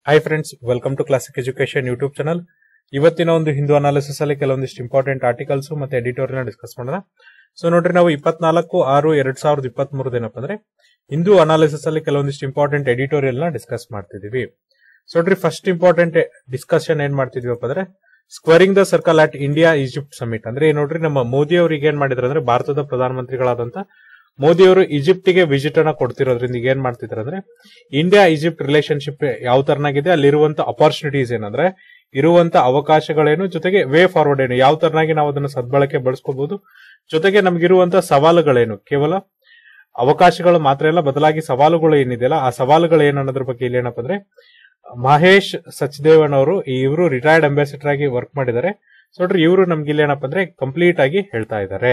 hi friends welcome to classic education YouTube channel ಇವತ್ತಿನ ಒಂದು Hindu analysis ಅಲ್ಲಿ ಕೆಲವೊಂದಿಷ್ಟು ಇಂಪಾರ್ಟೆಂಟ್ ಆರ್ಟಿಕಲ್ಸ್ ಮತ್ತೆ ಎಡಿಟೋರಿಯಲ್ ಡಿಸ್ಕಸ್ ಮಾಡೋಣ ಸೊ ನೋಡ್ರಿ ನಾವು ಇಪ್ಪತ್ನಾಲ್ಕು ಆರು ಎರಡ್ ಸಾವಿರದ ಇಪ್ಪತ್ತ್ ಏನಪ್ಪ ಅಂದ್ರೆ ಹಿಂದೂ ಅನಾಲಿಸಿಸ್ ಅಲ್ಲಿ ಕೆಲವೊಂದಿಷ್ಟು ಇಂಪಾರ್ಟೆಂಟ್ ಎಡಿಟೋರಿಯಲ್ ನ ಡಿಸ್ಕಸ್ ಮಾಡ್ತಿದೀವಿ ಸೊ ನೋಡ್ರಿ ಫಸ್ಟ್ ಇಂಪಾರ್ಟೆಂಟ್ ಡಿಸ್ಕಷನ್ ಏನ್ ಮಾಡ್ತಿದ್ವಿಪ್ಪ ಅಂದ್ರೆ squaring the circle at India Egypt summit ಅಂದ್ರೆ ನೋಡ್ರಿ ನಮ್ಮ ಮೋದಿ ಅವರಿಗೆ ಏನ್ ಮಾಡಿದ್ರು ಅಂದ್ರೆ ಭಾರತದ ಪ್ರಧಾನಮಂತ್ರಿಗಳಾದಂತ ಮೋದಿ ಅವರು ಈಜಿಪ್ಟ್ ಗೆ ವಿಸಿಟ್ ಅನ್ನ ಕೊಡ್ತಿರೋದ್ರಿಂದ ಈಗ ಏನ್ ಮಾಡ್ತಿದ್ರು ಅಂದ್ರೆ ಇಂಡಿಯಾ ಈಜಿಪ್ಟ್ ರಿಲೇಶನ್ಶಿಪ್ ಯಾವ ತರನಾಗಿದೆ ಅಲ್ಲಿರುವಂತ ಅಪಾರ್ಚುನಿಟೀಸ್ ಏನಂದ್ರೆ ಇರುವಂತ ಅವಕಾಶಗಳೇನು ಜೊತೆಗೆ ವೇ ಫಾರ್ವರ್ಡ್ ಏನು ಯಾವ ತರನಾಗಿ ನಾವು ಅದನ್ನ ಸದ್ಬಳಕೆ ಬಳಸ್ಕೋಬಹುದು ಜೊತೆಗೆ ನಮಗಿರುವಂತ ಸವಾಲುಗಳೇನು ಕೇವಲ ಅವಕಾಶಗಳು ಮಾತ್ರ ಇಲ್ಲ ಬದಲಾಗಿ ಸವಾಲುಗಳು ಏನಿದೆಯಲ್ಲ ಆ ಸವಾಲುಗಳು ಏನು ಅನ್ನೋದ್ರ ಬಗ್ಗೆ ಇಲ್ಲಿ ಏನಪ್ಪ ಅಂದ್ರೆ ಮಹೇಶ್ ಸಚ್ದೇವನ್ ಅವರು ಇವರು ರಿಟೈರ್ಡ್ ಅಂಬಾಸಿಡರ್ ಆಗಿ ವರ್ಕ್ ಮಾಡಿದ್ದಾರೆ ಸೊ ನೋಡ್ರಿ ಇವರು ನಮ್ಗೆ ಇಲ್ಲಿ ಏನಪ್ಪ ಅಂದ್ರೆ ಕಂಪ್ಲೀಟ್ ಆಗಿ ಹೇಳ್ತಾ ಇದ್ದಾರೆ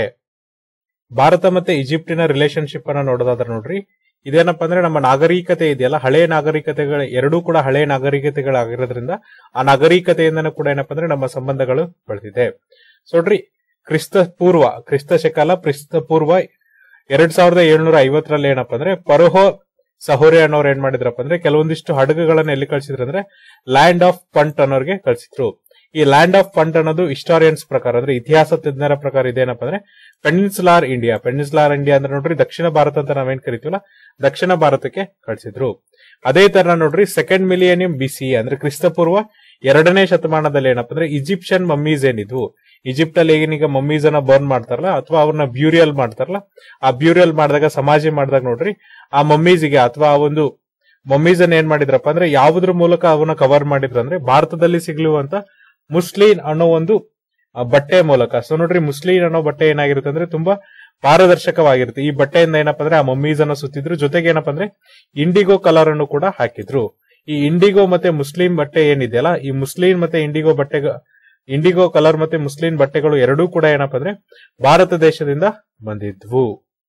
ಭಾರತ ಮತ್ತೆ ಈಜಿಪ್ಟಿನ ರಿಲೇಶನ್ಶಿಪ್ ಅನ್ನ ನೋಡೋದಾದ್ರೆ ನೋಡ್ರಿ ಇದೇನಪ್ಪ ಅಂದ್ರೆ ನಮ್ಮ ನಾಗರಿಕತೆ ಇದೆಯಲ್ಲ ಹಳೆ ನಾಗರಿಕತೆಗಳ ಎರಡೂ ಕೂಡ ಹಳೆ ನಾಗರಿಕತೆಗಳಾಗಿರೋದ್ರಿಂದ ಆ ನಾಗರಿಕತೆಯಿಂದನೂ ಕೂಡ ಏನಪ್ಪ ಅಂದ್ರೆ ನಮ್ಮ ಸಂಬಂಧಗಳು ಬೆಳೆದಿದೆ ಸೊ ನೋಡ್ರಿ ಕ್ರಿಸ್ತ ಪೂರ್ವ ಕ್ರಿಸ್ತ ಶಕಾಲ ಕ್ರಿಸ್ತ ಪೂರ್ವ ಎರಡ್ ಸಾವಿರದ ಏಳ್ನೂರ ಐವತ್ತರಲ್ಲಿ ಏನಪ್ಪ ಅಂದ್ರೆ ಪರೋಹೋ ಸಹೋರೆ ಅನ್ನೋರು ಏನ್ ಮಾಡಿದ್ರಪ್ಪ ಅಂದ್ರೆ ಕೆಲವೊಂದಿಷ್ಟು ಹಡಗುಗಳನ್ನ ಎಲ್ಲಿ ಕಳ್ಸಿದ್ರು ಅಂದ್ರೆ ಲ್ಯಾಂಡ್ ಆಫ್ ಪಂಟ್ ಅನ್ನೋರ್ಗೆ ಕಳ್ಸಿದ್ರು ಈ ಲ್ಯಾಂಡ್ ಆಫ್ ಪಂಟ್ ಅನ್ನೋದು ಹಿಸ್ಟಾರಿಯನ್ಸ್ ಪ್ರಕಾರ ಅಂದ್ರೆ ಇತಿಹಾಸ ತಜ್ಞರ ಪ್ರಕಾರ ಇದೇನಪ್ಪ ಅಂದ್ರೆ ಪೆನಿನ್ಸುಲಾರ್ ಇಂಡಿಯಾ ಪೆನಿನ್ಸುಲಾರ್ ಇಂಡಿಯಾ ಅಂದ್ರೆ ನೋಡ್ರಿ ದಕ್ಷಿಣ ಭಾರತ ಅಂತ ನಾವೇನ್ ಕರಿತೀವಲ್ಲ ದಕ್ಷಿಣ ಭಾರತಕ್ಕೆ ಕಳಿಸಿದ್ರು ಅದೇ ತರ ನೋಡ್ರಿ ಸೆಕೆಂಡ್ ಮಿಲಿಯನಿಯಂ ಬಿಸಿ ಅಂದ್ರೆ ಕ್ರಿಸ್ತಪೂರ್ವ ಎರಡನೇ ಶತಮಾನದಲ್ಲಿ ಏನಪ್ಪ ಅಂದ್ರೆ ಈಜಿಪ್ಷಿಯನ್ ಮಮ್ಮೀಸ್ ಏನಿದ್ವು ಈಜಿಪ್ಟ್ ಅಲ್ಲಿ ಏನೀಗ ಮಮ್ಮೀಸ್ ಅನ್ನ ಬರ್ನ್ ಮಾಡ್ತಾರಲ್ಲ ಅಥವಾ ಅವ್ರನ್ನ ಬ್ಯೂರಿಯಲ್ ಮಾಡ್ತಾರಲ್ಲ ಆ ಬ್ಯೂರಿಯಲ್ ಮಾಡಿದಾಗ ಸಮಾಜ ಮಾಡಿದಾಗ ನೋಡ್ರಿ ಆ ಮಮ್ಮೀಸ್ಗೆ ಅಥವಾ ಆ ಒಂದು ಮಮ್ಮೀಸ್ ಅನ್ನ ಏನ್ ಮಾಡಿದ್ರಪ್ಪ ಅಂದ್ರೆ ಯಾವುದ್ರ ಮೂಲಕ ಅವನ್ನ ಕವರ್ ಮಾಡಿದ್ರು ಅಂದ್ರೆ ಭಾರತದಲ್ಲಿ ಸಿಗ್ಲುವಂತ ಮುಸ್ಲಿನ್ ಅನ್ನೋ ಒಂದು ಆ, ಬಟ್ಟೆ ಮೂಲಕ ಸೊ ನೋಡ್ರಿ ಮುಸ್ಲಿನ್ ಅನ್ನೋ ಬಟ್ಟೆ ಏನಾಗಿರುತ್ತೆ ಅಂದ್ರೆ ತುಂಬಾ ಪಾರದರ್ಶಕವಾಗಿರುತ್ತೆ ಈ ಬಟ್ಟೆಯಿಂದ ಏನಪ್ಪ ಅಂದ್ರೆ ಆ ಮಮ್ಮೀಸ್ ಅನ್ನ ಸುತ್ತಿದ್ರು ಜೊತೆಗೆ ಏನಪ್ಪ ಅಂದ್ರೆ ಇಂಡಿಗೋ ಕಲರ್ ಅನ್ನು ಕೂಡ ಹಾಕಿದ್ರು ಈ ಇಂಡಿಗೋ ಮತ್ತೆ ಮುಸ್ಲಿಂ ಬಟ್ಟೆ ಏನಿದೆಯಲ್ಲ ಈ ಮುಸ್ಲಿಂ ಮತ್ತೆ ಇಂಡಿಗೋ ಬಟ್ಟೆ ಇಂಡಿಗೋ ಕಲರ್ ಮತ್ತೆ ಮುಸ್ಲಿಂ ಬಟ್ಟೆಗಳು ಎರಡೂ ಕೂಡ ಏನಪ್ಪ ಅಂದ್ರೆ ಭಾರತ ದೇಶದಿಂದ ಬಂದಿದ್ವು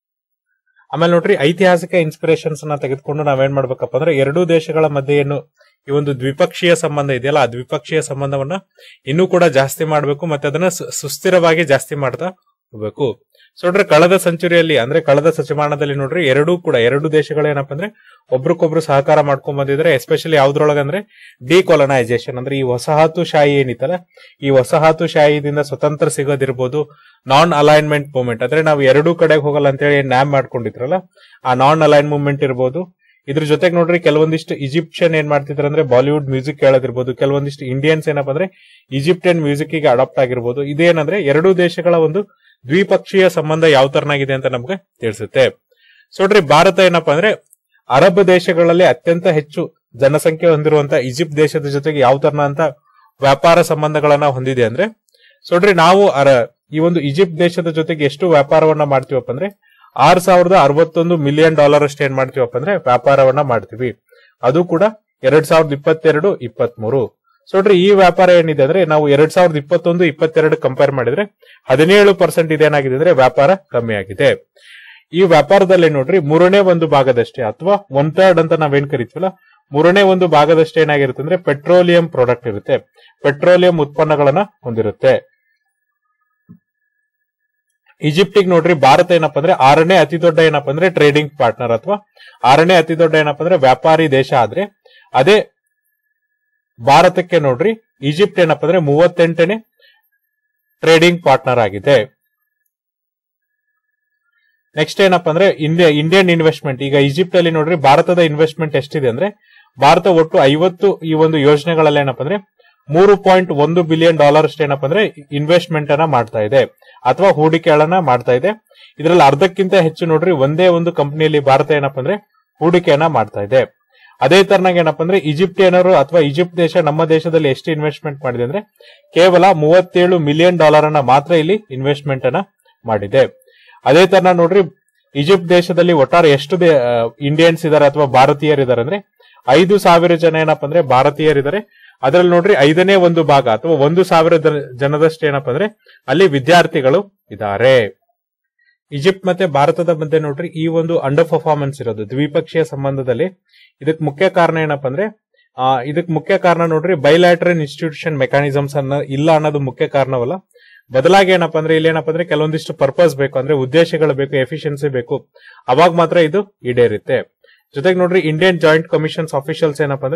ಆಮೇಲೆ ನೋಡ್ರಿ ಐತಿಹಾಸಿಕ ಇನ್ಸ್ಪಿರೇಷನ್ಸ್ ಅನ್ನ ತೆಗೆದುಕೊಂಡು ನಾವೇನ್ ಮಾಡ್ಬೇಕಪ್ಪ ಅಂದ್ರೆ ಎರಡೂ ದೇಶಗಳ ಮಧ್ಯೆ ಏನು ಈ ಒಂದು ದ್ವಿಪಕ್ಷೀಯ ಸಂಬಂಧ ಇದೆಯಲ್ಲ ಆ ದ್ವಿಪಕ್ಷೀಯ ಸಂಬಂಧವನ್ನ ಇನ್ನೂ ಕೂಡ ಜಾಸ್ತಿ ಮಾಡಬೇಕು ಮತ್ತೆ ಅದನ್ನ ಸು- ಸುಸ್ಥಿರವಾಗಿ ಜಾಸ್ತಿ ಮಾಡ್ತಾ ಹೋಗ್ಬೇಕು ಸೊ ನೋಡ್ರಿ ಕಳೆದ ಸೆಂಚುರಿಯಲ್ಲಿ ಅಂದ್ರೆ ಕಳೆದ ಶತಮಾನದಲ್ಲಿ ನೋಡ್ರಿ ಎರಡೂ ಕೂಡ ಎರಡು ದೇಶಗಳು ಏನಪ್ಪ ಅಂದ್ರೆ ಒಬ್ರಿಗೊಬ್ರು ಸಹಕಾರ ಮಾಡ್ಕೊಂಡ್ ಬಂದಿದ್ರೆ ಎಸ್ಪೆಷಲಿ ಯಾವ್ದ್ರೊಳಗೆ ಅಂದ್ರೆ ಡಿಕೊಲನೈಸೇಷನ್ ಅಂದ್ರೆ ಈ ವಸಾಹತುಶಾಹಿ ಏನಿತ್ತಲ್ಲ ಈ ವಸಾಹತುಶಾಹಿದಿಂದ ಸ್ವತಂತ್ರ ಸಿಗೋದಿರ್ಬೋದು ನಾನ್ ಅಲೈನ್ಮೆಂಟ್ ಮೂವ್ಮೆಂಟ್ ಅಂದ್ರೆ ನಾವು ಎರಡೂ ಕಡೆಗೆ ಹೋಗಲ್ಲ ಅಂತೇಳಿ ನ್ಯಾಮ್ ಮಾಡ್ಕೊಂಡಿದ್ರಲ್ಲ ಆ ನಾನ್ ಅಲೈನ್ ಮೂವ್ಮೆಂಟ್ ಇರ್ಬೋದು ಇದ್ರ ಜೊತೆಗೆ ನೋಡ್ರಿ ಕೆಲವೊಂದಿಷ್ಟು ಈಜಿಪ್ಷಿಯನ್ ಏನ್ ಮಾಡ್ತಿದ್ರು ಅಂದ್ರೆ ಬಾಲಿವುಡ್ ಮ್ಯೂಸಿಕ್ ಕೇಳೋದಿರ್ಬೋದು ಕೆಲವೊಂದಿಷ್ಟು ಇಂಡಿಯನ್ಸ್ ಏನಪ್ಪ ಅಂದ್ರೆ ಈಜಿಪ್ಟಿಯನ್ ಮ್ಯೂಸಿಕ್ ಗೆ ಅಡಾಪ್ಟ್ ಆಗಿರ್ಬೋದು ಇದೇನಂದ್ರೆ ಎರಡೂ ದೇಶಗಳ ಒಂದು ದ್ವಿಪಕ್ಷೀಯ ಸಂಬಂಧ ಯಾವ ತರನಾಗಿದೆ ಅಂತ ನಮ್ಗೆ ತಿಳಿಸುತ್ತೆ ಸೊ ನೋಡ್ರಿ ಭಾರತ ಏನಪ್ಪಾ ಅಂದ್ರೆ ಅರಬ್ ದೇಶಗಳಲ್ಲಿ ಅತ್ಯಂತ ಹೆಚ್ಚು ಜನಸಂಖ್ಯೆ ಹೊಂದಿರುವಂತ ಈಜಿಪ್ಟ್ ದೇಶದ ಜೊತೆಗೆ ಯಾವ ತರನ ಅಂತ ವ್ಯಾಪಾರ ಸಂಬಂಧಗಳನ್ನ ಹೊಂದಿದೆ ಅಂದ್ರೆ ಸೊ ನೋಡ್ರಿ ನಾವು ಅರ ಈ ಒಂದು ಈಜಿಪ್ಟ್ ದೇಶದ ಜೊತೆಗೆ ಎಷ್ಟು ವ್ಯಾಪಾರವನ್ನ ಮಾಡ್ತೀವಪ್ಪ ಅಂದ್ರೆ ಆರ್ ಸಾವಿರದ ಅರವತ್ತೊಂದು ಮಿಲಿಯನ್ ಡಾಲರ್ ಅಷ್ಟು ಏನ್ ಮಾಡ್ತೀವಪ್ಪ ಅಂದ್ರೆ ವ್ಯಾಪಾರವನ್ನ ಮಾಡ್ತೀವಿ ಅದು ಕೂಡ ಎರಡ್ ಸಾವಿರದ ಇಪ್ಪತ್ತೆರಡು ಇಪ್ಪತ್ತ್ ಮೂರು ಸೊ ನೋಡ್ರಿ ಈ ವ್ಯಾಪಾರ ಏನಿದೆ ಅಂದ್ರೆ ನಾವು ಎರಡ್ ಸಾವಿರದ ಇಪ್ಪತ್ತೊಂದು ಇಪ್ಪತ್ತೆರಡು ಕಂಪೇರ್ ಮಾಡಿದ್ರೆ ಹದಿನೇಳು ಪರ್ಸೆಂಟ್ ಇದೇನಾಗಿದೆ ಅಂದ್ರೆ ವ್ಯಾಪಾರ ಕಮ್ಮಿ ಆಗಿದೆ ಈ ವ್ಯಾಪಾರದಲ್ಲಿ ನೋಡ್ರಿ ಮೂರನೇ ಒಂದು ಭಾಗದಷ್ಟೇ ಅಥವಾ ಒನ್ ಥರ್ಡ್ ಅಂತ ನಾವೇನ್ ಕರಿತೀವಲ್ಲ ಮೂರನೇ ಒಂದು ಭಾಗದಷ್ಟೇ ಏನಾಗಿರುತ್ತೆ ಅಂದ್ರೆ ಪೆಟ್ರೋಲಿಯಂ ಪ್ರಾಡಕ್ಟ್ ಇರುತ್ತೆ ಪೆಟ್ರೋಲಿಯಂ ಉತ್ಪನ್ನಗಳನ್ನ ಹೊಂದಿರುತ್ತೆ ಈಜಿಪ್ಟಿಗೆ ನೋಡ್ರಿ ಭಾರತ ಏನಪ್ಪಾ ಅಂದ್ರೆ ಆರನೇ ಅತಿ ದೊಡ್ಡ ಏನಪ್ಪಾ ಅಂದ್ರೆ ಟ್ರೇಡಿಂಗ್ ಪಾರ್ಟ್ನರ್ ಅಥವಾ ಆರನೇ ಅತಿ ದೊಡ್ಡ ಏನಪ್ಪಾ ಅಂದ್ರೆ ವ್ಯಾಪಾರಿ ದೇಶ ಆದ್ರೆ ಅದೇ ಭಾರತಕ್ಕೆ ನೋಡ್ರಿ ಈಜಿಪ್ಟ್ ಏನಪ್ಪಾ ಅಂದ್ರೆ ಮೂವತ್ತೆಂಟನೇ ಟ್ರೇಡಿಂಗ್ ಪಾರ್ಟ್ನರ್ ಆಗಿದೆ ನೆಕ್ಸ್ಟ್ ಏನಪ್ಪಾ ಅಂದ್ರೆ ಇಂಡಿಯಾ ಇಂಡಿಯನ್ ಇನ್ವೆಸ್ಟ್ಮೆಂಟ್ ಈಗ ಈಜಿಪ್ಟ್ ಅಲ್ಲಿ ನೋಡ್ರಿ ಭಾರತದ ಇನ್ವೆಸ್ಟ್ಮೆಂಟ್ ಎಷ್ಟಿದೆ ಅಂದ್ರೆ ಭಾರತ ಒಟ್ಟು ಐವತ್ತು ಈ ಒಂದು ಯೋಜನೆಗಳಲ್ಲಿ ಏನಪ್ಪಾ ಅಂದ್ರೆ ಮೂರು ಪಾಯಿಂಟ್ ಒಂದು ಬಿಲಿಯನ್ ಡಾಲರ್ ಅಷ್ಟು ಏನಪ್ಪಾ ಅಂದ್ರೆ ಇನ್ವೆಸ್ಟ್ಮೆಂಟ್ ಅನ್ನ ಮಾಡ್ತಾ ಇದೆ ಅಥವಾ ಹೂಡಿಕೆಗಳನ್ನ ಮಾಡ್ತಾ ಇದೆ ಇದರಲ್ಲಿ ಅರ್ಧಕ್ಕಿಂತ ಹೆಚ್ಚು ನೋಡ್ರಿ ಒಂದೇ ಒಂದು ಕಂಪನಿಯಲ್ಲಿ ಭಾರತ ಏನಪ್ಪಾ ಅಂದ್ರೆ ಹೂಡಿಕೆಯನ್ನ ಮಾಡ್ತಾ ಇದೆ ಅದೇ ತರನಾಗಿ ಏನಪ್ಪಾ ಅಂದ್ರೆ ಈಜಿಪ್ಟಿಯನರು ಅಥವಾ ಈಜಿಪ್ಟ್ ದೇಶ ನಮ್ಮ ದೇಶದಲ್ಲಿ ಎಷ್ಟು ಇನ್ವೆಸ್ಟ್ಮೆಂಟ್ ಮಾಡಿದೆ ಅಂದ್ರೆ ಕೇವಲ ಮೂವತ್ತೇಳು ಮಿಲಿಯನ್ ಡಾಲರ್ ಅನ್ನ ಮಾತ್ರ ಇಲ್ಲಿ ಇನ್ವೆಸ್ಟ್ಮೆಂಟ್ ಅನ್ನ ಮಾಡಿದೆ ಅದೇ ತರ ನೋಡ್ರಿ ಈಜಿಪ್ಟ್ ದೇಶದಲ್ಲಿ ಒಟ್ಟಾರೆ ಎಷ್ಟು ಇಂಡಿಯನ್ಸ್ ಇದಾರೆ ಅಥವಾ ಭಾರತೀಯರು ಇದಾರೆ ಅಂದ್ರೆ ಐದು ಸಾವಿರ ಜನ ಏನಪ್ಪಾ ಅಂದ್ರೆ ಭಾರತೀಯರಿದ್ದಾರೆ ಅದರಲ್ಲಿ ನೋಡ್ರಿ ಐದನೇ ಒಂದು ಭಾಗ ಅಥವಾ ಒಂದು ಸಾವಿರ ಜನ- ಜನದಷ್ಟು ಏನಪ್ಪಾ ಅಂದ್ರೆ ಅಲ್ಲಿ ವಿದ್ಯಾರ್ಥಿಗಳು ಇದ್ದಾರೆ ಈಜಿಪ್ಟ್ ಮತ್ತೆ ಭಾರತದ ಮಧ್ಯೆ ನೋಡ್ರಿ ಈ ಒಂದು ಅಂಡರ್ ಪರ್ಫಾರ್ಮೆನ್ಸ್ ಇರೋದು ದ್ವಿಪಕ್ಷೀಯ ಸಂಬಂಧದಲ್ಲಿ ಇದಕ್ ಮುಖ್ಯ ಕಾರಣ ಏನಪ್ಪಾ ಅಂದ್ರೆ ಆ ಇದಕ್ ಮುಖ್ಯ ಕಾರಣ ನೋಡ್ರಿ ಬೈಲ್ಯಾಟ್ರಲ್ ಇನ್ಸ್ಟಿಟ್ಯೂಷನ್ ಮೆಕ್ಯಾನಿಸಮ್ಸ್ ಅನ್ನ ಇಲ್ಲ ಅನ್ನೋದು ಮುಖ್ಯ ಕಾರಣವಲ್ಲ ಬದಲಾಗಿ ಏನಪ್ಪಾ ಅಂದ್ರೆ ಇಲ್ಲಿ ಏನಪ್ಪಾ ಅಂದ್ರೆ ಕೆಲವೊಂದಿಷ್ಟು ಪರ್ಪಸ್ ಬೇಕು ಅಂದ್ರೆ ಉದ್ದೇಶಗಳು ಬೇಕು ಎಫಿಷಿಯನ್ಸಿ ಬೇಕು ಅವಾಗ ಮಾತ್ರ ಇದು ಈಡೇರುತ್ತೆ ಜೊತೆಗೆ ನೋಡ್ರಿ ಇಂಡಿಯನ್ ಜಾಯಿಂಟ್ ಕಮಿಷನ್ಸ್ ಆಫೀಷಿಯಲ್ಸ್ ಏನಪ್ಪಾ ಅಂದ್ರೆ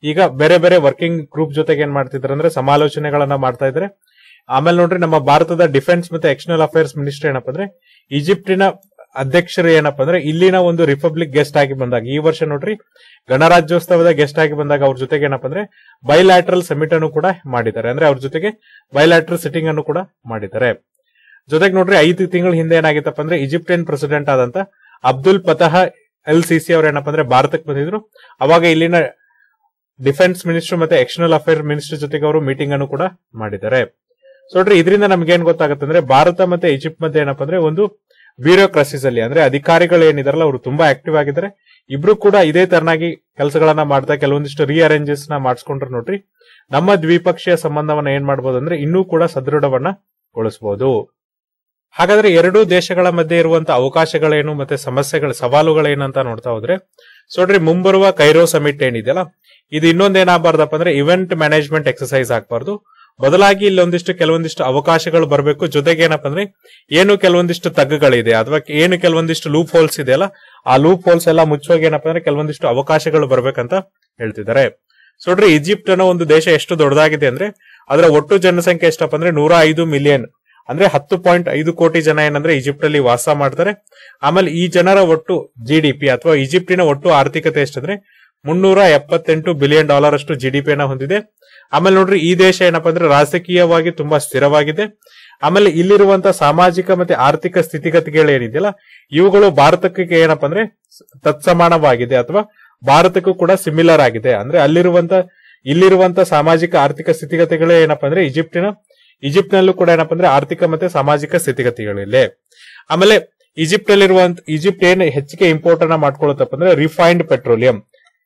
ಈಗ ಬೇರೆ ಬೇರೆ ವರ್ಕಿಂಗ್ ಗ್ರೂಪ್ ಜೊತೆಗೆ ಏನ್ ಮಾಡ್ತಿದ್ದಾರೆ ಅಂದ್ರೆ ಸಮಾಲೋಚನೆಗಳನ್ನ ಮಾಡ್ತಾ ಇದ್ದಾರೆ ಆಮೇಲೆ ನೋಡ್ರಿ ನಮ್ಮ ಭಾರತದ ಡಿಫೆನ್ಸ್ ಮತ್ತೆ ಎಕ್ಸ್ಟರ್ನಲ್ ಅಫೇರ್ಸ್ ಮಿನಿಸ್ಟರ್ ಏನಪ್ಪಾ ಅಂದ್ರೆ ಈಜಿಪ್ಟಿನ ಅಧ್ಯಕ್ಷರು ಏನಪ್ಪಾ ಅಂದ್ರೆ ಇಲ್ಲಿನ ಒಂದು ರಿಪಬ್ಲಿಕ್ ಗೆಸ್ಟ್ ಆಗಿ ಬಂದಾಗ ಈ ವರ್ಷ ನೋಡ್ರಿ ಗಣರಾಜ್ಯೋತ್ಸವದ ಗೆಸ್ಟ್ ಆಗಿ ಬಂದಾಗ ಅವ್ರ ಜೊತೆಗೆ ಏನಪ್ಪಾ ಅಂದ್ರೆ ಬೈಲ್ಯಾಟ್ರಲ್ ಸಮಿಟ್ ಅನ್ನು ಕೂಡ ಮಾಡಿದ್ದಾರೆ ಅಂದ್ರೆ ಅವ್ರ ಜೊತೆಗೆ ಬೈಲ್ಯಾಟ್ರಲ್ ಸಿಟ್ಟಿಂಗ್ ಅನ್ನು ಕೂಡ ಮಾಡಿದ್ದಾರೆ ಜೊತೆಗೆ ನೋಡ್ರಿ ಐದು ತಿಂಗಳ ಹಿಂದೆ ಏನಾಗಿತ್ತಪ್ಪ ಅಂದ್ರೆ ಈಜಿಪ್ಟಿಯನ್ ಪ್ರೆಸಿಡೆಂಟ್ ಆದಂತ ಅಬ್ದುಲ್ ಫತಹ ಎಲ್ ಸಿಸಿ ಅವ್ರು ಏನಪ್ಪಾ ಅಂದ್ರೆ ಭಾರತಕ್ಕೆ ಬಂದಿದ್ರು ಅವಾಗ ಇಲ್ಲಿನ ಡಿಫೆನ್ಸ್ ಮಿನಿಸ್ಟರ್ ಮತ್ತೆ ಎಕ್ಸ್ಟರ್ನಲ್ ಅಫೇರ್ ಮಿನಿಸ್ಟರ್ ಜೊತೆಗೆ ಅವರು ಮೀಟಿಂಗ್ ಅನ್ನು ಕೂಡ ಮಾಡಿದ್ದಾರೆ ಸೊ ನೋಡ್ರಿ ಇದರಿಂದ ನಮ್ಗೆ ಏನ್ ಗೊತ್ತಾಗುತ್ತೆ ಅಂದ್ರೆ ಭಾರತ ಮತ್ತೆ ಈಜಿಪ್ಟ್ ಮಧ್ಯೆ ಏನಪ್ಪಾ ಅಂದ್ರೆ ಒಂದು ಬ್ಯೂರೋಕ್ರಸಿಸ್ ಅಲ್ಲಿ ಅಂದ್ರೆ ಅಧಿಕಾರಿಗಳು ಏನಿದಾರಲ್ಲ ಅವರು ತುಂಬಾ ಆಕ್ಟಿವ್ ಆಗಿದ್ದಾರೆ ಇಬ್ರು ಕೂಡ ಇದೇ ತರನಾಗಿ ಕೆಲಸಗಳನ್ನ ಮಾಡ್ತಾ ಕೆಲವೊಂದಿಷ್ಟು ರಿಅರೇಂಜಸ್ ನ ಮಾಡಿಸ್ಕೊಂಡ್ರೆ ನೋಡ್ರಿ ನಮ್ಮ ದ್ವಿಪಕ್ಷೀಯ ಸಂಬಂಧವನ್ನ ಏನ್ ಮಾಡಬಹುದು ಅಂದ್ರೆ ಇನ್ನೂ ಕೂಡ ಸದೃಢವನ್ನ ಗೊಳಿಸಬಹುದು ಹಾಗಾದ್ರೆ ಎರಡೂ ದೇಶಗಳ ಮಧ್ಯೆ ಇರುವಂತಹ ಅವಕಾಶಗಳೇನು ಮತ್ತೆ ಸಮಸ್ಯೆಗಳ ಸವಾಲುಗಳೇನು ಅಂತ ನೋಡ್ತಾ ಹೋದ್ರೆ ಸೊ ನೋಡ್ರಿ ಮುಂಬರುವ ಕೈರೋ ಸಮಿಟ್ ಏನಿದೆಯಲ್ಲ ಇದು ಇನ್ನೊಂದ್ ಏನಾಗಬಾರ್ದಪ್ಪ ಅಂದ್ರೆ ಇವೆಂಟ್ ಮ್ಯಾನೇಜ್ಮೆಂಟ್ ಎಕ್ಸಸೈಸ್ ಆಗ್ಬಾರ್ದು ಬದಲಾಗಿ ಇಲ್ಲೊಂದಿಷ್ಟು ಕೆಲವೊಂದಿಷ್ಟು ಅವಕಾಶಗಳು ಬರಬೇಕು ಜೊತೆಗೆ ಏನಪ್ಪ ಅಂದ್ರೆ ಏನು ಕೆಲವೊಂದಿಷ್ಟು ತಗ್ಗುಗಳಿದೆ ಅಥವಾ ಏನು ಕೆಲವೊಂದಿಷ್ಟು ಲೂಪ್ ಹೋಲ್ಸ್ ಇದೆಯಲ್ಲ ಆ ಲೂಪ್ ಹೋಲ್ಸ್ ಎಲ್ಲ ಮುಚ್ಚುವಾಗ ಏನಪ್ಪ ಅಂದ್ರೆ ಕೆಲವೊಂದಿಷ್ಟು ಅವಕಾಶಗಳು ಬರ್ಬೇಕಂತ ಹೇಳ್ತಿದ್ದಾರೆ ಸೊ ನೋಡ್ರಿ ಈಜಿಪ್ಟ್ ಅನ್ನೋ ಒಂದು ದೇಶ ಎಷ್ಟು ದೊಡ್ಡದಾಗಿದೆ ಅಂದ್ರೆ ಅದರ ಒಟ್ಟು ಜನಸಂಖ್ಯೆ ಎಷ್ಟಪ್ಪ ಅಂದ್ರೆ ನೂರ ಐದು ಮಿಲಿಯನ್ ಅಂದ್ರೆ ಹತ್ತು ಪಾಯಿಂಟ್ ಐದು ಕೋಟಿ ಜನ ಏನಂದ್ರೆ ಈಜಿಪ್ಟ್ ಅಲ್ಲಿ ವಾಸ ಮಾಡ್ತಾರೆ ಆಮೇಲೆ ಈ ಜನರ ಒಟ್ಟು ಜಿಡಿಪಿ ಅಥವಾ ಈಜಿಪ್ಟಿನ ಒಟ್ಟು ಆರ್ಥಿಕತೆ ಎಷ್ಟಂದ್ರೆ ಮುನ್ನೂರ ಎಪ್ಪತ್ತೆಂಟು ಬಿಲಿಯನ್ ಡಾಲರ್ ಅಷ್ಟು ಜಿಡಿಪಿಯನ್ನ ಹೊಂದಿದೆ ಆಮೇಲೆ ನೋಡ್ರಿ ಈ ದೇಶ ಏನಪ್ಪಾ ಅಂದ್ರೆ ರಾಜಕೀಯವಾಗಿ ತುಂಬಾ ಸ್ಥಿರವಾಗಿದೆ ಆಮೇಲೆ ಇಲ್ಲಿರುವಂತ ಸಾಮಾಜಿಕ ಮತ್ತೆ ಆರ್ಥಿಕ ಸ್ಥಿತಿಗತಿಗಳು ಏನಿದೆಯಲ್ಲ ಇವುಗಳು ಭಾರತಕ್ಕೆ ಏನಪ್ಪಾ ಅಂದ್ರೆ ತತ್ಸಮಾನವಾಗಿದೆ ಅಥವಾ ಭಾರತಕ್ಕೂ ಕೂಡ ಸಿಮಿಲರ್ ಆಗಿದೆ ಅಂದ್ರೆ ಅಲ್ಲಿರುವಂತ ಇಲ್ಲಿರುವಂತ ಸಾಮಾಜಿಕ ಆರ್ಥಿಕ ಸ್ಥಿತಿಗತಿಗಳೇ ಏನಪ್ಪಾ ಅಂದ್ರೆ ಈಜಿಪ್ಟಿನ ಈಜಿಪ್ಟ್ ನಲ್ಲೂ ಕೂಡ ಏನಪ್ಪಾ ಅಂದ್ರೆ ಆರ್ಥಿಕ ಮತ್ತೆ ಸಾಮಾಜಿಕ ಸ್ಥಿತಿಗತಿಗಳಿವೆ ಆಮೇಲೆ ಈಜಿಪ್ಟ್ ನಲ್ಲಿರುವಂತ ಈಜಿಪ್ಟ್ ಏನ್ ಹೆಚ್ಚಿಗೆ ಇಂಪೋರ್ಟ್ ಅನ್ನ ಮಾಡ್ಕೊಳ್ಳುತ್ತಪ್ಪ ಅಂದ್ರೆ ರಿಫೈನ್ಡ್ ಪೆಟ್ರೋಲಿಯಂ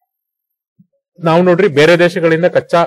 ನಾವು ನೋಡ್ರಿ ಬೇರೆ ದೇಶಗಳಿಂದ ಕಚ್ಚಾ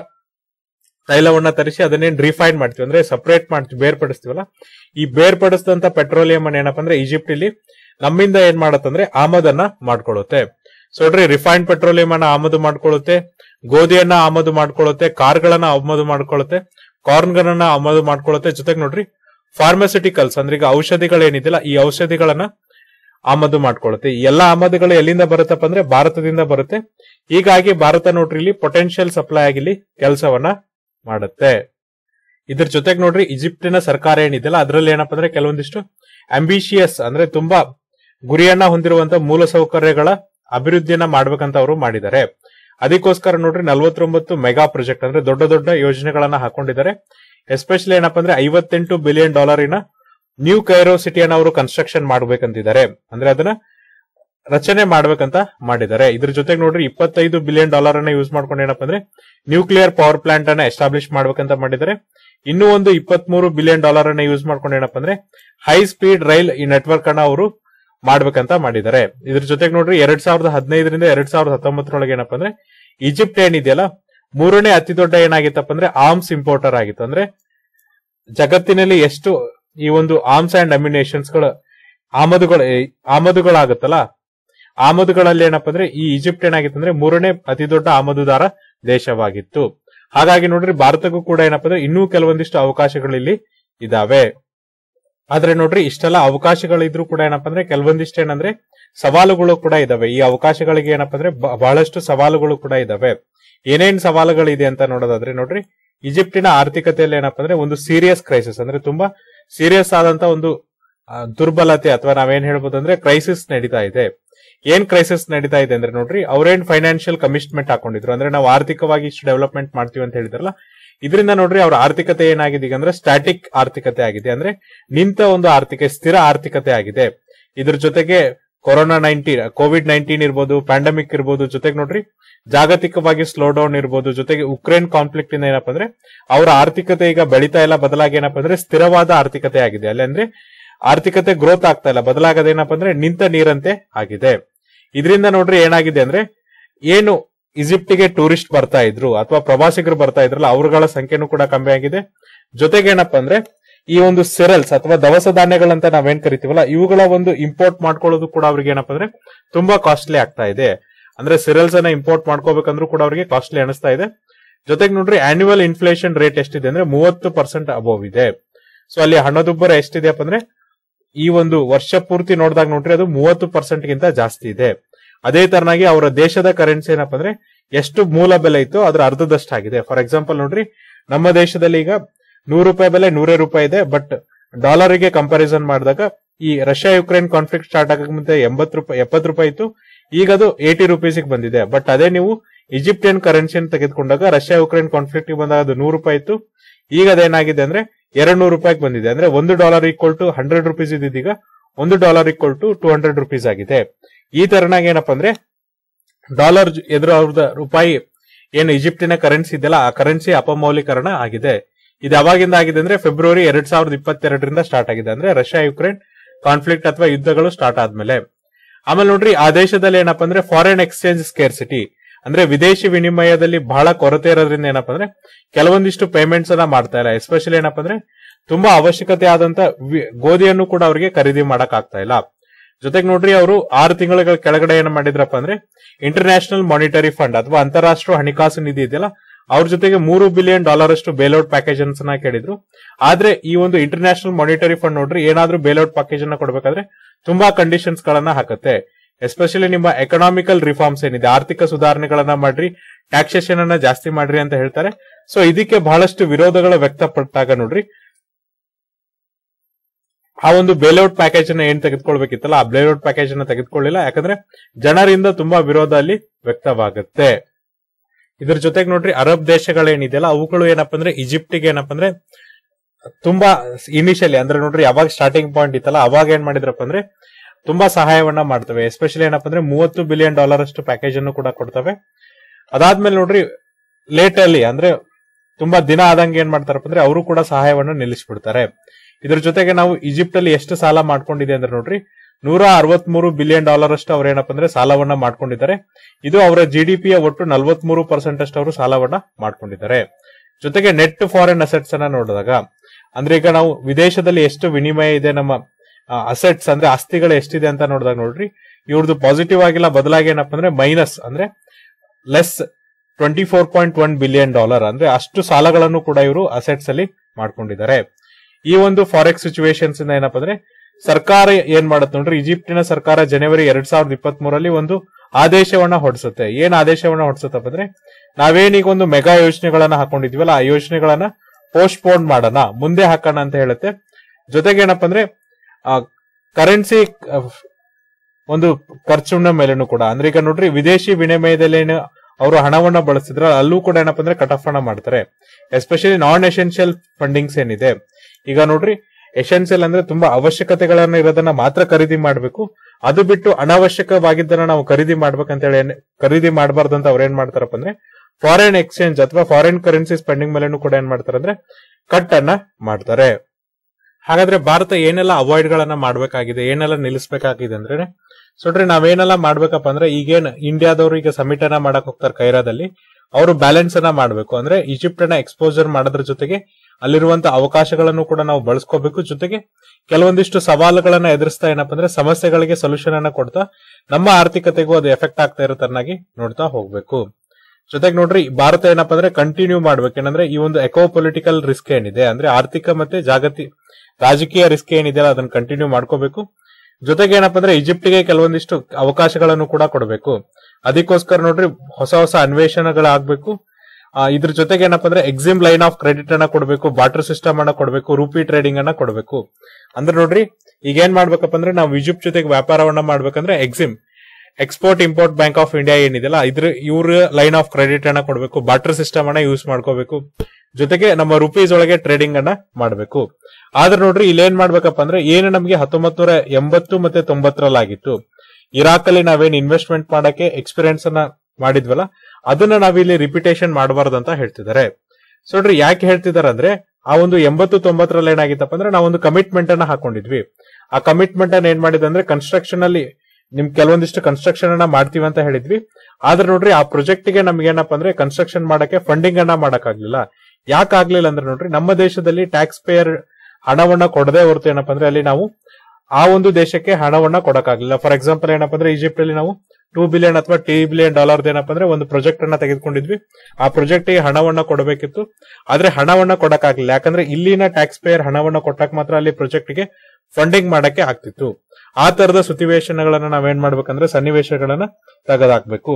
ತೈಲವನ್ನ ತರಿಸಿ ಅದನ್ನೇನ್ ರಿಫೈನ್ ಮಾಡ್ತೀವಿ ಅಂದ್ರೆ ಸಪರೇಟ್ ಮಾಡ್ತೀವಿ ಬೇರ್ಪಡಿಸ್ತೀವಲ್ಲ ಈ ಬೇರ್ಪಡಿಸಿದಂತ ಪೆಟ್ರೋಲಿಯಂ ಅನ್ನ ಏನಪ್ಪಾ ಅಂದ್ರೆ ಈಜಿಪ್ಟ್ ಇಲ್ಲಿ ನಮ್ಮಿಂದ ಏನ್ ಮಾಡತ್ತಂದ್ರೆ ಆಮದನ್ನ ಮಾಡ್ಕೊಳ್ಳುತ್ತೆ ಸೊ ನೋಡ್ರಿ ರಿಫೈನ್ಡ್ ಪೆಟ್ರೋಲಿಯಂ ಅನ್ನ ಆಮದು ಮಾಡ್ಕೊಳ್ಳುತ್ತೆ ಗೋಧಿಯನ್ನ ಆಮದು ಮಾಡ್ಕೊಳ್ಳುತ್ತೆ ಕಾರ್ಗಳನ್ನ ಆಮದು ಮಾಡ್ಕೊಳ್ಳುತ್ತೆ ಕಾರ್ನ್ ಗಳನ್ನ ಆಮದು ಮಾಡ್ಕೊಳ್ಳುತ್ತೆ ಜೊತೆಗೆ ನೋಡ್ರಿ ಫಾರ್ಮಸ್ಯೂಟಿಕಲ್ಸ್ ಅಂದ್ರೆ ಈಗ ಔಷಧಿಗಳೇನಿದೆಯಲ್ಲ ಈ ಔಷಧಿಗಳನ್ನ ಆಮದು ಮಾಡ್ಕೊಳ್ಳುತ್ತೆ ಈ ಎಲ್ಲಾ ಆಮದುಗಳು ಎಲ್ಲಿಂದ ಬರುತ್ತಪ್ಪ ಅಂದ್ರೆ ಭಾರತದಿಂದ ಬರುತ್ತೆ ಹೀಗಾಗಿ ಭಾರತ ನೋಡ್ರಿ ಇಲ್ಲಿ ಪೊಟೆನ್ಶಿಯಲ್ ಸಪ್ಲೈ ಆಗಿ ಇಲ್ಲಿ ಕೆಲಸವನ್ನ ಮಾಡುತ್ತೆ ಇದ್ರ ಜೊತೆಗೆ ನೋಡ್ರಿ ಈಜಿಪ್ಟಿನ ಸರ್ಕಾರ ಏನಿದೆಯಲ್ಲ ಅದರಲ್ಲಿ ಏನಪ್ಪಾ ಅಂದ್ರೆ ಕೆಲವೊಂದಿಷ್ಟು ಅಂಬಿಷಿಯಸ್ ಅಂದ್ರೆ ತುಂಬಾ ಗುರಿಯನ್ನ ಹೊಂದಿರುವಂತ ಮೂಲಸೌಕರ್ಯಗಳ ಅಭಿವೃದ್ಧಿಯನ್ನ ಮಾಡ್ಬೇಕಂತ ಅವರು ಮಾಡಿದ್ದಾರೆ ಅದಕ್ಕೋಸ್ಕರ ನೋಡ್ರಿ ನಲವತ್ತೊಂಬತ್ತು ಮೆಗಾ ಪ್ರಾಜೆಕ್ಟ್ ಅಂದ್ರೆ ದೊಡ್ಡ ದೊಡ್ಡ ಯೋಜನೆಗಳನ್ನ ಹಾಕೊಂಡಿದ್ದಾರೆ ಎಸ್ಪೆಷಲಿ ಏನಪ್ಪಾ ಅಂದ್ರೆ ಐವತ್ತೆಂಟು ಬಿಲಿಯನ್ ಡಾಲರಿನ ನ್ಯೂ ಕೈರೋ ಸಿಟಿಯನ್ನ ಅವರು ಕನ್ಸ್ಟ್ರಕ್ಷನ್ ಮಾಡ್ಬೇಕಂತಿದ್ದಾರೆ ಅಂದ್ರೆ ಅದನ್ನ ರಚನೆ ಮಾಡ್ಬೇಕಂತ ಮಾಡಿದ್ದಾರೆ ಇದ್ರ ಜೊತೆಗೆ ನೋಡ್ರಿ ಇಪ್ಪತ್ತೈದು ಬಿಲಿಯನ್ ಡಾಲರ್ ಅನ್ನ ಯೂಸ್ ಮಾಡ್ಕೊಂಡು ಏನಪ್ಪಾ ಅಂದ್ರೆ ನ್ಯೂಕ್ಲಿಯರ್ ಪವರ್ ಪ್ಲಾಂಟ್ ಅನ್ನ ಎಸ್ಟಾಬ್ಲಿಷ್ ಮಾಡ್ಬೇಕಂತ ಮಾಡಿದ್ದಾರೆ ಇನ್ನೂ ಒಂದು ಇಪ್ಪತ್ಮೂರು ಬಿಲಿಯನ್ ಡಾಲರ್ ಅನ್ನ ಯೂಸ್ ಮಾಡ್ಕೊಂಡು ಏನಪ್ಪಾ ಅಂದ್ರೆ ಹೈ ಸ್ಪೀಡ್ ರೈಲ್ ಈ ನೆಟ್ವರ್ಕ್ ಅನ್ನ ಅವರು ಮಾಡ್ಬೇಕಂತ ಮಾಡಿದ್ದಾರೆ ಇದ್ರ ಜೊತೆಗೆ ನೋಡ್ರಿ ಎರಡ್ ಸಾವಿರದ ಹದಿನೈದರಿಂದ ಎರಡ್ ಸಾವಿರದ ಹತ್ತೊಂಬತ್ತರೊಳಗೆ ಏನಪ್ಪಾ ಅಂದ್ರೆ ಈಜಿಪ್ಟ್ ಏನಿದೆಯಲ್ಲ ಮೂರನೇ ಅತಿ ದೊಡ್ಡ ಏನಾಗಿತ್ತಪ್ಪ ಅಂದ್ರೆ ಆರ್ಮ್ಸ್ ಇಂಪೋರ್ಟರ್ ಆಗಿತ್ತು ಅಂದ್ರೆ ಜಗತ್ತಿನಲ್ಲಿ ಎಷ್ಟು ಈ ಒಂದು ಆರ್ಮ್ಸ್ ಅಂಡ್ ಅಮ್ಯುನೇಷನ್ಸ್ ಗಳ ಆಮದುಗಳು ಆಮದುಗಳಾಗುತ್ತಲ್ಲ ಆಮದುಗಳಲ್ಲಿ ಏನಪ್ಪಾ ಅಂದ್ರೆ ಈ ಈಜಿಪ್ಟ್ ಏನಾಗಿತ್ತು ಅಂದ್ರೆ ಮೂರನೇ ಅತಿ ದೊಡ್ಡ ಆಮದುದಾರ ದೇಶವಾಗಿತ್ತು ಹಾಗಾಗಿ ನೋಡ್ರಿ ಭಾರತಕ್ಕೂ ಕೂಡ ಏನಪ್ಪಾ ಅಂದ್ರೆ ಇನ್ನೂ ಕೆಲವೊಂದಿಷ್ಟು ಅವಕಾಶಗಳು ಇಲ್ಲಿ ಇದಾವೆ ಆದ್ರೆ ನೋಡ್ರಿ ಇಷ್ಟೆಲ್ಲ ಅವಕಾಶಗಳಿದ್ರು ಕೂಡ ಏನಪ್ಪಾ ಅಂದ್ರೆ ಕೆಲವೊಂದಿಷ್ಟು ಏನಂದ್ರೆ ಸವಾಲುಗಳು ಕೂಡ ಇದಾವೆ ಈ ಅವಕಾಶಗಳಿಗೆ ಏನಪ್ಪಾ ಅಂದ್ರೆ ಬ- ಬಹಳಷ್ಟು ಸವಾಲುಗಳು ಕೂಡ ಇದಾವೆ ಏನೇನ್ ಸವಾಲುಗಳಿದೆ ಅಂತ ನೋಡೋದಾದ್ರೆ ನೋಡ್ರಿ ಈಜಿಪ್ಟಿನ ಆರ್ಥಿಕತೆಯಲ್ಲಿ ಏನಪ್ಪಾ ಅಂದ್ರೆ ಒಂದು ಸೀರಿಯಸ್ ಕ್ರೈಸಿಸ್ ಅಂದ್ರೆ ತುಂಬಾ ಸೀರಿಯಸ್ ಆದಂತ ಒಂದು ಆ, ದುರ್ಬಲತೆ ಅಥವಾ ನಾವೇನ್ ಹೇಳ್ಬೋದು ಅಂದ್ರೆ ಕ್ರೈಸಿಸ್ ನಡೀತಾ ಇದೆ ಏನ್ ಕ್ರೈಸಿಸ್ ನಡೀತಾ ಇದೆ ಅಂದ್ರೆ ನೋಡ್ರಿ ಅವ್ರೇನ್ ಫೈನಾನ್ಷಿಯಲ್ ಕಮಿಟ್ಮೆಂಟ್ ಹಾಕೊಂಡಿದ್ರು ಅಂದ್ರೆ ನಾವು ಆರ್ಥಿಕವಾಗಿ ಇಷ್ಟು ಡೆವಲಪ್ಮೆಂಟ್ ಮಾಡ್ತೀವಿ ಅಂತ ಹೇಳಿದ್ರಲ್ಲ ಇದರಿಂದ ನೋಡ್ರಿ ಅವ್ರ ಆರ್ಥಿಕತೆ ಏನಾಗಿದೆ ಈಗ ಅಂದ್ರೆ ಸ್ಟ್ಯಾಟಿಕ್ ಆರ್ಥಿಕತೆ ಆಗಿದೆ ಅಂದ್ರೆ ನಿಂತ ಒಂದು ಆರ್ಥಿಕ ಸ್ಥಿರ ಆರ್ಥಿಕತೆ ಆಗಿದೆ ಇದ್ರ ಜೊತೆಗೆ ಕೊರೋನಾ ನೈನ್ಟೀನ್ ಕೋವಿಡ್ ನೈನ್ಟೀನ್ ಇರ್ಬೋದು ಪ್ಯಾಂಡಮಿಕ್ ಇರ್ಬೋದು ಜೊತೆಗೆ ನೋಡ್ರಿ ಜಾಗತಿಕವಾಗಿ ಸ್ಲೋ ಡೌನ್ ಇರ್ಬೋದು ಜೊತೆಗೆ ಉಕ್ರೇನ್ ಕಾನ್ಫ್ಲಿಕ್ಟ್ ಇಂದ ಏನಪ್ಪಾ ಅಂದ್ರೆ ಅವರ ಆರ್ಥಿಕತೆ ಈಗ ಬೆಳೀತಾ ಇಲ್ಲ ಬದಲಾಗಿ ಏನಪ್ಪಾ ಅಂದ್ರೆ ಸ್ಥಿರವಾದ ಆರ್ಥಿಕತೆ ಆಗಿದೆ ಅಲ್ಲಿ ಅಂದ್ರೆ ಆರ್ಥಿಕತೆ ಗ್ರೋತ್ ಆಗ್ತಾ ಇಲ್ಲ ಬದಲಾಗದೇನಪ್ಪ ಅಂದ್ರೆ ನಿಂತ ನೀರಂತೆ ಆಗಿದೆ ಇದರಿಂದ ನೋಡ್ರಿ ಏನಾಗಿದೆ ಅಂದ್ರೆ ಏನು ಈಜಿಪ್ಟಿಗೆ ಟೂರಿಸ್ಟ್ ಬರ್ತಾ ಇದ್ರು ಅಥವಾ ಪ್ರವಾಸಿಗರು ಬರ್ತಾ ಇದ್ರಲ್ಲ ಅವ್ರಗಳ ಸಂಖ್ಯೆನೂ ಕೂಡ ಕಮ್ಮಿ ಆಗಿದೆ ಜೊತೆಗೆ ಏನಪ್ಪಾ ಅಂದ್ರೆ ಈ ಒಂದು ಸೆರಲ್ಸ್ ಅಥವಾ ದವಸ ಧಾನ್ಯಗಳಂತ ನಾವೇನ್ ಕರಿತೀವಲ್ಲ ಇವುಗಳ ಒಂದು ಇಂಪೋರ್ಟ್ ಮಾಡ್ಕೊಳ್ಳೋದು ಕೂಡ ಅವ್ರಿಗೆ ಏನಪ್ಪಾ ಅಂದ್ರೆ ತುಂಬಾ ಕಾಸ್ಟ್ಲಿ ಆಗ್ತಾ ಇದೆ ಅಂದ್ರೆ ಸಿರಲ್ಸ್ ಅನ್ನ ಇಂಪೋರ್ಟ್ ಮಾಡ್ಕೋಬೇಕಂದ್ರೂ ಕೂಡ ಅವ್ರಿಗೆ ಕಾಸ್ಟ್ಲಿ ಅನಿಸ್ತಾ ಇದೆ ಜೊತೆಗೆ ನೋಡ್ರಿ ಆನ್ಯುವಲ್ ಇನ್ಫ್ಲೇಷನ್ ರೇಟ್ ಎಷ್ಟಿದೆ ಅಂದ್ರೆ ಮೂವತ್ತು ಪರ್ಸೆಂಟ್ ಅಬೋವ್ ಇದೆ ಸೊ ಅಲ್ಲಿ ಹಣದುಬ್ಬರ ಎಷ್ಟಿದೆಯಪ್ಪ ಅಂದ್ರೆ ಈ ಒಂದು ವರ್ಷ ಪೂರ್ತಿ ನೋಡಿದಾಗ ನೋಡ್ರಿ ಅದು ಮೂವತ್ತು ಪರ್ಸೆಂಟ್ ಗಿಂತ ಜಾಸ್ತಿ ಇದೆ ಅದೇ ತರನಾಗಿ ಅವರ ದೇಶದ ಕರೆನ್ಸಿ ಏನಪ್ಪಾ ಅಂದ್ರೆ ಎಷ್ಟು ಮೂಲ ಬೆಲೆ ಇತ್ತು ಅದ್ರ ಅರ್ಧದಷ್ಟಾಗಿದೆ ಫಾರ್ ಎಕ್ಸಾಂಪಲ್ ನೋಡ್ರಿ ನಮ್ಮ ದೇಶದಲ್ಲಿ ಈಗ ನೂರು ರೂಪಾಯಿ ಬೆಲೆ ನೂರೇ ರೂಪಾಯಿ ಇದೆ ಬಟ್ ಡಾಲರ್ ಗೆ ಕಂಪಾರಿಸನ್ ಮಾಡಿದಾಗ ಈ ರಷ್ಯಾ ಯುಕ್ರೇನ್ ಕಾನ್ಫ್ಲಿಕ್ಟ್ ಸ್ಟಾರ್ಟ್ ಆಗಕ್ಕೆ ಮುಂಚೆ ಎಂಬತ್ತು ರೂಪಾಯಿ ಎಪ್ಪತ್ತು ರೂಪಾಯಿ ಇತ್ತು ಈಗ ಅದು ಏಟಿ ರುಪೀಸ್ ಬಂದಿದೆ ಬಟ್ ಅದೇ ನೀವು ಈಜಿಪ್ಟಿಯನ್ ಕರೆನ್ಸಿಯನ್ನು ತೆಗೆದುಕೊಂಡಾಗ ರಷ್ಯಾ ಯುಕ್ರೇನ್ ಕಾನ್ಫ್ಲಿಕ್ಟ್ ಬಂದಾಗ ಅದು ನೂರು ರೂಪಾಯಿ ಇತ್ತು ಈಗ ಅದೇನಾಗಿದೆ ಅಂದ್ರೆ ಎರಡ್ ನೂರು ರೂಪಾಯಿಗೆ ಬಂದಿದೆ ಅಂದ್ರೆ ಒಂದು dollar equal to hundred rupees ಇದ್ದಿದ್ದೀಗ ಒಂದು dollar equal to two hundred rupees ಆಗಿದೆ ಈ ತರನಾಗಿ ಏನಪ್ಪಾ ಅಂದ್ರೆ ಡಾಲರ್ ಎದುರು ಅವ್ರದ ರೂಪಾಯಿ ಏನು ಈಜಿಪ್ಟಿನ ಕರೆನ್ಸಿ ಇದೆಯಲ್ಲ ಆ ಕರೆನ್ಸಿ ಅಪಮೌಲ್ಯೀಕರಣ ಆಗಿದೆ ಇದು ಯಾವಾಗಿಂದ ಆಗಿದೆ ಅಂದ್ರೆ ಫೆಬ್ರವರಿ ಎರಡ್ ಸಾವಿರದ ಇಪ್ಪತ್ತೆರಡರಿಂದ ಸ್ಟಾರ್ಟ್ ಆಗಿದೆ ಅಂದ್ರೆ ರಷ್ಯಾ ಯುಕ್ರೇನ್ ಕಾನ್ಫ್ಲಿಕ್ಟ್ ಅಥವಾ ಯುದ್ಧಗಳು ಸ್ಟಾರ್ಟ್ ಆದ್ಮೇಲೆ ಆಮೇಲೆ ನೋಡ್ರಿ ಆ ದೇಶದಲ್ಲಿ ಏನಪ್ಪಾ ಅಂದ್ರೆ ಫಾರಿನ್ ಎಕ್ಸ್ಚೇಂಜ್ ಸ್ಕೇರ್ಸಿಟಿ ಅಂದ್ರೆ ವಿದೇಶಿ ವಿನಿಮಯದಲ್ಲಿ ಬಹಳ ಕೊರತೆ ಇರೋದ್ರಿಂದ ಏನಪ್ಪಾ ಅಂದ್ರೆ ಕೆಲವೊಂದಿಷ್ಟು ಪೇಮೆಂಟ್ಸ್ ಅನ್ನ ಮಾಡ್ತಾ ಇಲ್ಲ ಎಸ್ಪೆಷಲಿ ಏನಪ್ಪಾ ಅಂದ್ರೆ ತುಂಬಾ ಅವಶ್ಯಕತೆ ಆದಂತ ವಿ- ಗೋಧಿಯನ್ನು ಕೂಡ ಅವರಿಗೆ ಖರೀದಿ ಮಾಡಕ್ ಆಗ್ತಾ ಇಲ್ಲ ಜೊತೆಗೆ ನೋಡ್ರಿ ಅವರು ಆರು ತಿಂಗಳ ಕೆಳಗಡೆ ಏನ್ ಮಾಡಿದ್ರಪ್ಪ ಅಂದ್ರೆ ಇಂಟರ್ನ್ಯಾಷನಲ್ ಮಾನಿಟರಿ ಫಂಡ್ ಅಥವಾ ಅಂತಾರಾಷ್ಟ್ರೀಯ ಹಣಕಾಸು ನಿಧಿ ಇದೆಯಲ್ಲ ಅವ್ರ ಜೊತೆಗೆ ಮೂರು ಬಿಲಿಯನ್ ಡಾಲರ್ ಅಷ್ಟು ಬೇಲೌಟ್ ಪ್ಯಾಕೇಜ್ ಅನ್ನ ಕೇಳಿದ್ರು ಆದ್ರೆ ಈ ಒಂದು ಇಂಟರ್ನ್ಯಾಷನಲ್ ಮಾನಿಟರಿ ಫಂಡ್ ನೋಡ್ರಿ ಏನಾದ್ರೂ ಬೇಲೌಟ್ ಪ್ಯಾಕೇಜ್ ಅನ್ನ ಕೊಡ್ಬೇಕಾದ್ರೆ ತುಂಬಾ ಕಂಡೀಷನ್ಸ್ ಗಳನ್ನ ಹಾಕುತ್ತೆ ಎಸ್ಪೆಷಲಿ ನಿಮ್ಮ ಎಕನಾಮಿಕಲ್ ರಿಫಾರ್ಮ್ಸ್ ಏನಿದೆ ಆರ್ಥಿಕ ಸುಧಾರಣೆಗಳನ್ನ ಮಾಡ್ರಿ ಟ್ಯಾಕ್ಸೇಷನ್ ಅನ್ನ ಜಾಸ್ತಿ ಮಾಡ್ರಿ ಅಂತ ಹೇಳ್ತಾರೆ ಸೊ ಇದಕ್ಕೆ ಬಹಳಷ್ಟು ವಿರೋಧಗಳು ವ್ಯಕ್ತಪಟ್ಟಾಗ ನೋಡ್ರಿ ಆ ಒಂದು ಬೇಲೌಟ್ ಪ್ಯಾಕೇಜ್ ಅನ್ನ ಏನ್ ತೆಗೆದುಕೊಳ್ಬೇಕಿತ್ತಲ್ಲ ಆ ಬೇಲೌಟ್ ಪ್ಯಾಕೇಜ್ ಅನ್ನ ತೆಗೆದುಕೊಳ್ಳಿಲ್ಲ ಯಾಕಂದ್ರೆ ಜನರಿಂದ ತುಂಬಾ ವಿರೋಧ ಅಲ್ಲಿ ವ್ಯಕ್ತವಾಗುತ್ತೆ ಇದ್ರ ಜೊತೆಗೆ ನೋಡ್ರಿ ಅರಬ್ ದೇಶಗಳೇನಿದೆಯಲ್ಲ ಅವುಗಳು ಏನಪ್ಪಾ ಅಂದ್ರೆ ಈಜಿಪ್ಟಿಗೆ ಏನಪ್ಪಾ ಅಂದ್ರೆ ತುಂಬಾ ಇನಿಷಿಯಲಿ ಅಂದ್ರೆ ನೋಡ್ರಿ ಯಾವಾಗ ಸ್ಟಾರ್ಟಿಂಗ್ ಪಾಯಿಂಟ್ ಇತ್ತಲ್ಲ ಅವಾಗ ಏನ್ ಮಾಡಿದ್ರಪ್ಪ ಅಂದ್ರೆ ತುಂಬಾ ಸಹಾಯವನ್ನ ಮಾಡ್ತವೆ ಎಸ್ಪೆಷಲಿ ಏನಪ್ಪಾ ಅಂದ್ರೆ ಮೂವತ್ತು ಬಿಲಿಯನ್ ಡಾಲರ್ ಅಷ್ಟು ಪ್ಯಾಕೇಜ್ ಅನ್ನು ಕೂಡ ಕೊಡ್ತವೆ ಅದಾದ್ಮೇಲೆ ನೋಡ್ರಿ ಲೇಟ್ ಅಲ್ಲಿ ಅಂದ್ರೆ ತುಂಬಾ ದಿನ ಆದಂಗೆ ಏನ್ ಮಾಡ್ತಾರಪ್ಪ ಅಂದ್ರೆ ಅವರು ಕೂಡ ಸಹಾಯವನ್ನ ನಿಲ್ಲಿಸ್ಬಿಡ್ತಾರೆ ಇದ್ರ ಜೊತೆಗೆ ನಾವು ಈಜಿಪ್ಟ್ ಅಲ್ಲಿ ಎಷ್ಟು ಸಾಲ ಮಾಡ್ಕೊಂಡಿದೆ ಅಂದ್ರೆ ನೋಡ್ರಿ ನೂರ ಅರವತ್ಮೂರು ಬಿಲಿಯನ್ ಡಾಲರ್ ಅಷ್ಟು ಅವ್ರು ಏನಪ್ಪ ಅಂದ್ರೆ ಸಾಲವನ್ನ ಮಾಡ್ಕೊಂಡಿದ್ದಾರೆ ಇದು ಅವರ ಜಿಡಿಪಿಯ ಒಟ್ಟು ನಲವತ್ಮೂರು ಪರ್ಸೆಂಟ್ ಅಷ್ಟು ಅವರು ಸಾಲವನ್ನ ಮಾಡ್ಕೊಂಡಿದ್ದಾರೆ ಜೊತೆಗೆ ನೆಟ್ ಫಾರಿನ್ ಅಸೆಟ್ಸ್ ಅನ್ನ ನೋಡಿದಾಗ ಅಂದ್ರೆ ಈಗ ನಾವು ವಿದೇಶದಲ್ಲಿ ಎಷ್ಟು ವಿನಿಮಯ ಇದೆ ನಮ್ಮ ಅಸೆಟ್ಸ್ ಅಂದ್ರೆ ಆಸ್ತಿಗಳು ಎಷ್ಟಿದೆ ಅಂತ ನೋಡಿದಾಗ ನೋಡ್ರಿ ಇವ್ರದ್ದು ಪಾಸಿಟಿವ್ ಆಗಿಲ್ಲ ಬದಲಾಗಿ ಏನಪ್ಪ ಅಂದ್ರೆ ಮೈನಸ್ ಅಂದ್ರೆ less twenty four point one billion dollar ಅಂದ್ರೆ ಅಷ್ಟು ಸಾಲಗಳನ್ನು ಕೂಡ ಇವರು ಅಸೆಟ್ಸ್ ಅಲ್ಲಿ ಮಾಡ್ಕೊಂಡಿದ್ದಾರೆ ಈ ಒಂದು ಫಾರೆಕ್ಸ್ ಸಿಚುವೇಶನ್ಸ್ ಇಂದ ಏನಪ್ಪ ಅಂದ್ರೆ ಸರ್ಕಾರ ಏನ್ ಮಾಡುತ್ತೆ ನೋಡ್ರಿ ಈಜಿಪ್ಟಿನ ಸರ್ಕಾರ ಜನವರಿ ಎರಡ್ ಸಾವಿರದ ಇಪ್ಪತ್ತ್ ಮೂರಲ್ಲಿ ಒಂದು ಆದೇಶವನ್ನ ಹೊರಡಿಸುತ್ತೆ ಏನ್ ಆದೇಶವನ್ನ ಹೊರಡಿಸುತ್ತಪ್ಪ ಅಂದ್ರೆ ನಾವೇನೀಗ ಒಂದು ಮೆಗಾ ಯೋಜನೆಗಳನ್ನ ಹಾಕೊಂಡಿದ್ವಲ್ಲ ಆ ಯೋಜನೆಗಳನ್ನ ಪೋಸ್ಟ್ಪೋನ್ ಮಾಡೋಣ ಮುಂದೆ ಹಾಕೋಣ ಅಂತ ಹೇಳುತ್ತೆ ಜೊತೆಗೆ ಏನಪ್ಪ ಅಂದ್ರೆ ಕರೆನ್ಸಿ ಒಂದು ಖರ್ಚಿನ ಮೇಲೇನು ಕೂಡ ಅಂದ್ರೆ ಈಗ ನೋಡ್ರಿ ವಿದೇಶಿ ವಿನಿಮಯದಲ್ಲಿ ಏನು ಅವರು ಹಣವನ್ನ ಬಳಸಿದ್ರ ಅಲ್ಲೂ ಕೂಡ ಏನಪ್ಪ ಅಂದ್ರೆ ಕಟ್ ಆಫ್ ಹಣ ಮಾಡ್ತಾರೆ ಎಸ್ಪೆಷಲಿ ನಾನ್ ಎಸೆನ್ಷಿಯಲ್ ಫಂಡಿಂಗ್ಸ್ ಏನಿದೆ ಈಗ ನೋಡ್ರಿ ಎಸೆನ್ಷಿಯಲ್ ಅಂದ್ರೆ ತುಂಬಾ ಅವಶ್ಯಕತೆಗಳನ್ನ ಇರೋದನ್ನ ಮಾತ್ರ ಖರೀದಿ ಮಾಡಬೇಕು ಅದು ಬಿಟ್ಟು ಅನಾವಶ್ಯಕವಾಗಿದ್ದನ್ನ ನಾವು ಖರೀದಿ ಮಾಡ್ಬೇಕಂತ ಹೇಳಿ ಏನ್- ಖರೀದಿ ಮಾಡಬಾರ್ದು ಅಂತ ಅವ್ರು ಏನ್ ಮಾಡ್ತಾರಪ್ಪ ಅಂದ್ರೆ ಫಾರಿನ್ ಎಕ್ಸ್ಚೇಂಜ್ ಅಥವಾ ಫಾರಿನ್ ಕರೆನ್ಸಿ ಸ್ಪೆಂಡಿಂಗ್ ಮೇಲೇನು ಕೂಡ ಏನ್ ಮಾಡ್ತಾರೆ ಅಂದ್ರೆ ಕಟ್ ಅನ್ನ ಮಾಡ್ತಾರೆ ಹಾಗಾದ್ರೆ ಭಾರತ ಏನೆಲ್ಲ ಅವಾಯ್ಡ್ ಗಳನ್ನ ಮಾಡ್ಬೇಕಾಗಿದೆ ಏನೆಲ್ಲ ನಿಲ್ಲಿಸಬೇಕಾಗಿದೆ ಅಂದ್ರೆ ಸೊ ನೋಡ್ರಿ ನಾವೇನೆಲ್ಲ ಮಾಡ್ಬೇಕಪ್ಪ ಅಂದ್ರೆ ಈಗೇನ್ ಇಂಡಿಯಾದವರು ಈಗ ಸಮಿಟ್ ಅನ್ನ ಮಾಡಕ್ ಹೋಗ್ತಾರೆ ಕೈರಾದಲ್ಲಿ ಅವರು ಬ್ಯಾಲೆನ್ಸ್ ಅನ್ನ ಮಾಡಬೇಕು ಅಂದ್ರೆ ಈಜಿಪ್ಟ್ ಅನ್ನ ಎಕ್ಸ್ಪೋಜರ್ ಮಾಡೋದ್ರ ಜೊತೆಗೆ ಅಲ್ಲಿರುವಂತ ಅವಕಾಶಗಳನ್ನು ಕೂಡ ನಾವು ಬಳಸ್ಕೋಬೇಕು ಜೊತೆಗೆ ಕೆಲವೊಂದಿಷ್ಟು ಸವಾಲುಗಳನ್ನ ಎದುರಿಸ್ತಾ ಏನಪ್ಪ ಅಂದ್ರೆ ಸಮಸ್ಯೆಗಳಿಗೆ ಸೊಲ್ಯೂಷನ್ ಅನ್ನ ಕೊಡ್ತಾ ನಮ್ಮ ಆರ್ಥಿಕತೆಗೂ ಅದು ಎಫೆಕ್ಟ್ ಆಗ್ತಾ ಇರೋ ತರನಾಗಿ ನೋಡ್ತಾ ಹೋಗ್ಬೇಕು ಜೊತೆಗೆ ನೋಡ್ರಿ ಭಾರತ ಏನಪ್ಪಾ ಅಂದ್ರೆ ಕಂಟಿನ್ಯೂ ಮಾಡ್ಬೇಕು ಏನಂದ್ರೆ ಈ ಒಂದು ಎಕೋ ಪೊಲಿಟಿಕಲ್ ರಿಸ್ಕ್ ಏನಿದೆ ಅಂದ್ರೆ ಆರ್ಥಿಕ ಮತ್ತೆ ಜಾಗತಿಕ ರಾಜಕೀಯ ರಿಸ್ಕ್ ಏನಿದೆ ಅದನ್ನ ಕಂಟಿನ್ಯೂ ಮಾಡ್ಕೋಬೇಕು ಜೊತೆಗೆ ಏನಪ್ಪಾ ಅಂದ್ರೆ ಈಜಿಪ್ಟಿಗೆ ಕೆಲವೊಂದಿಷ್ಟು ಅವಕಾಶಗಳನ್ನು ಕೂಡ ಕೊಡಬೇಕು ಅದಕ್ಕೋಸ್ಕರ ನೋಡ್ರಿ ಹೊಸ ಹೊಸ ಅನ್ವೇಷಣೆಗಳಾಗಬೇಕು ಇದ್ರ ಜೊತೆಗೆ ಏನಪ್ಪಾ ಅಂದ್ರೆ ಎಕ್ಸಿಮ್ ಲೈನ್ ಆಫ್ ಕ್ರೆಡಿಟ್ ಅನ್ನ ಕೊಡಬೇಕು ಬಾಟರ್ ಸಿಸ್ಟಮ್ ಅನ್ನ ಕೊಡಬೇಕು ರೂಪಿ ಟ್ರೇಡಿಂಗ್ ಅನ್ನ ಕೊಡಬೇಕು ಅಂದ್ರೆ ನೋಡ್ರಿ ಈಗ ಏನ್ ಮಾಡ್ಬೇಕಪ್ಪ ಅಂದ್ರೆ ನಾವು ಈಜಿಪ್ಟ್ ಜೊತೆಗೆ ವ್ಯಾಪಾರವನ್ನ ಮಾಡ್ಬೇಕಂದ್ರೆ EXIM export import bank of India ಏನಿದೆಯಲ್ಲ ಇದ್ರ ಇವ್ರ ಲೈನ್ ಆಫ್ ಕ್ರೆಡಿಟ್ ಅನ್ನ ಕೊಡಬೇಕು ಬಾಟರ್ ಸಿಸ್ಟಮ್ ಅನ್ನ ಯೂಸ್ ಮಾಡ್ಕೋಬೇಕು ಜೊತೆಗೆ ನಮ್ಮ ರುಪೀಸ್ ಒಳಗೆ ಟ್ರೇಡಿಂಗ್ ಅನ್ನ ಮಾಡಬೇಕು ಆದ್ರೆ ನೋಡ್ರಿ ಇಲ್ಲಿ ಏನ್ ಮಾಡ್ಬೇಕಪ್ಪ ಅಂದ್ರೆ ಏನು ನಮಗೆ ಹತ್ತೊಂಬತ್ ನೂರ ಎಂಬತ್ತು ಮತ್ತೆ ತೊಂಬತ್ತರಲ್ಲಾಗಿತ್ತು ಇರಾಕ್ ಅಲ್ಲಿ ನಾವೇನ್ ಇನ್ವೆಸ್ಟ್ಮೆಂಟ್ ಮಾಡಕ್ಕೆ ಎಕ್ಸ್ಪೀರಿಯನ್ಸ್ ಅನ್ನ ಮಾಡಿದ್ವಲ್ಲ ಅದನ್ನ ನಾವಿಲ್ಲಿ ರಿಪಿಟೇಷನ್ ಮಾಡಬಾರ್ದು ಅಂತ ಹೇಳ್ತಿದ್ದಾರೆ ಸೊ ನೋಡ್ರಿ ಯಾಕೆ ಹೇಳ್ತಿದಾರೆ ಅಂದ್ರೆ ಆ ಒಂದು ಎಂಬತ್ತು ತೊಂಬತ್ತರಲ್ಲಿ ಏನಾಗಿತ್ತಪ್ಪ ಅಂದ್ರೆ ನಾವೊಂದು ಕಮಿಟ್ಮೆಂಟ್ ಅನ್ನ ಹಾಕೊಂಡಿದ್ವಿ ಆ ಕಮಿಟ್ಮೆಂಟ್ ಅನ್ನ ಏನ್ ಮಾಡಿದೆ ಅಂದ್ರೆ ಕನ್ಸ್ಟ್ರಕ್ಷನ್ ಅಲ್ಲಿ ನಿಮ್ ಕೆಲವೊಂದಿಷ್ಟು ಕನ್ಸ್ಟ್ರಕ್ಷನ್ ಅನ್ನ ಮಾಡ್ತೀವಿ ಅಂತ ಹೇಳಿದ್ವಿ ಆದ್ರೆ ನೋಡ್ರಿ ಆ ಪ್ರಾಜೆಕ್ಟ್ ಗೆ ನಮ್ಗೆ ಏನಪ್ಪಾ ಅಂದ್ರೆ ಕನ್ಸ್ಟ್ರಕ್ಷನ್ ಮಾಡಕ್ಕೆ ಫಂಡಿಂಗ್ ಅನ್ನ ಮಾಡಕ್ ಆಗ್ಲಿಲ್ಲ ಯಾಕೆ ಆಗ್ಲಿಲ್ಲ ಅಂದ್ರೆ ನೋಡ್ರಿ ನಮ್ಮ ದೇಶದಲ್ಲಿ ಟ್ಯಾಕ್ಸ್ ಪೇಯರ್ ಹಣವನ್ನ ಕೊಡದೆ ಹೊರತು ಏನಪ್ಪಾ ಅಂದ್ರೆ ಅಲ್ಲಿ ನಾವು ಆ ಒಂದು ದೇಶಕ್ಕೆ ಹಣವನ್ನ ಕೊಡಕ್ಕಾಗ್ಲಿಲ್ಲ ಫಾರ್ ಎಕ್ಸಾಂಪಲ್ ಏನಪ್ಪಾ ಅಂದ್ರೆ ಈಜಿಪ್ಟ್ ಅಲ್ಲಿ ನಾವು ಟೂ ಬಿಲಿಯನ್ ಅಥವಾ ಟಿ ಬಿಲಿಯನ್ ಡಾಲರ್ ಏನಪ್ಪಾ ಅಂದ್ರೆ ಒಂದು ಪ್ರಾಜೆಕ್ಟ್ ಅನ್ನ ತೆಗೆದುಕೊಂಡಿದ್ವಿ ಆ ಪ್ರಾಜೆಕ್ಟ್ ಗೆ ಹಣವನ್ನ ಕೊಡಬೇಕಿತ್ತು ಆದ್ರೆ ಹಣವನ್ನ ಕೊಡಕ್ಕಾಗ್ಲಿಲ್ಲ ಯಾಕಂದ್ರೆ ಇಲ್ಲಿನ ಟ್ಯಾಕ್ಸ್ ಪೇಯರ್ ಹಣವನ್ನ ಕೊಟ್ಟಾಗ ಮಾತ್ರ ಅಲ್ಲಿ ಪ್ರಾಜೆಕ್ಟ್ ಗೆ ಫಂಡಿಂಗ್ ಮಾಡಕ್ಕೆ ಆಗ್ತಿತ್ತು ಆ ತರದ ಸಿಚುವೇಶನ್ ಗಳನ್ನ ನಾವೇನ್ ಮಾಡ್ಬೇಕಂದ್ರೆ ಸನ್ನಿವೇಶಗಳನ್ನ ತೆಗೆದಾಕ್ಬೇಕು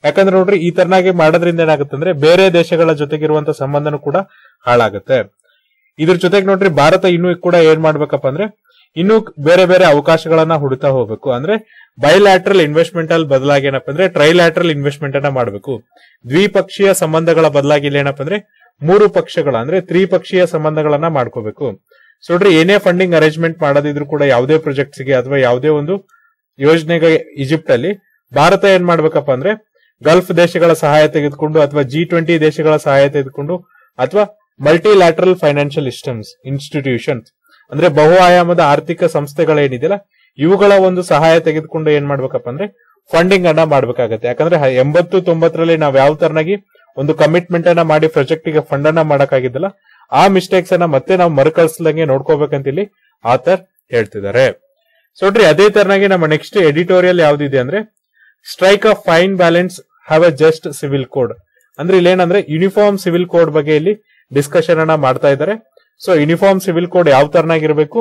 ಯಾಕಂದ್ರೆ ನೋಡ್ರಿ ಈ ತರನಾಗಿ ಮಾಡೋದ್ರಿಂದ ಏನಾಗುತ್ತೆ ಅಂದ್ರೆ ಬೇರೆ ದೇಶಗಳ ಜೊತೆಗಿರುವಂತ ಸಂಬಂಧನೂ ಕೂಡ ಹಾಳಾಗುತ್ತೆ ಇದ್ರ ಜೊತೆಗೆ ನೋಡ್ರಿ ಭಾರತ ಇನ್ನೂ ಕೂಡ ಏನ್ ಮಾಡ್ಬೇಕಪ್ಪ ಅಂದ್ರೆ ಇನ್ನು ಬೇರೆ ಬೇರೆ ಅವಕಾಶಗಳನ್ನ ಹುಡುಕ್ತಾ ಹೋಗ್ಬೇಕು ಅಂದ್ರೆ ಬೈಲ್ಯಾಟ್ರಲ್ ಇನ್ವೆಸ್ಟ್ಮೆಂಟ್ ಅಲ್ಲಿ ಬದಲಾಗಿ ಏನಪ್ಪ ಅಂದ್ರೆ ಟ್ರೈಲ್ಯಾಟ್ರಲ್ ಇನ್ವೆಸ್ಟ್ಮೆಂಟ್ ಅನ್ನ ಮಾಡಬೇಕು ದ್ವಿಪಕ್ಷೀಯ ಸಂಬಂಧಗಳ ಬದಲಾಗಿ ಇಲ್ಲಿ ಏನಪ್ಪ ಅಂದ್ರೆ ಮೂರು ಪಕ್ಷಗಳ ಅಂದ್ರೆ ತ್ರಿಪಕ್ಷೀಯ ಸಂಬಂಧಗಳನ್ನ ಮಾಡ್ಕೋಬೇಕು ಸೊ ನೋಡ್ರಿ ಏನೇ ಫಂಡಿಂಗ್ ಅರೇಂಜ್ಮೆಂಟ್ ಮಾಡೋದಿದ್ರು ಕೂಡ ಯಾವುದೇ ಪ್ರಾಜೆಕ್ಟ್ಸ್ ಗೆ ಅಥವಾ ಯಾವುದೇ ಒಂದು ಯೋಜನೆಗೆ ಈಜಿಪ್ಟ್ ಅಲ್ಲಿ ಭಾರತ ಏನ್ ಮಾಡ್ಬೇಕಪ್ಪ ಅಂದ್ರೆ ಗಲ್ಫ್ ದೇಶಗಳ ಸಹಾಯ ತೆಗೆದುಕೊಂಡು ಅಥವಾ ಜಿ ಟ್ವೆಂಟಿ ದೇಶಗಳ ಸಹಾಯ ತೆಗೆದುಕೊಂಡು ಅಥವಾ ಮಲ್ಟಿಲ್ಯಾಟ್ರಲ್ ಫೈನಾನ್ಷಿಯಲ್ ಸಿಸ್ಟಮ್ಸ್ ಇನ್ಸ್ಟಿಟ್ಯೂಷನ್ಸ್ ಅಂದ್ರೆ ಬಹು ಆಯಾಮದ ಆರ್ಥಿಕ ಸಂಸ್ಥೆಗಳೇನಿದೆಯಲ್ಲ ಇವುಗಳ ಒಂದು ಸಹಾಯ ತೆಗೆದುಕೊಂಡು ಏನ್ ಮಾಡ್ಬೇಕಪ್ಪ ಅಂದ್ರೆ ಫಂಡಿಂಗ್ ಅನ್ನ ಮಾಡ್ಬೇಕಾಗತ್ತೆ ಯಾಕಂದ್ರೆ ಹ- ಎಂಬತ್ತು ತೊಂಬತ್ತರಲ್ಲಿ ನಾವ್ ಯಾವ ತರನಾಗಿ ಒಂದು ಕಮಿಟ್ಮೆಂಟ್ ಅನ್ನ ಮಾಡಿ ಪ್ರಾಜೆಕ್ಟ್ ಗೆ ಫಂಡ್ ಅನ್ನ ಮಾಡಕ್ಕಾಗಿದ್ದಲ್ಲ ಆ ಮಿಸ್ಟೇಕ್ಸ್ ಅನ್ನ ಮತ್ತೆ ನಾವು ಮರುಕಳಿಸ್ದಂಗೆ ನೋಡ್ಕೋಬೇಕಂತ ಇಲ್ಲಿ ಆಥರ್ ಹೇಳ್ತಿದ್ದಾರೆ ಸೊ ನೋಡ್ರಿ ಅದೇ ತರನಾಗಿ ನಮ್ಮ ನೆಕ್ಸ್ಟ್ ಎಡಿಟೋರಿಯಲ್ ಯಾವ್ದಿದೆ ಅಂದ್ರೆ strike of fine balance have a just civil code ಅಂದ್ರೆ ಇಲ್ಲಿ ಏನಂದ್ರೆ ಯೂನಿಫಾರ್ಮ್ ಸಿವಿಲ್ ಕೋಡ್ ಬಗ್ಗೆ ಇಲ್ಲಿ ಡಿಸ್ಕಷನ್ ಅನ್ನ ಮಾಡ್ತಾ ಇದ್ದಾರೆ ಸೊ ಯೂನಿಫಾರ್ಮ್ ಸಿವಿಲ್ ಕೋಡ್ ಯಾವ ತರನಾಗಿರ್ಬೇಕು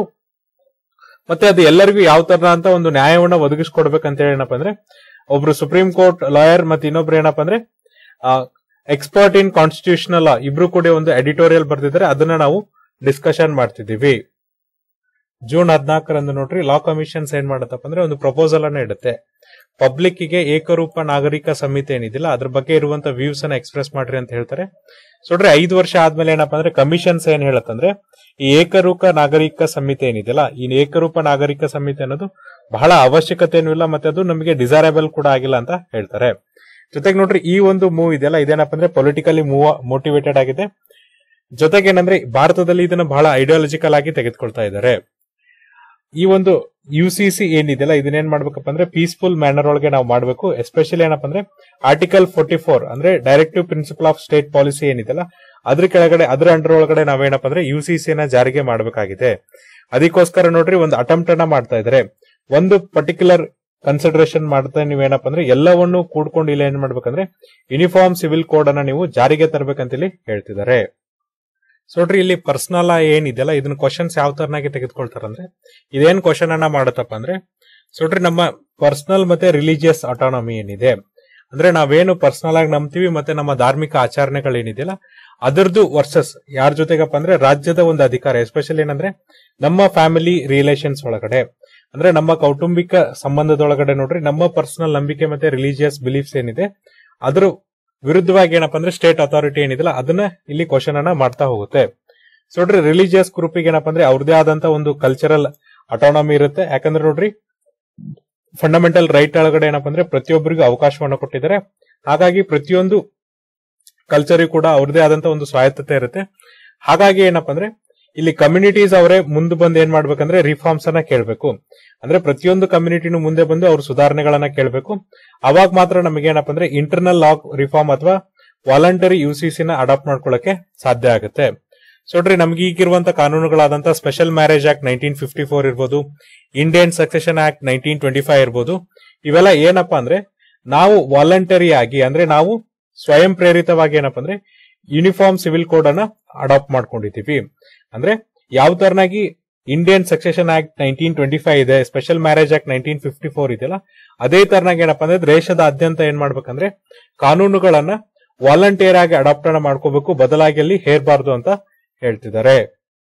ಮತ್ತೆ ಅದು ಎಲ್ಲರಿಗೂ ಯಾವ ತರ ಅಂತ ಒಂದು ನ್ಯಾಯವನ್ನ ಒದಗಿಸ್ಕೊಡ್ಬೇಕಂತ ಹೇಳಿ ಏನಪ್ಪ ಅಂದ್ರೆ ಒಬ್ರು ಸುಪ್ರೀಂ ಕೋರ್ಟ್ ಲಾಯರ್ ಮತ್ತೆ ಇನ್ನೊಬ್ರು ಏನಪ್ಪ ಅಂದ್ರೆ ಎಕ್ಸ್ಪರ್ಟ್ ಇನ್ ಕಾನ್ಸ್ಟಿಟ್ಯೂಷನಲ್ ಲಾ ಇಬ್ರು ಕೂಡ ಒಂದು ಎಡಿಟೋರಿಯಲ್ ಬರ್ದಿದ್ದಾರೆ ಅದನ್ನ ನಾವು ಡಿಸ್ಕಷನ್ ಮಾಡ್ತಿದೀವಿ ಜೂನ್ ಹದಿನಾಲ್ಕರಂದು ನೋಡ್ರಿ ಲಾ ಕಮಿಷನ್ಸ್ ಏನ್ ಮಾಡತ್ತಪ್ಪ ಅಂದ್ರೆ ಒಂದು ಪ್ರಪೋಸಲ್ ಅನ್ನ ಇಡುತ್ತೆ ಪಬ್ಲಿಕ್ ಗೆ ಏಕರೂಪ ನಾಗರಿಕ ಸಂಹಿತೆ ಏನಿದಿಲ್ಲ ಅದ್ರ ಬಗ್ಗೆ ಇರುವಂತ ವ್ಯೂಸ್ ಅನ್ನ ಎಕ್ಸ್ಪ್ರೆಸ್ ಮಾಡ್ರಿ ಅಂತ ಹೇಳ್ತಾರೆ ಸೊ ನೋಡ್ರಿ ಐದು ವರ್ಷ ಆದ್ಮೇಲೆ ಏನಪ್ಪಾ ಅಂದ್ರೆ ಕಮಿಷನ್ಸ್ ಏನ್ ಹೇಳತ್ತಂದ್ರೆ ಈ ಏಕರೂಪ ನಾಗರಿಕ ಸಂಹಿತೆ ಏನಿದೆಯಲ್ಲ ಈ ಏಕರೂಪ ನಾಗರಿಕ ಸಂಹಿತೆ ಅನ್ನೋದು ಬಹಳ ಅವಶ್ಯಕತೆನೂ ಇಲ್ಲ ಮತ್ತೆ ಅದು ನಮಗೆ ಡಿಸೈರಬಲ್ ಕೂಡ ಆಗಿಲ್ಲ ಅಂತ ಹೇಳ್ತಾರೆ ಜೊತೆಗೆ ನೋಡ್ರಿ ಈ ಒಂದು ಮೂವ್ ಇದೆಯಲ್ಲ ಇದೇನಪ್ಪ ಅಂದ್ರೆ ಪೊಲಿಟಿಕಲಿ ಮೂವ್ ಮೋಟಿವೇಟೆಡ್ ಆಗಿದೆ ಜೊತೆಗೆ ಏನಂದ್ರೆ ಭಾರತದಲ್ಲಿ ಇದನ್ನ ಬಹಳ ಐಡಿಯಾಲಜಿಕಲ್ ಆಗಿ ತೆಗೆದುಕೊಳ್ತಾ ಇದ್ದಾರೆ ಈ ಒಂದು ಯು ಸಿ ಸಿ ಏನಿದೆಯಲ್ಲ ಇದನ್ನೇನ್ ಮಾಡ್ಬೇಕಪ್ಪ ಅಂದ್ರೆ ಪೀಸ್ಫುಲ್ ಮ್ಯಾನರ್ ಒಳಗೆ ನಾವು ಮಾಡಬೇಕು ಎಸ್ಪೆಷಲಿ ಏನಪ್ಪ ಅಂದ್ರೆ ಆರ್ಟಿಕಲ್ ಫೋರ್ಟಿ ಫೋರ್ ಅಂದ್ರೆ directive principle of state policy ಏನಿದೆಯಲ್ಲ ಅದ್ರ ಕೆಳಗಡೆ ಅದ್ರ ಅಂಡರ್ ಒಳಗಡೆ ನಾವೇನಪ್ಪ ಅಂದ್ರೆ ಯು ಸಿ ಸಿ ನ ಜಾರಿಗೆ ಮಾಡಬೇಕಾಗಿದೆ ಅದಕ್ಕೋಸ್ಕರ ನೋಡ್ರಿ ಒಂದು ಅಟೆಂಪ್ಟ್ ಅನ್ನ ಮಾಡ್ತಾ ಇದ್ದಾರೆ ಒಂದು ಪರ್ಟಿಕ್ಯುಲರ್ ಕನ್ಸಿಡರೇಷನ್ ಮಾಡ್ತಾ ನೀವೇನಪ್ಪ ಅಂದ್ರೆ ಎಲ್ಲವನ್ನೂ ಕೂಡ್ಕೊಂಡು ಇಲ್ಲಿ ಏನ್ ಮಾಡ್ಬೇಕಂದ್ರೆ ಯೂನಿಫಾರ್ಮ್ ಸಿವಿಲ್ ಕೋಡ್ ಅನ್ನ ನೀವು ಜಾರಿಗೆ ತರಬೇಕಂತ ಇಲ್ಲಿ ಹೇಳ್ತಿದ್ದಾರೆ ಸೊ ನೋಡ್ರಿ ಇಲ್ಲಿ ಪರ್ಸನಲ್ ಏನಿದೆಯಲ್ಲ ಇದನ್ನ ಕ್ವಶನ್ಸ್ ಯಾವ ತರನಾಗಿ ತೆಗೆದುಕೊಳ್ತಾರಂದ್ರೆ ಇದೇನ್ ಕ್ವಶನ್ ಅನ್ನ ಮಾಡತ್ತಪ್ಪ ಅಂದ್ರೆ ಸೊ ನೋಡ್ರಿ ನಮ್ಮ ಪರ್ಸನಲ್ ಮತ್ತೆ ರಿಲಿಜಿಯಸ್ ಅಟಾನಮಿ ಏನಿದೆ ಅಂದ್ರೆ ನಾವೇನು ಪರ್ಸನಲ್ ಆಗಿ ನಂಬ್ತೀವಿ ಮತ್ತೆ ನಮ್ಮ ಧಾರ್ಮಿಕ ಆಚರಣೆಗಳೇನಿದೆಯಲ್ಲ ಅದರದ್ದು ವರ್ಸಸ್ ಯಾರ ಜೊತೆಗಪ್ಪ ಅಂದ್ರೆ ರಾಜ್ಯದ ಒಂದು ಅಧಿಕಾರ ಎಸ್ಪೆಷಲಿ ಏನಂದ್ರೆ ನಮ್ಮ ಫ್ಯಾಮಿಲಿ ರಿಲೇಷನ್ಸ್ ಒಳಗಡೆ ಅಂದ್ರೆ ನಮ್ಮ ಕೌಟುಂಬಿಕ ಸಂಬಂಧದೊಳಗಡೆ ನೋಡ್ರಿ ನಮ್ಮ ಪರ್ಸನಲ್ ನಂಬಿಕೆ ಮತ್ತೆ ರಿಲಿಜಿಯಸ್ ಬಿಲೀಫ್ಸ್ ಏನಿದೆ ಅದ್ರ ವಿರುದ್ಧವಾಗಿ ಏನಪ್ಪಾ ಅಂದ್ರೆ ಸ್ಟೇಟ್ ಅಥಾರಿಟಿ ಏನಿದೆಲ್ಲ ಅದನ್ನ ಇಲ್ಲಿ ಕ್ವಶನ್ ಅನ್ನ ಮಾಡ್ತಾ ಹೋಗುತ್ತೆ ಸೊ ನೋಡ್ರಿ ರಿಲಿಜಿಯಸ್ ಗ್ರೂಪಿಗೆ ಏನಪ್ಪಾ ಅಂದ್ರೆ ಅವ್ರದೇ ಆದಂತ ಒಂದು ಕಲ್ಚರಲ್ ಅಟಾನಮಿ ಇರುತ್ತೆ ಯಾಕಂದ್ರೆ ನೋಡ್ರಿ ಫಂಡಮೆಂಟಲ್ ರೈಟ್ ಒಳಗಡೆ ಏನಪ್ಪಾ ಅಂದ್ರೆ ಪ್ರತಿಯೊಬ್ಬರಿಗೂ ಅವಕಾಶವನ್ನ ಕೊಟ್ಟಿದ್ದಾರೆ ಹಾಗಾಗಿ ಪ್ರತಿಯೊಂದು ಕಲ್ಚರ್ ಕೂಡ ಅವ್ರದೇ ಆದಂತ ಒಂದು ಸ್ವಾಯತ್ತತೆ ಇರುತ್ತೆ ಹಾಗಾಗಿ ಏನಪ್ಪಾ ಅಂದ್ರೆ ಇಲ್ಲಿ ಕಮ್ಯುನಿಟೀಸ್ ಅವರೇ ಮುಂದೆ ಬಂದು ಏನ್ ಮಾಡ್ಬೇಕಂದ್ರೆ ರಿಫಾರ್ಮ್ಸ್ ಅನ್ನ ಕೇಳಬೇಕು ಅಂದ್ರೆ ಪ್ರತಿಯೊಂದು ಕಮ್ಯುನಿಟಿನೂ ಮುಂದೆ ಬಂದು ಅವ್ರ ಸುಧಾರಣೆಗಳನ್ನ ಕೇಳಬೇಕು ಅವಾಗ ಮಾತ್ರ ನಮಗೆ ಏನಪ್ಪಾ ಅಂದ್ರೆ ಇಂಟರ್ನಲ್ ಲಾ ರಿಫಾರ್ಮ್ ಅಥವಾ ವಾಲಂಟರಿ ಯುಸಿಸಿ ನ ಅಡಾಪ್ಟ್ ಮಾಡ್ಕೊಳ್ಳಕ್ಕೆ ಸಾಧ್ಯ ಆಗುತ್ತೆ ಸೊ ನೋಡ್ರಿ ನಮ್ಗೆ ಈಗಿರುವಂತ ಕಾನೂನುಗಳಾದಂತ special marriage act nineteen fifty four ಇರ್ಬೋದು Indian succession act nineteen twenty five ಇರ್ಬೋದು ಇವೆಲ್ಲ ಏನಪ್ಪಾ ಅಂದ್ರೆ ನಾವು ವಾಲಂಟರಿ ಆಗಿ ಅಂದ್ರೆ ನಾವು ಸ್ವಯಂ ಪ್ರೇರಿತವಾಗಿ ಏನಪ್ಪಾ ಅಂದ್ರೆ ಯೂನಿಫಾರ್ಮ್ ಸಿವಿಲ್ ಕೋಡ್ ಅನ್ನ ಅಡಾಪ್ಟ್ ಮಾಡ್ಕೊಂಡಿದೀವಿ ಅಂದ್ರೆ ಯಾವ ತರನಾಗಿ Indian succession act nineteen twenty five ಇದೆ special marriage act nineteen fifty four ಇದೆಯಲ್ಲ ಅದೇ ತರನಾಗಿ ಏನಪ್ಪಾ ಅಂದ್ರೆ ದೇಶದಾದ್ಯಂತ ಏನ್ ಮಾಡ್ಬೇಕಂದ್ರೆ ಕಾನೂನುಗಳನ್ನ ವಾಲಂಟಿಯರ್ ಆಗಿ ಅಡಾಪ್ಟ್ ಅನ್ನ ಮಾಡ್ಕೋಬೇಕು ಬದಲಾಗಿ ಅಲ್ಲಿ ಹೇರ್ಬಾರ್ದು ಅಂತ ಹೇಳ್ತಿದ್ದಾರೆ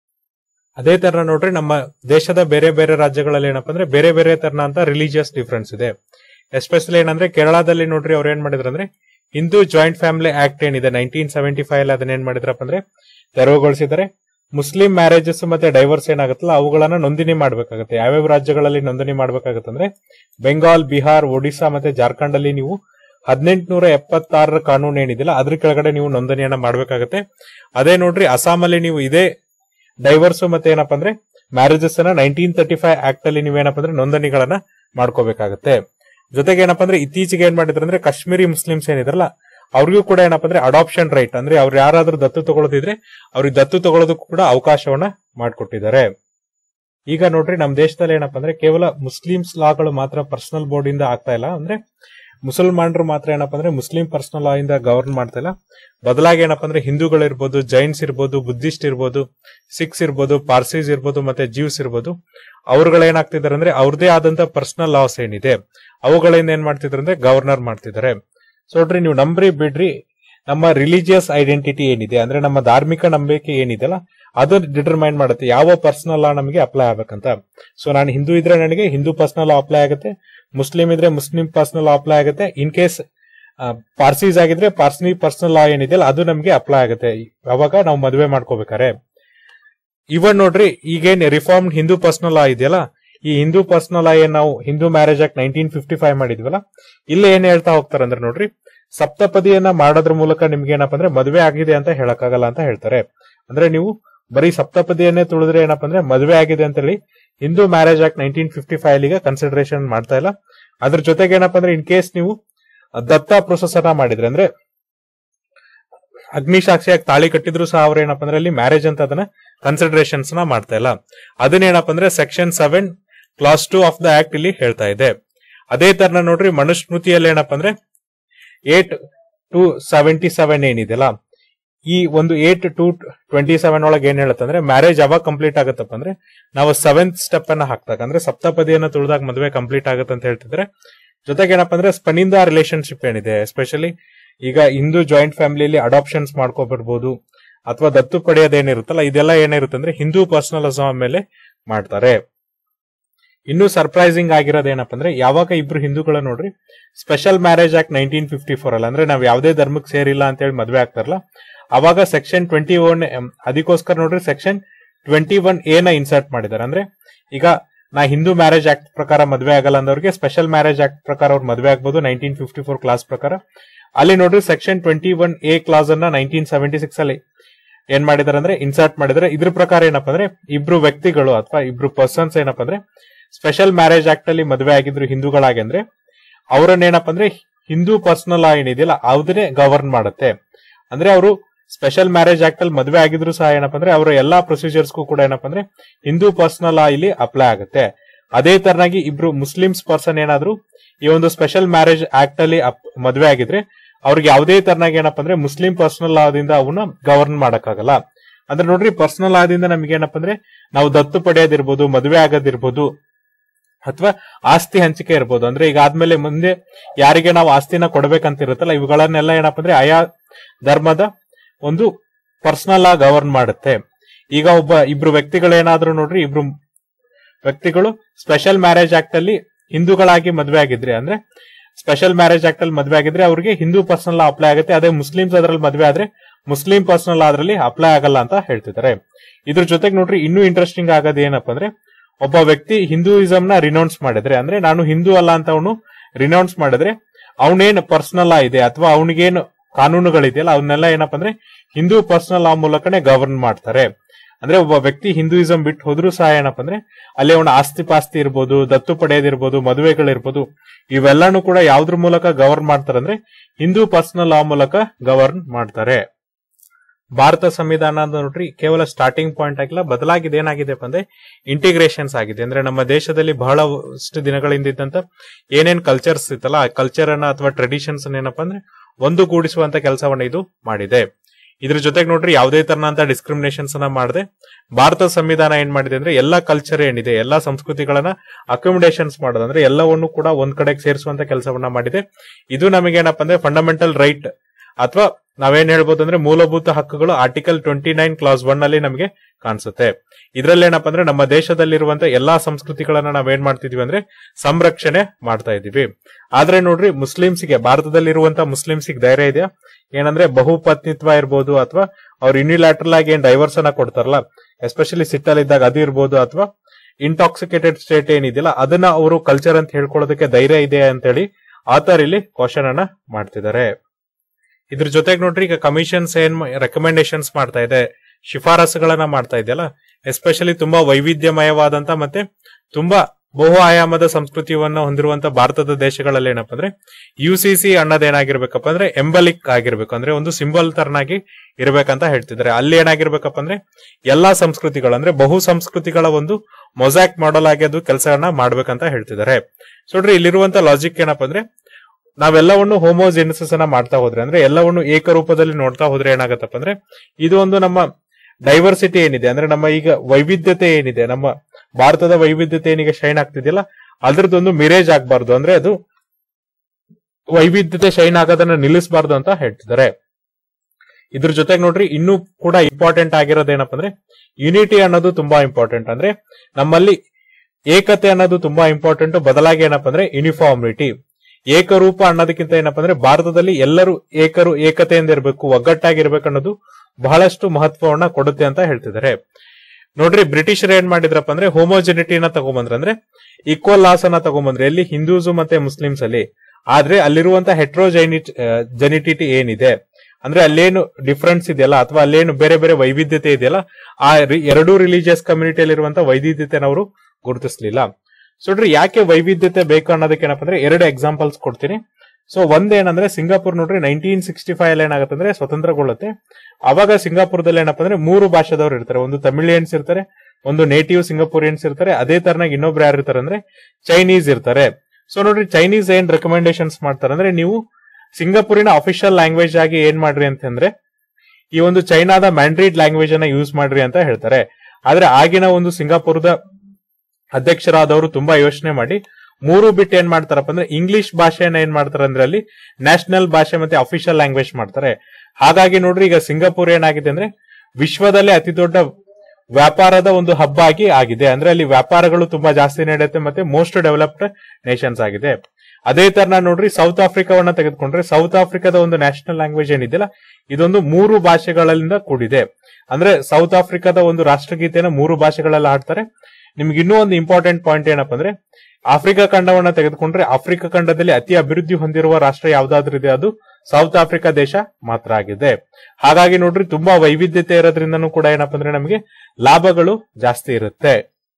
ಅದೇ ತರ ನೋಡ್ರಿ ನಮ್ಮ ದೇಶದ ಬೇರೆ ಬೇರೆ ರಾಜ್ಯಗಳಲ್ಲಿ ಏನಪ್ಪಾ ಅಂದ್ರೆ ಬೇರೆ ಬೇರೆ ತರನ ಅಂತ ರಿಲಿಜಿಯಸ್ ಡಿಫ್ರೆನ್ಸ್ ಇದೆ ಎಸ್ಪೆಷಲಿ ಏನಂದ್ರೆ ಕೇರಳದಲ್ಲಿ ನೋಡ್ರಿ ಅವ್ರು ಏನ್ ಮಾಡಿದ್ರು ಅಂದ್ರೆ ಹಿಂದೂ ಜಾಯಿಂಟ್ ಫ್ಯಾಮಿಲಿ ಆಕ್ಟ್ ಏನಿದೆ ನೈನ್ಟೀನ್ ಸೆವೆಂಟಿ ಫೈವ್ ಅಲ್ಲಿ ಅದನ್ನ ಏನ್ ಮಾಡಿದ್ರಪ್ಪ ಅಂದ್ರೆ ತೆರವುಗೊಳಿಸಿದ್ದಾರೆ ಮುಸ್ಲಿಂ ಮ್ಯಾರೇಜಸ್ ಮತ್ತೆ ಡೈವರ್ಸ್ ಏನಾಗುತ್ತಲ್ಲ ಅವುಗಳನ್ನ ನೋಂದಣಿ ಮಾಡಬೇಕಾಗುತ್ತೆ ಯಾವ್ಯಾವ ರಾಜ್ಯಗಳಲ್ಲಿ ನೋಂದಣಿ ಮಾಡಬೇಕಾಗುತ್ತೆ ಅಂದ್ರೆ ಬೆಂಗಾಲ್ ಬಿಹಾರ್ ಒಡಿಶಾ ಮತ್ತೆ ಜಾರ್ಖಂಡ್ ಅಲ್ಲಿ ನೀವು ಹದಿನೆಂಟುನೂರ ಎಪ್ಪತ್ತಾರರ ಕಾನೂನು ಏನಿದೆಯಲ್ಲ ಅದ್ರ ಕೆಳಗಡೆ ನೀವು ನೋಂದಣಿಯನ್ನ ಮಾಡಬೇಕಾಗುತ್ತೆ ಅದೇ ನೋಡ್ರಿ ಅಸ್ಸಾಮಲ್ಲಿ ನೀವು ಇದೇ ಡೈವರ್ಸ್ ಮತ್ತೆ ಏನಪ್ಪಾ ಅಂದ್ರೆ ಮ್ಯಾರೇಜಸ್ ಅನ್ನ ನೈನ್ಟೀನ್ ತರ್ಟಿ ಫೈವ್ ಆಕ್ಟ್ ಅಲ್ಲಿ ನೀವೇನಪ್ಪ ಅಂದ್ರೆ ನೋಂದಣಿಗಳನ್ನ ಮಾಡ್ಕೋಬೇಕಾಗತ್ತೆ ಜೊತೆಗೆ ಏನಪ್ಪಾ ಅಂದ್ರೆ ಇತ್ತೀಚೆಗೆ ಏನ್ ಮಾಡಿದ್ರು ಅಂದ್ರೆ ಕಾಶ್ಮೀರಿ ಮುಸ್ಲಿಮ್ಸ್ ಏನಿದ್ರಲ್ಲ ಅವ್ರಿಗೂ ಕೂಡ ಏನಪ್ಪಾ ಅಂದ್ರೆ ಅಡಾಪ್ಷನ್ ರೈಟ್ ಅಂದ್ರೆ ಅವ್ರು ಯಾರಾದ್ರೂ ದತ್ತು ತಗೊಳ್ಳೋದಿದ್ರೆ ಅವ್ರಿಗೆ ದತ್ತು ತಗೊಳ್ಳೋದಕ್ಕೂ ಕೂಡ ಅವಕಾಶವನ್ನ ಮಾಡಿಕೊಟ್ಟಿದ್ದಾರೆ ಈಗ ನೋಡ್ರಿ ನಮ್ಮ ದೇಶದಲ್ಲಿ ಏನಪ್ಪಾ ಅಂದ್ರೆ ಕೇವಲ ಮುಸ್ಲಿಮ್ಸ್ ಲಾಗಳು ಮಾತ್ರ ಪರ್ಸನಲ್ ಬೋರ್ಡ್ ಇಂದ ಆಗ್ತಾ ಇಲ್ಲ ಅಂದ್ರೆ ಮುಸಲ್ಮಾನರು ಮಾತ್ರ ಏನಪ್ಪಾ ಅಂದ್ರೆ ಮುಸ್ಲಿಂ ಪರ್ಸನಲ್ ಲಾ ಇಂದ ಗವರ್ನ್ ಮಾಡ್ತಾ ಇಲ್ಲ ಬದಲಾಗಿ ಏನಪ್ಪಾ ಅಂದ್ರೆ ಹಿಂದೂಗಳಿರ್ಬೋದು ಜೈನ್ಸ್ ಇರ್ಬೋದು ಬುದ್ಧಿಸ್ಟ್ ಇರ್ಬೋದು ಸಿಖ್ಸ್ ಇರ್ಬೋದು ಪಾರ್ಸೀಸ್ ಇರ್ಬೋದು ಮತ್ತೆ ಜೀವ್ಸ್ ಇರ್ಬೋದು ಅವ್ರುಗಳೇನಾಗ್ತಿದ್ದಾರೆ ಅಂದ್ರೆ ಅವ್ರದೇ ಆದಂತ ಪರ್ಸನಲ್ ಲಾಸ್ ಏನಿದೆ ಅವುಗಳಿಂದ ಏನ್ ಮಾಡ್ತಿದ್ದಾರೆ ಅಂದ್ರೆ ಗವರ್ನರ್ ಮಾಡ್ತಿದ್ದಾರೆ ಸೊ ನೋಡ್ರಿ ನೀವು ನಂಬ್ರಿ ಬಿಡ್ರಿ ನಮ್ಮ ರಿಲಿಜಿಯಸ್ ಐಡೆಂಟಿಟಿ ಏನಿದೆ ಅಂದ್ರೆ ನಮ್ಮ ಧಾರ್ಮಿಕ ನಂಬಿಕೆ ಏನಿದೆಯಲ್ಲ ಅದು ಡಿಟರ್ಮೈನ್ ಮಾಡುತ್ತೆ ಯಾವ ಪರ್ಸನಲ್ ಲಾ ನಮಗೆ ಅಪ್ಲೈ ಆಗ್ಬೇಕಂತ ಸೊ ನಾನು ಹಿಂದೂ ಇದ್ರೆ ನನಗೆ ಹಿಂದೂ ಪರ್ಸನಲ್ ಲಾ ಅಪ್ಲೈ ಆಗುತ್ತೆ ಮುಸ್ಲಿಂ ಇದ್ರೆ ಮುಸ್ಲಿಂ ಪರ್ಸನಲ್ ಲಾ ಅಪ್ಲೈ ಆಗುತ್ತೆ ಇನ್ ಕೇಸ್ ಪಾರ್ಸೀಸ್ ಆಗಿದ್ರೆ ಪಾರ್ಸನಿ ಪರ್ಸನಲ್ ಲಾ ಏನಿದೆಯಲ್ಲ ಅದು ನಮಗೆ ಅಪ್ಲೈ ಆಗುತ್ತೆ ಅವಾಗ ನಾವು ಮದುವೆ ಮಾಡ್ಕೋಬೇಕಾರೆ ಇವನ್ ನೋಡ್ರಿ ಈಗೇನ್ ರಿಫಾರ್ಮ್ ಹಿಂದೂ ಪರ್ಸನಲ್ ಲಾ ಇದೆಯಲ್ಲ ಈ ಹಿಂದೂ ಪರ್ಸನಲ್ ಲಾ ಏನ್ ನಾವು Hindu marriage act nineteen fifty five ಮಾಡಿದ್ವಲ್ಲ ಇಲ್ಲಿ ಏನ್ ಹೇಳ್ತಾ ಹೋಗ್ತಾರೆ ಅಂದ್ರೆ ನೋಡ್ರಿ ಸಪ್ತಪದಿಯನ್ನ ಮಾಡೋದ್ರ ಮೂಲಕ ನಿಮ್ಗೆ ಏನಪ್ಪಾ ಅಂದ್ರೆ ಮದುವೆ ಆಗಿದೆ ಅಂತ ಹೇಳಕ್ಕಾಗಲ್ಲ ಅಂತ ಹೇಳ್ತಾರೆ ಅಂದ್ರೆ ನೀವು ಬರೀ ಸಪ್ತಪದಿಯನ್ನೇ ತುಳಿದ್ರೆ ಏನಪ್ಪಾ ಅಂದ್ರೆ ಮದುವೆ ಆಗಿದೆ ಅಂತ ಹೇಳಿ Hindu marriage act nineteen fifty five ಗೆ ಕನ್ಸಿಡರೇಷನ್ ಮಾಡ್ತಾ ಇಲ್ಲ ಅದ್ರ ಜೊತೆಗೆ ಏನಪ್ಪಾ ಅಂದ್ರೆ ಇನ್ ಕೇಸ್ ನೀವು ದತ್ತ ಪ್ರೊಸೆಸ್ ಅನ್ನ ಮಾಡಿದ್ರೆ ಅಂದ್ರೆ ಅಗ್ನಿಸಾಕ್ಷಿಯಾಗಿ ತಾಳಿ ಕಟ್ಟಿದ್ರು ಸಹ ಅವ್ರ ಏನಪ್ಪಾ ಅಂದ್ರೆ ಅಲ್ಲಿ ಮ್ಯಾರೇಜ್ ಅಂತ ಅದನ್ನ ಕನ್ಸಿಡರೇಷನ್ಸ್ ನ ಮಾಡ್ತಾ ಇಲ್ಲ ಅದನ್ನೇನಪ್ಪ ಅಂದ್ರೆ section seven clause two of the act ಇಲ್ಲಿ ಹೇಳ್ತಾ ಇದೆ ಅದೇ ತರ ನೋಡ್ರಿ ಮನುಸ್ಮೃತಿಯಲ್ಲಿ ಏನಪ್ಪಾ ಅಂದ್ರೆ ಏಟ್ ಟು ಸೆವೆಂಟಿ ಸೆವೆನ್ ಏನಿದೆಯಲ್ಲ ಈ ಒಂದು ಏಟ್ ಟು ಟ್ವೆಂಟಿ ಸೆವೆನ್ ಒಳಗೆ ಏನ್ ಹೇಳುತ್ತಂದ್ರೆ ಮ್ಯಾರೇಜ್ ಯಾವಾಗ ಕಂಪ್ಲೀಟ್ ಆಗುತ್ತಪ್ಪ ಅಂದ್ರೆ ನಾವು ಸೆವೆಂತ್ ಸ್ಟೆಪ್ ಅನ್ನ ಹಾಕ್ದಾಗ ಅಂದ್ರೆ ಸಪ್ತಪದಿಯನ್ನ ತುಳಿದಾಗ ಮದುವೆ ಕಂಪ್ಲೀಟ್ ಆಗುತ್ತೆ ಅಂತ ಹೇಳ್ತಿದ್ರೆ ಜೊತೆಗೆ ಏನಪ್ಪಾ ಅಂದ್ರೆ ಸ್ಪನಿಂದ ರಿಲೇಶನ್ಶಿಪ್ ಏನಿದೆ ಎಸ್ಪೆಷಲಿ ಈಗ ಹಿಂದೂ ಜಾಯಿಂಟ್ ಫ್ಯಾಮಿಲಿಯಲ್ಲಿ ಅಡಾಪ್ಷನ್ಸ್ ಮಾಡ್ಕೊಬಿರ್ಬೋದು ಅಥವಾ ದತ್ತು ಪಡೆಯೋದೇನಿರುತ್ತಲ್ಲ ಇದೆಲ್ಲ ಏನಿರುತ್ತೆ ಅಂದ್ರೆ ಹಿಂದೂ ಪರ್ಸನಲಿಸಮ್ ಮೇಲೆ ಮಾಡ್ತಾರೆ ಇನ್ನು ಸರ್ಪ್ರೈಸಿಂಗ್ ಆಗಿರೋದು ಏನಪ್ಪ ಅಂದ್ರೆ ಯಾವಾಗ ಇಬ್ರು ಹಿಂದೂಗಳ ನೋಡ್ರಿ special marriage act nineteen fifty four ಅಲ್ಲ ಅಂದ್ರೆ ನಾವ್ ಯಾವುದೇ ಧರ್ಮಕ್ಕೆ ಸೇರಿಲ್ಲ ಅಂತ ಹೇಳಿ ಮದ್ವೆ ಆಗ್ತಾರಲ್ಲ ಅವಾಗ ಸೆಕ್ಷನ್ ಟ್ವೆಂಟಿ ಒನ್ ಅದಕ್ಕೋಸ್ಕರ ನೋಡ್ರಿ ಸೆಕ್ಷನ್ ಟ್ವೆಂಟಿ ಒನ್ ಎ ನ ಇನ್ಸರ್ಟ್ ಮಾಡಿದ್ದಾರೆ ಅಂದ್ರೆ ಈಗ ನಾ ಹಿಂದೂ ಮ್ಯಾರೇಜ್ ಆಕ್ಟ್ ಪ್ರಕಾರ ಮದ್ವೆ ಆಗಲ್ಲ ಅಂದವ್ರಿಗೆ ಸ್ಪೆಷಲ್ ಮ್ಯಾರೇಜ್ ಆಕ್ಟ್ ಪ್ರಕಾರ ಅವ್ರು ಮದ್ವೆ ಆಗ್ಬೋದು ನೈನ್ಟೀನ್ ಫಿಫ್ಟಿ ಫೋರ್ ಕ್ಲಾಸ್ ಪ್ರಕಾರ ಅಲ್ಲಿ ನೋಡ್ರಿ section twenty one A clause ಅನ್ನ ನೈನ್ಟೀನ್ ಸೆವೆಂಟಿ ಸಿಕ್ಸ್ ಅಲ್ಲಿ ಏನ್ ಮಾಡಿದಾರೆ ಅಂದ್ರೆ ಇನ್ಸರ್ಟ್ ಮಾಡಿದ್ರೆ ಇದ್ರ ಪ್ರಕಾರ ಏನಪ್ಪಾ ಅಂದ್ರೆ ಇಬ್ರು ವ್ಯಕ್ತಿಗಳು ಅಥವಾ ಇಬ್ರು ಪರ್ಸನ್ಸ್ ಏನಪ್ಪಾ ಅಂದ್ರೆ ಸ್ಪೆಷಲ್ ಮ್ಯಾರೇಜ್ ಆಕ್ಟ್ ಅಲ್ಲಿ ಮದುವೆ ಆಗಿದ್ರು ಹಿಂದೂಗಳಾಗಿ ಅಂದ್ರೆ ಅವರನ್ನೇನಪ್ಪ ಅಂದ್ರೆ ಹಿಂದೂ ಪರ್ಸನಲ್ ಲಾ ಏನಿದೆಯಲ್ಲ ಅದನ್ನೇ ಗವರ್ನ್ ಮಾಡುತ್ತೆ ಅಂದ್ರೆ ಅವರು ಸ್ಪೆಷಲ್ ಮ್ಯಾರೇಜ್ ಆಕ್ಟ್ ಅಲ್ಲಿ ಮದುವೆ ಆಗಿದ್ರು ಸಹ ಏನಪ್ಪಾ ಅಂದ್ರೆ ಅವರ ಎಲ್ಲಾ ಪ್ರೊಸೀಜರ್ಸ್ಗೂ ಕೂಡ ಏನಪ್ಪಾ ಅಂದ್ರೆ ಹಿಂದೂ ಪರ್ಸನಲ್ ಲಾ ಇಲ್ಲಿ ಅಪ್ಲೈ ಆಗುತ್ತೆ ಅದೇ ತರನಾಗಿ ಇಬ್ರು ಮುಸ್ಲಿಮ್ಸ್ ಪರ್ಸನ್ ಏನಾದ್ರು ಈ ಒಂದು ಸ್ಪೆಷಲ್ ಮ್ಯಾರೇಜ್ ಆಕ್ಟ್ ಅಲ್ಲಿ ಮದುವೆ ಆಗಿದ್ರೆ ಅವ್ರಿಗೆ ಯಾವುದೇ ತರನಾಗಿ ಏನಪ್ಪಾ ಅಂದ್ರೆ ಮುಸ್ಲಿಂ ಪರ್ಸನಲ್ ಲಾದಿಂದ ಅವನ್ನ ಗವರ್ನ್ ಮಾಡಕ್ಕಾಗಲ್ಲ ಅಂದ್ರೆ ನೋಡ್ರಿ ಪರ್ಸನಲ್ ಲಾದಿಂದ ನಮ್ಗೆ ಏನಪ್ಪಾ ಅಂದ್ರೆ ನಾವು ದತ್ತು ಪಡೆಯೋದಿರ್ಬೋದು ಮದುವೆ ಆಗೋದಿರ್ಬೋದು ಅಥವಾ ಆಸ್ತಿ ಹಂಚಿಕೆ ಇರ್ಬೋದು ಅಂದ್ರೆ ಈಗ ಆದ್ಮೇಲೆ ಮುಂದೆ ಯಾರಿಗೆ ನಾವು ಆಸ್ತಿನ ಕೊಡ್ಬೇಕಂತ ಇರುತ್ತಲ್ಲ ಇವುಗಳನ್ನೆಲ್ಲ ಏನಪ್ಪಾ ಅಂದ್ರೆ ಆಯಾ ಧರ್ಮದ ಒಂದು ಪರ್ಸನಲ್ ಲಾ ಗವರ್ನ್ ಮಾಡುತ್ತೆ ಈಗ ಒಬ್ಬ ಇಬ್ರು ವ್ಯಕ್ತಿಗಳೇನಾದ್ರೂ ನೋಡ್ರಿ ಇಬ್ರು ವ್ಯಕ್ತಿಗಳು ಸ್ಪೆಷಲ್ ಮ್ಯಾರೇಜ್ ಆಕ್ಟ್ ಅಲ್ಲಿ ಹಿಂದೂಗಳಾಗಿ ಮದ್ವೆ ಆಗಿದ್ರೆ ಅಂದ್ರೆ ಸ್ಪೆಷಲ್ ಮ್ಯಾರೇಜ್ ಆಕ್ಟ್ ಅಲ್ಲಿ ಮದ್ವೆ ಆಗಿದ್ರೆ ಅವ್ರಿಗೆ ಹಿಂದೂ ಪರ್ಸನಲ್ ಲಾ ಅಪ್ಲೈ ಆಗುತ್ತೆ ಅದೇ ಮುಸ್ಲಿಮ್ಸ್ ಅದರಲ್ಲಿ ಮದ್ವೆ ಆದ್ರೆ ಮುಸ್ಲಿಂ ಪರ್ಸನಲ್ ಅದ್ರಲ್ಲಿ ಅಪ್ಲೈ ಆಗಲ್ಲ ಅಂತ ಹೇಳ್ತಿದ್ದಾರೆ ಇದ್ರ ಜೊತೆಗೆ ನೋಡ್ರಿ ಇನ್ನೂ ಇಂಟ್ರೆಸ್ಟಿಂಗ್ ಆಗೋದು ಏನಪ್ಪಾ ಅಂದ್ರೆ ಒಬ್ಬ ವ್ಯಕ್ತಿ ಹಿಂದೂಯಿಸಂ ನ ರಿನೌನ್ಸ್ ಮಾಡಿದ್ರೆ ಅಂದ್ರೆ ನಾನು ಹಿಂದೂ ಅಲ್ಲ ಅಂತ ಅವನು ರಿನೌನ್ಸ್ ಮಾಡಿದ್ರೆ ಅವನೇನ್ ಪರ್ಸನಲ್ ಲಾ ಇದೆ ಅಥವಾ ಅವನಿಗೇನು ಕಾನೂನುಗಳಿದೆಯಲ್ಲ ಅವನ್ನೆಲ್ಲ ಏನಪ್ಪಾ ಅಂದ್ರೆ ಹಿಂದೂ ಪರ್ಸನಲ್ ಲಾ ಮೂಲಕನೇ ಗವರ್ನ್ ಮಾಡ್ತಾರೆ ಅಂದ್ರೆ ಒಬ್ಬ ವ್ಯಕ್ತಿ ಹಿಂದೂಯಿಸಂ ಬಿಟ್ಟು ಹೋದ್ರು ಸಹ ಏನಪ್ಪಾ ಅಂದ್ರೆ ಅಲ್ಲಿ ಅವನ ಆಸ್ತಿ ಪಾಸ್ತಿ ಇರ್ಬೋದು ದತ್ತು ಪಡೆಯೋದಿರ್ಬೋದು ಮದುವೆಗಳಿರ್ಬೋದು ಇವೆಲ್ಲಾನು ಕೂಡ ಯಾವ್ದ್ರ ಮೂಲಕ ಗವರ್ನ್ ಮಾಡ್ತಾರೆ ಅಂದ್ರೆ ಹಿಂದೂ ಪರ್ಸನಲ್ ಲಾ ಮೂಲಕ ಗವರ್ನ್ ಮಾಡ್ತಾರೆ ಭಾರತ ಸಂವಿಧಾನ ಅಂತ ನೋಡ್ರಿ ಕೇವಲ ಸ್ಟಾರ್ಟಿಂಗ್ ಪಾಯಿಂಟ್ ಆಗಿಲ್ಲ ಬದಲಾಗಿದೆ ಏನಾಗಿದೆಪ್ಪ ಅಂದ್ರೆ ಇಂಟಿಗ್ರೇಷನ್ಸ್ ಆಗಿದೆ ಅಂದ್ರೆ ನಮ್ಮ ದೇಶದಲ್ಲಿ ಬಹಳಷ್ಟು ದಿನಗಳಿಂದ ಇದ್ದಂತ ಏನೇನ್ ಕಲ್ಚರ್ಸ್ ಇತ್ತಲ್ಲ ಆ ಕಲ್ಚರ್ ಅನ್ನ ಅಥವಾ ಟ್ರೆಡಿಷನ್ಸ್ ಏನಪ್ಪಾ ಅಂದ್ರೆ ಒಂದು ಕೂಡಿಸುವಂತ ಕೆಲಸವನ್ನ ಇದು ಮಾಡಿದೆ ಇದ್ರ ಜೊತೆಗೆ ನೋಡ್ರಿ ಯಾವುದೇ ತರನಂತ ಡಿಸ್ಕ್ರಿಮಿನೇಷನ್ಸ್ ಅನ್ನ ಮಾಡದೆ ಭಾರತ ಸಂವಿಧಾನ ಏನ್ ಮಾಡಿದೆ ಅಂದ್ರೆ ಎಲ್ಲಾ ಕಲ್ಚರ್ ಏನಿದೆ ಎಲ್ಲಾ ಸಂಸ್ಕೃತಿಗಳನ್ನ ಅಕೊಮಿಡೇಷನ್ಸ್ ಮಾಡೋದು ಅಂದ್ರೆ ಎಲ್ಲವನ್ನು ಕೂಡ ಒಂದ್ ಕಡೆಗೆ ಸೇರಿಸುವಂತ ಕೆಲಸವನ್ನ ಮಾಡಿದೆ ಇದು ನಮಗೇನಪ್ಪ ಅಂದ್ರೆ ಫಂಡಮೆಂಟಲ್ ರೈಟ್ ಅಥವಾ ನಾವೇನ್ ಹೇಳ್ಬೋದು ಅಂದ್ರೆ ಮೂಲಭೂತ ಹಕ್ಕುಗಳು article twenty nine clause one ಅಲ್ಲಿ ನಮಗೆ ಕಾಣಿಸುತ್ತೆ ಇದ್ರಲ್ಲಿ ಏನಪ್ಪಾ ಅಂದ್ರೆ ನಮ್ಮ ದೇಶದಲ್ಲಿರುವಂತ ಎಲ್ಲಾ ಸಂಸ್ಕೃತಿಗಳನ್ನ ನಾವೇನ್ ಮಾಡ್ತಿದೀವಿ ಅಂದ್ರೆ ಸಂರಕ್ಷಣೆ ಮಾಡ್ತಾ ಇದೀವಿ ಆದ್ರೆ ನೋಡ್ರಿ ಮುಸ್ಲಿಮ್ಸ್ಗೆ ಭಾರತದಲ್ಲಿರುವಂತ ಮುಸ್ಲಿಮ್ಸ್ಗೆ ಧೈರ್ಯ ಇದೆಯಾ ಏನಂದ್ರೆ ಬಹುಪತ್ನಿತ್ವ ಇರ್ಬೋದು ಅಥವಾ ಅವ್ರು ಯುನಿಲ್ಯಾಟ್ರಲ್ ಆಗಿ ಏನ್ ಡೈವರ್ಸ್ ಅನ್ನ ಕೊಡ್ತಾರಲ್ಲ ಎಸ್ಪೆಷಲಿ ಸಿಟ್ಟಲ್ ಇದ್ದಾಗ ಅದು ಇರ್ಬೋದು ಅಥವಾ ಇಂಟಾಕ್ಸಿಕೇಟೆಡ್ ಸ್ಟೇಟ್ ಏನಿದೆಯಲ್ಲ ಅದನ್ನ ಅವರು ಕಲ್ಚರ್ ಅಂತ ಹೇಳ್ಕೊಳ್ಳೋದಕ್ಕೆ ಧೈರ್ಯ ಇದೆ ಅಂತೇಳಿ ಆತರ್ ಇಲ್ಲಿ ಕ್ವಶನ್ ಅನ್ನ ಮಾಡ್ತಿದ್ದಾರೆ ಇದ್ರ ಜೊತೆಗೆ ನೋಡ್ರಿ ಈಗ ಕಮಿಷನ್ಸ್ ಏನ್ ರೆಕಮೆಂಡೇಶನ್ಸ್ ಮಾಡ್ತಾ ಇದೆ ಶಿಫಾರಸುಗಳನ್ನ ಮಾಡ್ತಾ ಇದೆಯಲ್ಲ ಎಸ್ಪೆಷಲಿ ತುಂಬಾ ವೈವಿಧ್ಯಮಯವಾದಂತ ಮತ್ತೆ ತುಂಬಾ ಬಹು ಆಯಾಮದ ಸಂಸ್ಕೃತಿಯನ್ನ ಹೊಂದಿರುವಂತ ಭಾರತದ ದೇಶಗಳಲ್ಲಿ ಏನಪ್ಪಾ ಅಂದ್ರೆ ಯು ಸಿ ಸಿ ಅನ್ನೋದೇನಾಗಿರ್ಬೇಕಪ್ಪ ಅಂದ್ರೆ ಎಂಬಲಿಕ್ ಆಗಿರ್ಬೇಕು ಅಂದ್ರೆ ಒಂದು ಸಿಂಬಲ್ ತರನಾಗಿ ಇರ್ಬೇಕಂತ ಹೇಳ್ತಿದ್ದಾರೆ ಅಲ್ಲಿ ಏನಾಗಿರ್ಬೇಕಪ್ಪ ಅಂದ್ರೆ ಎಲ್ಲಾ ಸಂಸ್ಕೃತಿಗಳು ಅಂದ್ರೆ ಬಹು ಸಂಸ್ಕೃತಿಗಳ ಒಂದು ಮೊಸಾಕ್ ಮಾಡಲ್ ಆಗಿ ಅದು ಕೆಲಸವನ್ನ ಮಾಡ್ಬೇಕಂತ ಹೇಳ್ತಿದ್ದಾರೆ ಸೊ ನೋಡ್ರಿ ಇಲ್ಲಿರುವಂತ ಲಾಜಿಕ್ ಏನಪ್ಪಾ ಅಂದ್ರೆ ನಾವೆಲ್ಲವನ್ನು ಹೋಮೋಜೆನಿಸಸ್ ಅನ್ನ ಮಾಡ್ತಾ ಹೋದ್ರೆ ಅಂದ್ರೆ ಎಲ್ಲವನ್ನು ಏಕರೂಪದಲ್ಲಿ ನೋಡ್ತಾ ಹೋದ್ರೆ ಏನಾಗತ್ತಪ್ಪ ಅಂದ್ರೆ ಇದು ಒಂದು ನಮ್ಮ ಡೈವರ್ಸಿಟಿ ಏನಿದೆ ಅಂದ್ರೆ ನಮ್ಮ ಈಗ ವೈವಿಧ್ಯತೆ ಏನಿದೆ ನಮ್ಮ ಭಾರತದ ವೈವಿಧ್ಯತೆ ಏನಿಗೆ ಶೈನ್ ಆಗ್ತಿದೆಯಲ್ಲ ಅದ್ರದ್ದೊಂದು ಮಿರೇಜ್ ಆಗ್ಬಾರ್ದು ಅಂದ್ರೆ ಅದು ವೈವಿಧ್ಯತೆ ಶೈನ್ ಆಗೋದನ್ನ ನಿಲ್ಲಿಸಬಾರ್ದು ಅಂತ ಹೇಳ್ತಿದ್ದಾರೆ ಇದ್ರ ಜೊತೆಗೆ ನೋಡ್ರಿ ಇನ್ನೂ ಕೂಡ ಇಂಪಾರ್ಟೆಂಟ್ ಆಗಿರೋದು ಏನಪ್ಪ ಅಂದ್ರೆ ಯುನಿಟಿ ಅನ್ನೋದು ತುಂಬಾ ಇಂಪಾರ್ಟೆಂಟ್ ಅಂದ್ರೆ ನಮ್ಮಲ್ಲಿ ಏಕತೆ ಅನ್ನೋದು ತುಂಬಾ ಇಂಪಾರ್ಟೆಂಟ್ ಬದಲಾಗಿ ಏನಪ್ಪ ಅಂದ್ರೆ ಯೂನಿಫಾರ್ಮಿಟಿ ಏಕರೂಪ ಅನ್ನೋದಕ್ಕಿಂತ ಏನಪ್ಪ ಅಂದ್ರೆ ಭಾರತದಲ್ಲಿ ಎಲ್ಲರೂ ಏಕರು ಏಕತೆಯಿಂದ ಇರಬೇಕು ಒಗ್ಗಟ್ಟಾಗಿರ್ಬೇಕು ಅನ್ನೋದು ಬಹಳಷ್ಟು ಮಹತ್ವವನ್ನ ಕೊಡುತ್ತೆ ಅಂತ ಹೇಳ್ತಿದ್ದಾರೆ ನೋಡ್ರಿ ಬ್ರಿಟಿಷರು ಏನ್ ಮಾಡಿದ್ರಪ್ಪ ಅಂದ್ರೆ ಹೋಮೋಜೆನಿಟಿನ ತಗೊಂಬಂದ್ರ ಅಂದ್ರೆ ಈಕ್ವಲ್ ಲಾಸ್ ಅನ್ನ ತಗೊಂಬಂದ್ರೆ ಎಲ್ಲಿ ಹಿಂದೂಸ್ ಮತ್ತೆ ಮುಸ್ಲಿಮ್ಸ್ ಅಲ್ಲಿ ಆದ್ರೆ ಅಲ್ಲಿರುವಂತ ಹೆಟ್ರೋಜೈನಿಟ್ ಜೆನಿಟಿಟಿ ಏನಿದೆ ಅಂದ್ರೆ ಅಲ್ಲೇನು ಡಿಫ್ರೆನ್ಸ್ ಇದೆಯಲ್ಲ ಅಥವಾ ಅಲ್ಲೇನು ಬೇರೆ ಬೇರೆ ವೈವಿಧ್ಯತೆ ಇದೆಯಲ್ಲ ಆ ರಿ- ಎರಡೂ ರಿಲಿಜಿಯಸ್ ಕಮ್ಯುನಿಟಿಯಲ್ಲಿ ಇರುವಂತ ವೈವಿಧ್ಯತೆನ ಅವರು ಗುರುತಿಸಲಿಲ್ಲ ಸೊ ನೋಡ್ರಿ ಯಾಕೆ ವೈವಿಧ್ಯತೆ ಬೇಕು ಅನ್ನೋದಕ್ಕೆ ಏನಪ್ಪ ಅಂದ್ರೆ ಎರಡು ಎಕ್ಸಾಂಪಲ್ಸ್ ಕೊಡ್ತೀನಿ ಸೊ ಒಂದೇನಂದ್ರೆ ಸಿಂಗಾಪುರ್ ನೋಡ್ರಿ ನೈನ್ಟೀನ್ ಸಿಕ್ಸ್ಟಿ ಫೈವ್ ಅಲ್ಲಿ ಏನಾಗುತ್ತೆ ಅಂದ್ರೆ ಸ್ವತಂತ್ರಗೊಳ್ಳುತ್ತೆ ಅವಾಗ ಸಿಂಗಾಪುರದಲ್ಲಿ ಏನಪ್ಪ ಅಂದ್ರೆ ಮೂರು ಭಾಷೆದವ್ರು ಇರ್ತಾರೆ ಒಂದು ತಮಿಳಿಯನ್ಸ್ ಇರ್ತಾರೆ ಒಂದು ನೇಟಿವ್ ಸಿಂಗಾಪುರಿಯನ್ಸ್ ಇರ್ತಾರೆ ಅದೇ ತರನಾಗಿ ಇನ್ನೊಬ್ರು ಯಾರು ಇರ್ತಾರೆ ಅಂದ್ರೆ ಚೈನೀಸ್ ಇರ್ತಾರೆ ಸೊ ನೋಡ್ರಿ ಚೈನೀಸ್ ಏನ್ ರೆಕಮೆಂಡೇಶನ್ಸ್ ಮಾಡ್ತಾರೆ ಅಂದ್ರೆ ನೀವು ಸಿಂಗಾಪುರಿನ ಅಫಿಷಿಯಲ್ ಲ್ಯಾಂಗ್ವೇಜ್ ಆಗಿ ಏನ್ ಮಾಡ್ರಿ ಅಂತಂದ್ರೆ ಈ ಒಂದು ಚೈನಾದ ಮ್ಯಾಂಡ್ರಿಡ್ ಲ್ಯಾಂಗ್ವೇಜ್ ಅನ್ನ ಯೂಸ್ ಮಾಡ್ರಿ ಅಂತ ಹೇಳ್ತಾರೆ ಆದ್ರೆ ಆಗಿನ ಒಂದು ಸಿಂಗಾಪುರದ ಅಧ್ಯಕ್ಷರಾದವರು ತುಂಬಾ ಯೋಚನೆ ಮಾಡಿ ಮೂರು ಬಿಟ್ಟು ಏನ್ ಮಾಡ್ತಾರಪ್ಪ ಅಂದ್ರೆ ಇಂಗ್ಲಿಷ್ ಭಾಷೆಯನ್ನ ಏನ್ ಮಾಡ್ತಾರೆ ಅಂದ್ರೆ ಅಲ್ಲಿ ನ್ಯಾಷನಲ್ ಭಾಷೆ ಮತ್ತೆ ಅಫಿಷಿಯಲ್ ಲ್ಯಾಂಗ್ವೇಜ್ ಮಾಡ್ತಾರೆ ಹಾಗಾಗಿ ನೋಡ್ರಿ ಈಗ ಸಿಂಗಾಪುರ್ ಏನಾಗಿದೆ ಅಂದ್ರೆ ವಿಶ್ವದಲ್ಲೇ ಅತಿ ದೊಡ್ಡ ವ್ಯಾಪಾರದ ಒಂದು ಹಬ್ಬ ಆಗಿ ಆಗಿದೆ ಅಂದ್ರೆ ಅಲ್ಲಿ ವ್ಯಾಪಾರಗಳು ತುಂಬಾ ಜಾಸ್ತಿ ನಡೆಯುತ್ತೆ ಮತ್ತೆ ಮೋಸ್ಟ್ ಡೆವಲಪ್ಡ್ ನೇಷನ್ಸ್ ಆಗಿದೆ ಅದೇ ತರ ನೋಡ್ರಿ ಸೌತ್ ಆಫ್ರಿಕಾವನ್ನ ತೆಗೆದುಕೊಂಡ್ರೆ ಸೌತ್ ಆಫ್ರಿಕಾದ ಒಂದು ನ್ಯಾಷನಲ್ ಲ್ಯಾಂಗ್ವೇಜ್ ಏನಿದೆಯಲ್ಲ ಇದೊಂದು ಮೂರು ಭಾಷೆಗಳಿಂದ ಕೂಡಿದೆ ಅಂದ್ರೆ ಸೌತ್ ಆಫ್ರಿಕಾದ ಒಂದು ರಾಷ್ಟ್ರಗೀತೆನ ಮೂರು ಭಾಷೆಗಳಲ್ಲಿ ಹಾಡ್ತಾರೆ ನಿಮ್ಗೆ ಇನ್ನೂ ಒಂದು ಇಂಪಾರ್ಟೆಂಟ್ ಪಾಯಿಂಟ್ ಏನಪ್ಪ ಅಂದ್ರೆ ಆಫ್ರಿಕಾ ಖಂಡವನ್ನ ತೆಗೆದುಕೊಂಡ್ರೆ ಆಫ್ರಿಕಾ ಖಂಡದಲ್ಲಿ ಅತಿ ಅಭಿವೃದ್ಧಿ ಹೊಂದಿರುವ ರಾಷ್ಟ್ರ ಯಾವ್ದಾದ್ರೂ ಇದೆ ಅದು ಸೌತ್ ಆಫ್ರಿಕಾ ದೇಶ ಮಾತ್ರ ಆಗಿದೆ ಹಾಗಾಗಿ ನೋಡ್ರಿ ತುಂಬಾ ವೈವಿಧ್ಯತೆ ಇರೋದ್ರಿಂದನೂ ಕೂಡ ಏನಪ್ಪ ಅಂದ್ರೆ ನಮಗೆ ಲಾಭಗಳು ಜಾಸ್ತಿ ಇರುತ್ತೆ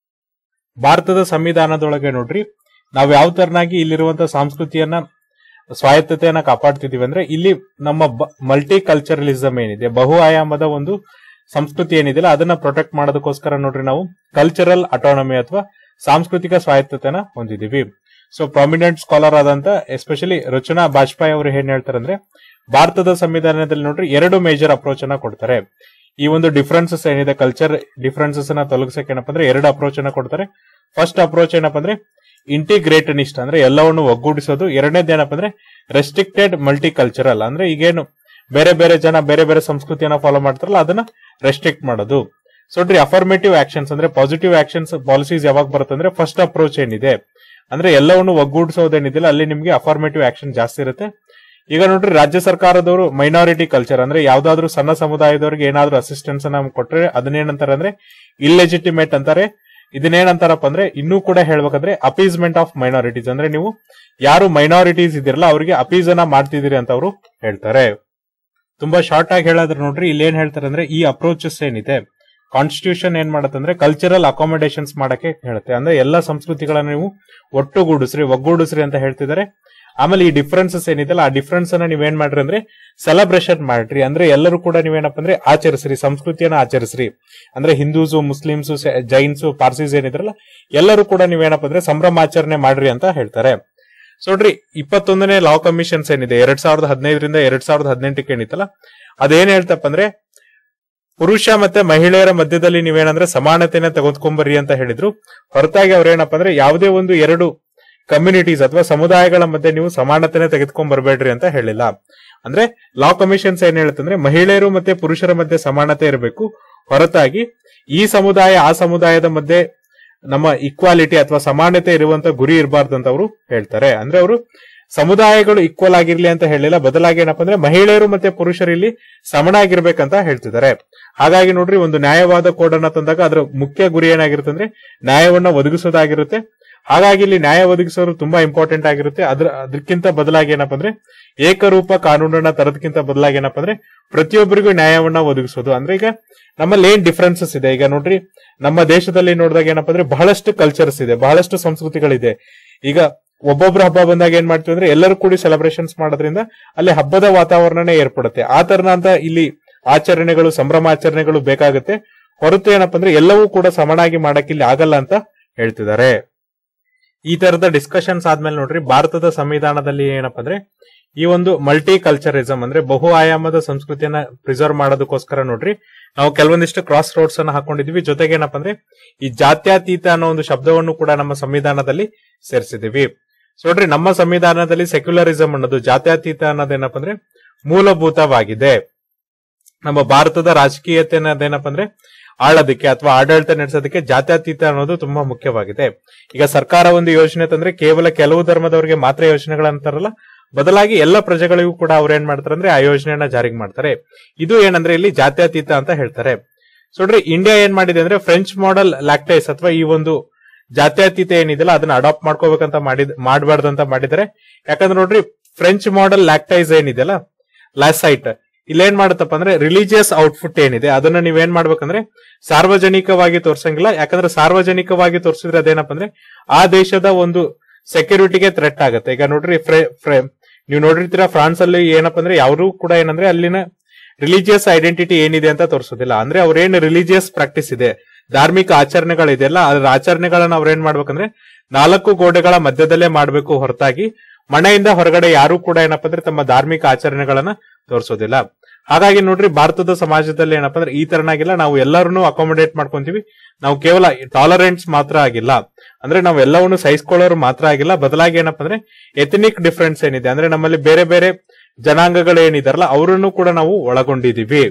ಭಾರತದ ಸಂವಿಧಾನದೊಳಗೆ ನೋಡ್ರಿ ನಾವು ಯಾವ ತರನಾಗಿ ಇಲ್ಲಿರುವಂತ ಸಂಸ್ಕೃತಿಯನ್ನ ಸ್ವಾಯತ್ತತೆಯನ್ನ ಕಾಪಾಡ್ತಿದೀವಿ ಅಂದ್ರೆ ಇಲ್ಲಿ ನಮ್ಮ ಮಲ್ಟಿ ಕಲ್ಚರಲಿಸಂ ಏನಿದೆ ಬಹು ಆಯಾಮದ ಒಂದು ಸಂಸ್ಕೃತಿ ಏನಿದೆಯಲ್ಲ ಅದನ್ನ ಪ್ರೊಟೆಕ್ಟ್ ಮಾಡೋದಕ್ಕೋಸ್ಕರ ನೋಡ್ರಿ ನಾವು ಕಲ್ಚರಲ್ ಅಟಾನಮಿ ಅಥವಾ ಸಾಂಸ್ಕೃತಿಕ ಸ್ವಾಯತ್ತತೆನ ಹೊಂದಿದೀವಿ ಸೊ ಪ್ರಾಮಿನೆಂಟ್ ಸ್ಕಾಲರ್ ಆದಂತ ಎಸ್ಪೆಷಲಿ ರಚನಾ ಬಾಜ್ಪಾಯಿ ಅವರು ಏನ್ ಹೇಳ್ತಾರೆ ಅಂದ್ರೆ ಭಾರತದ ಸಂವಿಧಾನದಲ್ಲಿ ನೋಡ್ರಿ ಎರಡು ಮೇಜರ್ ಅಪ್ರೋಚ್ ಅನ್ನ ಕೊಡ್ತಾರೆ ಈ ಒಂದು ಡಿಫ್ರೆನ್ಸಸ್ ಏನಿದೆ ಕಲ್ಚರ್ ಡಿಫ್ರೆನ್ಸಸ್ ಅನ್ನ ತೊಲಗಿಸಕ್ಕೆ ಏನಪ್ಪ ಅಂದ್ರೆ ಎರಡು ಅಪ್ರೋಚ್ ಅನ್ನ ಕೊಡ್ತಾರೆ ಫಸ್ಟ್ ಅಪ್ರೋಚ್ ಏನಪ್ಪ ಅಂದ್ರೆ ಇಂಟಿಗ್ರೇಟನಿಸ್ಟ್ ಅಂದ್ರೆ ಎಲ್ಲವನ್ನು ಒಗ್ಗೂಡಿಸೋದು ಎರಡನೇದು ಏನಪ್ಪ ಅಂದ್ರೆ ರೆಸ್ಟ್ರಿಕ್ಟೆಡ್ ಮಲ್ಟಿ ಕಲ್ಚರಲ್ ಅಂದ್ರೆ ಈಗೇನು ಬೇರೆ ಬೇರೆ ಜನ ಬೇರೆ ಬೇರೆ ಸಂಸ್ಕೃತಿಯನ್ನ ಫಾಲೋ ಮಾಡ್ತಾರಲ್ಲ ಅದನ್ನ ರೆಸ್ಟ್ರಿಕ್ಟ್ ಮಾಡೋದು ಸೊ ನೋಡ್ರಿ ಅಫರ್ಮೇಟಿವ್ ಆಕ್ಷನ್ಸ್ ಅಂದ್ರೆ ಪಾಸಿಟಿವ್ ಆಕ್ಷನ್ಸ್ ಪಾಲಿಸೀಸ್ ಯಾವಾಗ ಬರುತ್ತೆ ಅಂದ್ರೆ ಫಸ್ಟ್ ಅಪ್ರೋಚ್ ಏನಿದೆ ಅಂದ್ರೆ ಎಲ್ಲವನ್ನು ಒಗ್ಗೂಡಿಸೋದೇನಿದೆಯಲ್ಲ ಅಲ್ಲಿ ನಿಮ್ಗೆ ಅಫರ್ಮೇಟಿವ್ ಆಕ್ಷನ್ ಜಾಸ್ತಿ ಇರುತ್ತೆ ಈಗ ನೋಡ್ರಿ ರಾಜ್ಯ ಸರ್ಕಾರದವರು ಮೈನಾರಿಟಿ ಕಲ್ಚರ್ ಅಂದ್ರೆ ಯಾವ್ದಾದ್ರು ಸಣ್ಣ ಸಮುದಾಯದವರಿಗೆ ಏನಾದ್ರು ಅಸಿಸ್ಟೆನ್ಸ್ ಅನ್ನ ಕೊಟ್ರೆ ಅದನ್ನೇನಂತಾರೆ ಅಂದ್ರೆ ಇಲ್ಲೆಜಿಟಿಮೇಟ್ ಅಂತಾರೆ ಇದನ್ನೇನಂತಾರಪ್ಪ ಅಂದ್ರೆ ಇನ್ನೂ ಕೂಡ ಹೇಳ್ಬೇಕಂದ್ರೆ ಅಪೀಸ್ಮೆಂಟ್ ಆಫ್ ಮೈನಾರಿಟೀಸ್ ಅಂದ್ರೆ ನೀವು ಯಾರು ಮೈನಾರಿಟೀಸ್ ಇದಿರಲ್ಲ ಅವರಿಗೆ ಅಪೀಸ್ ಅನ್ನ ಮಾಡ್ತಿದ್ದೀರಿ ಅಂತ ಅವರು ಹೇಳ್ತಾರೆ ತುಂಬಾ ಶಾರ್ಟ್ ಆಗಿ ಹೇಳೋದ್ರೆ ನೋಡ್ರಿ ಇಲ್ಲಿ ಏನ್ ಹೇಳ್ತಾರೆ ಅಂದ್ರೆ ಈ ಅಪ್ರೋಚಸ್ ಏನಿದೆ ಕಾನ್ಸ್ಟಿಟ್ಯೂಷನ್ ಏನ್ ಮಾಡತ್ತಂದ್ರೆ ಕಲ್ಚರಲ್ ಅಕಾಮಿಡೇಷನ್ಸ್ ಮಾಡಕ್ಕೆ ಹೇಳುತ್ತೆ ಅಂದ್ರೆ ಎಲ್ಲಾ ಸಂಸ್ಕೃತಿಗಳನ್ನ ನೀವು ಒಟ್ಟುಗೂಡಿಸ್ರಿ ಒಗ್ಗೂಡಿಸ್ರಿ ಅಂತ ಹೇಳ್ತಿದ್ದಾರೆ ಆಮೇಲೆ ಈ ಡಿಫ್ರೆನ್ಸಸ್ ಏನಿದೆಲ್ಲ ಆ ಡಿಫ್ರೆನ್ಸ್ ಅನ್ನ ನೀವೇನ್ ಮಾಡ್ರಿ ಅಂದ್ರೆ ಸೆಲೆಬ್ರೇಷನ್ ಮಾಡ್ರಿ ಅಂದ್ರೆ ಎಲ್ಲರೂ ಕೂಡ ನೀವೇನಪ್ಪ ಅಂದ್ರೆ ಆಚರಿಸ್ರಿ ಸಂಸ್ಕೃತಿಯನ್ನ ಆಚರಿಸ್ರಿ ಅಂದ್ರೆ ಹಿಂದೂಸು ಮುಸ್ಲಿಮ್ಸು ಜೈನ್ಸು ಪಾರ್ಸೀಸ್ ಏನಿದ್ರಲ್ಲ ಎಲ್ಲರೂ ಕೂಡ ನೀವೇನಪ್ಪ ಅಂದ್ರೆ ಸಂಭ್ರಮಾಚರಣೆ ಮಾಡ್ರಿ ಅಂತ ಹೇಳ್ತಾರೆ ಸೊ ನೋಡ್ರಿ ಇಪ್ಪತ್ತೊಂದನೇ ಲಾ ಕಮಿಷನ್ಸ್ ಏನಿದೆ ಎರಡ್ ಸಾವಿರದ ಹದಿನೈದರಿಂದ ಎರಡ್ ಸಾವಿರದ ಹದಿನೆಂಟಕ್ಕೆ ಏನಿತ್ತಲ್ಲ ಅದೇನ್ ಹೇಳ್ತಪ್ಪ ಅಂದ್ರೆ ಪುರುಷ ಮತ್ತೆ ಮಹಿಳೆಯರ ಮಧ್ಯದಲ್ಲಿ ನೀವೇನಂದ್ರೆ ಸಮಾನತೆನ ತೆಗೆದುಕೊಂಬರ್ರಿ ಅಂತ ಹೇಳಿದ್ರು ಹೊರತಾಗಿ ಅವ್ರೇನಪ್ಪ ಅಂದ್ರೆ ಯಾವುದೇ ಒಂದು ಎರಡು ಕಮ್ಯುನಿಟೀಸ್ ಅಥವಾ ಸಮುದಾಯಗಳ ಮಧ್ಯೆ ನೀವು ಸಮಾನತೆನ ತೆಗೆದುಕೊಂಡ್ ಬರ್ಬೇಡ್ರಿ ಅಂತ ಹೇಳಿಲ್ಲ ಅಂದ್ರೆ ಲಾ ಕಮಿಷನ್ಸ್ ಏನ್ ಹೇಳುತ್ತಂದ್ರೆ ಮಹಿಳೆಯರು ಮತ್ತೆ ಪುರುಷರ ಮಧ್ಯೆ ಸಮಾನತೆ ಇರಬೇಕು ಹೊರತಾಗಿ ಈ ಸಮುದಾಯ ಆ ಸಮುದಾಯದ ಮಧ್ಯೆ ನಮ್ಮ ಇಕ್ವಾಲಿಟಿ ಅಥವಾ ಸಮಾನತೆ ಇರುವಂತ ಗುರಿ ಇರಬಾರ್ದು ಅಂತ ಅವರು ಹೇಳ್ತಾರೆ ಅಂದ್ರೆ ಅವರು ಸಮುದಾಯಗಳು ಈಕ್ವಲ್ ಆಗಿರ್ಲಿ ಅಂತ ಹೇಳಿಲ್ಲ ಬದಲಾಗಿ ಏನಪ್ಪಾ ಅಂದ್ರೆ ಮಹಿಳೆಯರು ಮತ್ತೆ ಪುರುಷರು ಇಲ್ಲಿ ಸಮನಾಗಿರ್ಬೇಕಂತ ಹೇಳ್ತಿದ್ದಾರೆ ಹಾಗಾಗಿ ನೋಡ್ರಿ ಒಂದು ನ್ಯಾಯವಾದ ಕೋಡ್ ಅನ್ನ ತಂದಾಗ ಅದರ ಮುಖ್ಯ ಗುರಿ ಏನಾಗಿರುತ್ತೆ ಅಂದ್ರೆ ನ್ಯಾಯವನ್ನ ಒದಗಿಸೋದಾಗಿರುತ್ತೆ ಹಾಗಾಗಿ ಇಲ್ಲಿ ನ್ಯಾಯ ಒದಗಿಸೋರು ತುಂಬಾ ಇಂಪಾರ್ಟೆಂಟ್ ಆಗಿರುತ್ತೆ ಅದ್ರ ಅದಕ್ಕಿಂತ ಬದಲಾಗಿ ಏನಪ್ಪಾ ಅಂದ್ರೆ ಏಕರೂಪ ಕಾನೂನನ್ನ ತರೋದಕ್ಕಿಂತ ಬದಲಾಗಿ ಏನಪ್ಪಾ ಅಂದ್ರೆ ಪ್ರತಿಯೊಬ್ಬರಿಗೂ ನ್ಯಾಯವನ್ನ ಒದಗಿಸೋದು ಅಂದ್ರೆ ಈಗ ನಮ್ಮಲ್ಲಿ ಏನ್ ಡಿಫ್ರೆನ್ಸಸ್ ಇದೆ ಈಗ ನೋಡ್ರಿ ನಮ್ಮ ದೇಶದಲ್ಲಿ ನೋಡಿದಾಗ ಏನಪ್ಪಾ ಅಂದ್ರೆ ಬಹಳಷ್ಟು ಕಲ್ಚರ್ಸ್ ಇದೆ ಬಹಳಷ್ಟು ಸಂಸ್ಕೃತಿಗಳಿದೆ ಈಗ ಒಬ್ಬೊಬ್ರು ಹಬ್ಬ ಬಂದಾಗ ಏನ್ ಮಾಡ್ತೀವಿ ಅಂದ್ರೆ ಎಲ್ಲರೂ ಕೂಡಿ ಸೆಲೆಬ್ರೇಷನ್ಸ್ ಮಾಡೋದ್ರಿಂದ ಅಲ್ಲಿ ಹಬ್ಬದ ವಾತಾವರಣನೇ ಏರ್ಪಡುತ್ತೆ ಆ ತರನಂತ ಇಲ್ಲಿ ಆಚರಣೆಗಳು ಸಂಭ್ರಮಾಚರಣೆಗಳು ಬೇಕಾಗುತ್ತೆ ಹೊರತು ಏನಪ್ಪಾ ಅಂದ್ರೆ ಎಲ್ಲವೂ ಕೂಡ ಸಮನಾಗಿ ಮಾಡಕ್ ಇಲ್ಲಿ ಆಗಲ್ಲ ಅಂತ ಹೇಳ್ತಿದ್ದಾರೆ ಈ ತರದ ಡಿಸ್ಕಷನ್ಸ್ ಆದ್ಮೇಲೆ ನೋಡ್ರಿ ಭಾರತದ ಸಂವಿಧಾನದಲ್ಲಿ ಏನಪ್ಪಾ ಅಂದ್ರೆ ಈ ಒಂದು ಮಲ್ಟಿ ಕಲ್ಚರಿಸಂ ಅಂದ್ರೆ ಬಹು ಆಯಾಮದ ಸಂಸ್ಕೃತಿಯನ್ನ ಪ್ರಿಸರ್ವ್ ಮಾಡೋದಕ್ಕೋಸ್ಕರ ನೋಡ್ರಿ ನಾವು ಕೆಲವೊಂದಿಷ್ಟು ಕ್ರಾಸ್ ರೋಡ್ಸ್ ಅನ್ನ ಹಾಕೊಂಡಿದೀವಿ ಜೊತೆಗೆ ಏನಪ್ಪಾ ಅಂದ್ರೆ ಈ ಜಾತ್ಯತೀತ ಅನ್ನೋ ಒಂದು ಶಬ್ದವನ್ನು ಕೂಡ ನಮ್ಮ ಸಂವಿಧಾನದಲ್ಲಿ ಸೇರಿಸಿದೀವಿ ಸೊ ನೋಡ್ರಿ ನಮ್ಮ ಸಂವಿಧಾನದಲ್ಲಿ ಸೆಕ್ಯುಲರಿಸಂ ಅನ್ನೋದು ಜಾತ್ಯತೀತ ಅನ್ನೋದೇನಪ್ಪ ಅಂದ್ರೆ ಮೂಲಭೂತವಾಗಿದೆ ನಮ್ಮ ಭಾರತದ ರಾಜಕೀಯತೆ ಅನ್ನೋದೇನಪ್ಪ ಅಂದ್ರೆ ಆಳೋದಕ್ಕೆ ಅಥವಾ ಆಡಳಿತ ನಡೆಸೋದಕ್ಕೆ ಜಾತ್ಯತೀತ ಅನ್ನೋದು ತುಂಬಾ ಮುಖ್ಯವಾಗಿದೆ ಈಗ ಸರ್ಕಾರ ಒಂದು ಯೋಜನೆ ತಂದ್ರೆ ಕೇವಲ ಕೆಲವು ಧರ್ಮದವರಿಗೆ ಮಾತ್ರ ಯೋಜನೆಗಳಂತಾರಲ್ಲ ಬದಲಾಗಿ ಎಲ್ಲ ಪ್ರಜೆಗಳಿಗೂ ಕೂಡ ಅವ್ರು ಏನ್ ಮಾಡ್ತಾರೆ ಅಂದ್ರೆ ಆ ಯೋಜನೆಯನ್ನ ಜಾರಿಗೆ ಮಾಡ್ತಾರೆ ಇದು ಏನಂದ್ರೆ ಇಲ್ಲಿ ಜಾತ್ಯತೀತ ಅಂತ ಹೇಳ್ತಾರೆ ಸೊ ನೋಡ್ರಿ ಇಂಡಿಯಾ ಏನ್ ಮಾಡಿದೆ ಅಂದ್ರೆ ಫ್ರೆಂಚ್ ಮಾಡೆಲ್ ಲ್ಯಾಕ್ಟೈಸ್ ಅಥವಾ ಈ ಒಂದು ಜಾತ್ಯತೀತ ಏನಿದೆಯಲ್ಲ ಅದನ್ನ ಅಡಾಪ್ಟ್ ಮಾಡ್ಕೋಬೇಕಂತ ಮಾಡಿದ್ ಮಾಡಬಾರ್ದು ಅಂತ ಮಾಡಿದ್ದಾರೆ ಯಾಕಂದ್ರೆ ನೋಡ್ರಿ ಫ್ರೆಂಚ್ ಮಾಡೆಲ್ ಲ್ಯಾಕ್ಟೈಸ್ ಏನಿದೆಯಲ್ಲ ಲ್ಯಾಸೈಟ್ ಇಲ್ಲೇನ್ ಮಾಡುತ್ತಪ್ಪ ಅಂದ್ರೆ ರಿಲಿಜಿಯಸ್ ಔಟ್ಫುಟ್ ಏನಿದೆ ಅದನ್ನ ನೀವೇನ್ ಮಾಡ್ಬೇಕಂದ್ರೆ ಸಾರ್ವಜನಿಕವಾಗಿ ತೋರ್ಸಂಗಿಲ್ಲ ಯಾಕಂದ್ರೆ ಸಾರ್ವಜನಿಕವಾಗಿ ತೋರಿಸಿದ್ರೆ ಅದೇನಪ್ಪ ಅಂದ್ರೆ ಆ ದೇಶದ ಒಂದು ಸೆಕ್ಯೂರಿಟಿಗೆ ಥ್ರೆಟ್ ಆಗುತ್ತೆ ಈಗ ನೋಡ್ರಿ ಫ್ರೆ ಫ್ರೆ ನೀವು ನೋಡಿರ್ತೀರಾ ಫ್ರಾನ್ಸ್ ಅಲ್ಲಿ ಏನಪ್ಪ ಅಂದ್ರೆ ಯಾರು ಕೂಡ ಏನಂದ್ರೆ ಅಲ್ಲಿನ ರಿಲಿಜಿಯಸ್ ಐಡೆಂಟಿಟಿ ಏನಿದೆ ಅಂತ ತೋರಿಸೋದಿಲ್ಲ ಅಂದ್ರೆ ಅವ್ರೇನು ರಿಲಿಜಿಯಸ್ ಪ್ರಾಕ್ಟೀಸ್ ಇದೆ ಧಾರ್ಮಿಕ ಆಚರಣೆಗಳಿದೆಯಲ್ಲ ಅದ್ರ ಆಚರಣೆಗಳನ್ನ ಅವ್ರೇನ್ ಮಾಡ್ಬೇಕಂದ್ರೆ ನಾಲ್ಕು ಗೋಡೆಗಳ ಮಧ್ಯದಲ್ಲೇ ಮಾಡಬೇಕು ಹೊರತಾಗಿ ಮನೆಯಿಂದ ಹೊರಗಡೆ ಯಾರು ಕೂಡ ಏನಪ್ಪ ಅಂದ್ರೆ ತಮ್ಮ ಧಾರ್ಮಿಕ ಆಚರಣೆಗಳನ್ನ ತೋರಿಸೋದಿಲ್ಲ ಹಾಗಾಗಿ ನೋಡ್ರಿ ಭಾರತದ ಸಮಾಜದಲ್ಲಿ ಏನಪ್ಪ ಅಂದ್ರೆ ಈ ತರನಾಗಿಲ್ಲ ನಾವು ಎಲ್ಲರನ್ನೂ ಅಕಾಮಿಡೇಟ್ ಮಾಡ್ಕೊಂತೀವಿ ನಾವು ಕೇವಲ ಟಾಲರೆಂಟ್ಸ್ ಮಾತ್ರ ಆಗಿಲ್ಲ ಅಂದ್ರೆ ನಾವು ಎಲ್ಲವನ್ನು ಸಹಿಸ್ಕೊಳ್ಳೋರು ಮಾತ್ರ ಆಗಿಲ್ಲ ಬದಲಾಗಿ ಏನಪ್ಪ ಅಂದ್ರೆ ಎಥನಿಕ್ ಡಿಫ್ರೆನ್ಸ್ ಏನಿದೆ ಅಂದ್ರೆ ನಮ್ಮಲ್ಲಿ ಬೇರೆ ಬೇರೆ ಜನಾಂಗಗಳು ಏನಿದಾರಲ್ಲ ಅವರನ್ನು ಕೂಡ ನಾವು ಒಳಗೊಂಡಿದೀವಿ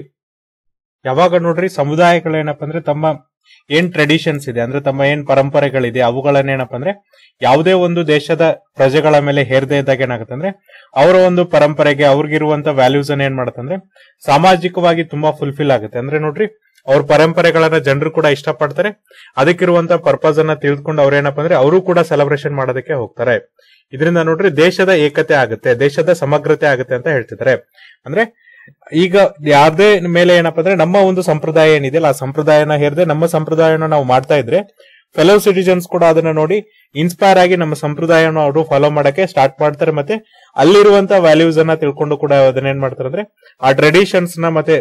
ಯಾವಾಗ ನೋಡ್ರಿ ಸಮುದಾಯಗಳೇನಪ್ಪ ಅಂದ್ರೆ ತಮ್ಮ ಏನ್ ಟ್ರೆಡಿಷನ್ಸ್ ಇದೆ ಅಂದ್ರೆ ತಮ್ಮ ಏನ್ ಪರಂಪರೆಗಳಿದೆ ಅವುಗಳನ್ನೇನಪ್ಪ ಅಂದ್ರೆ ಯಾವುದೇ ಒಂದು ದೇಶದ ಪ್ರಜೆಗಳ ಮೇಲೆ ಹೇರದೇ ಇದ್ದಾಗ ಏನಾಗುತ್ತೆ ಅಂದ್ರೆ ಅವರ ಒಂದು ಪರಂಪರೆಗೆ ಅವ್ರಿಗಿರುವಂತ ವ್ಯಾಲ್ಯೂಸ್ ಅನ್ನ ಏನ್ ಮಾಡುತ್ತಂದ್ರೆ ಸಾಮಾಜಿಕವಾಗಿ ತುಂಬಾ ಫುಲ್ಫಿಲ್ ಆಗುತ್ತೆ ಅಂದ್ರೆ ನೋಡ್ರಿ ಅವ್ರ ಪರಂಪರೆಗಳನ್ನ ಜನರು ಕೂಡ ಇಷ್ಟಪಡ್ತಾರೆ ಅದಕ್ಕಿರುವಂತ ಪರ್ಪಸ್ ಅನ್ನ ತಿಳಿದುಕೊಂಡು ಅವ್ರೇನಪ್ಪ ಅಂದ್ರೆ ಅವರು ಕೂಡ ಸೆಲೆಬ್ರೇಷನ್ ಮಾಡೋದಕ್ಕೆ ಹೋಗ್ತಾರೆ ಇದರಿಂದ ನೋಡ್ರಿ ದೇಶದ ಏಕತೆ ಆಗುತ್ತೆ ದೇಶದ ಸಮಗ್ರತೆ ಆಗುತ್ತೆ ಅಂತ ಹೇಳ್ತಿದ್ದಾರೆ ಅಂದ್ರೆ ಈಗ ಯಾವ್ದೇ ಮೇಲೆ ಏನಪ್ಪ ಅಂದ್ರೆ ನಮ್ಮ ಒಂದು ಸಂಪ್ರದಾಯ ಏನಿದೆಯಲ್ಲ ಆ ಸಂಪ್ರದಾಯನ ಹೇರದೆ ನಮ್ಮ ಸಂಪ್ರದಾಯನ ನಾವು ಮಾಡ್ತಾ ಇದ್ರೆ ಫೆಲೋ ಸಿಟಿಜನ್ಸ್ ಕೂಡ ಅದನ್ನ ನೋಡಿ ಇನ್ಸ್ಪೈರ್ ಆಗಿ ನಮ್ಮ ಸಂಪ್ರದಾಯನ ಅವರು ಫಾಲೋ ಮಾಡಕ್ಕೆ ಸ್ಟಾರ್ಟ್ ಮಾಡ್ತಾರೆ ಮತ್ತೆ ಅಲ್ಲಿರುವಂತ ವ್ಯಾಲ್ಯೂಸ್ ಅನ್ನ ತಿಳ್ಕೊಂಡು ಕೂಡ ಅದನ್ನ ಏನ್ ಮಾಡ್ತಾರೆ ಅಂದ್ರೆ ಆ ಟ್ರೆಡಿಷನ್ಸ್ ನ ಮತ್ತೆ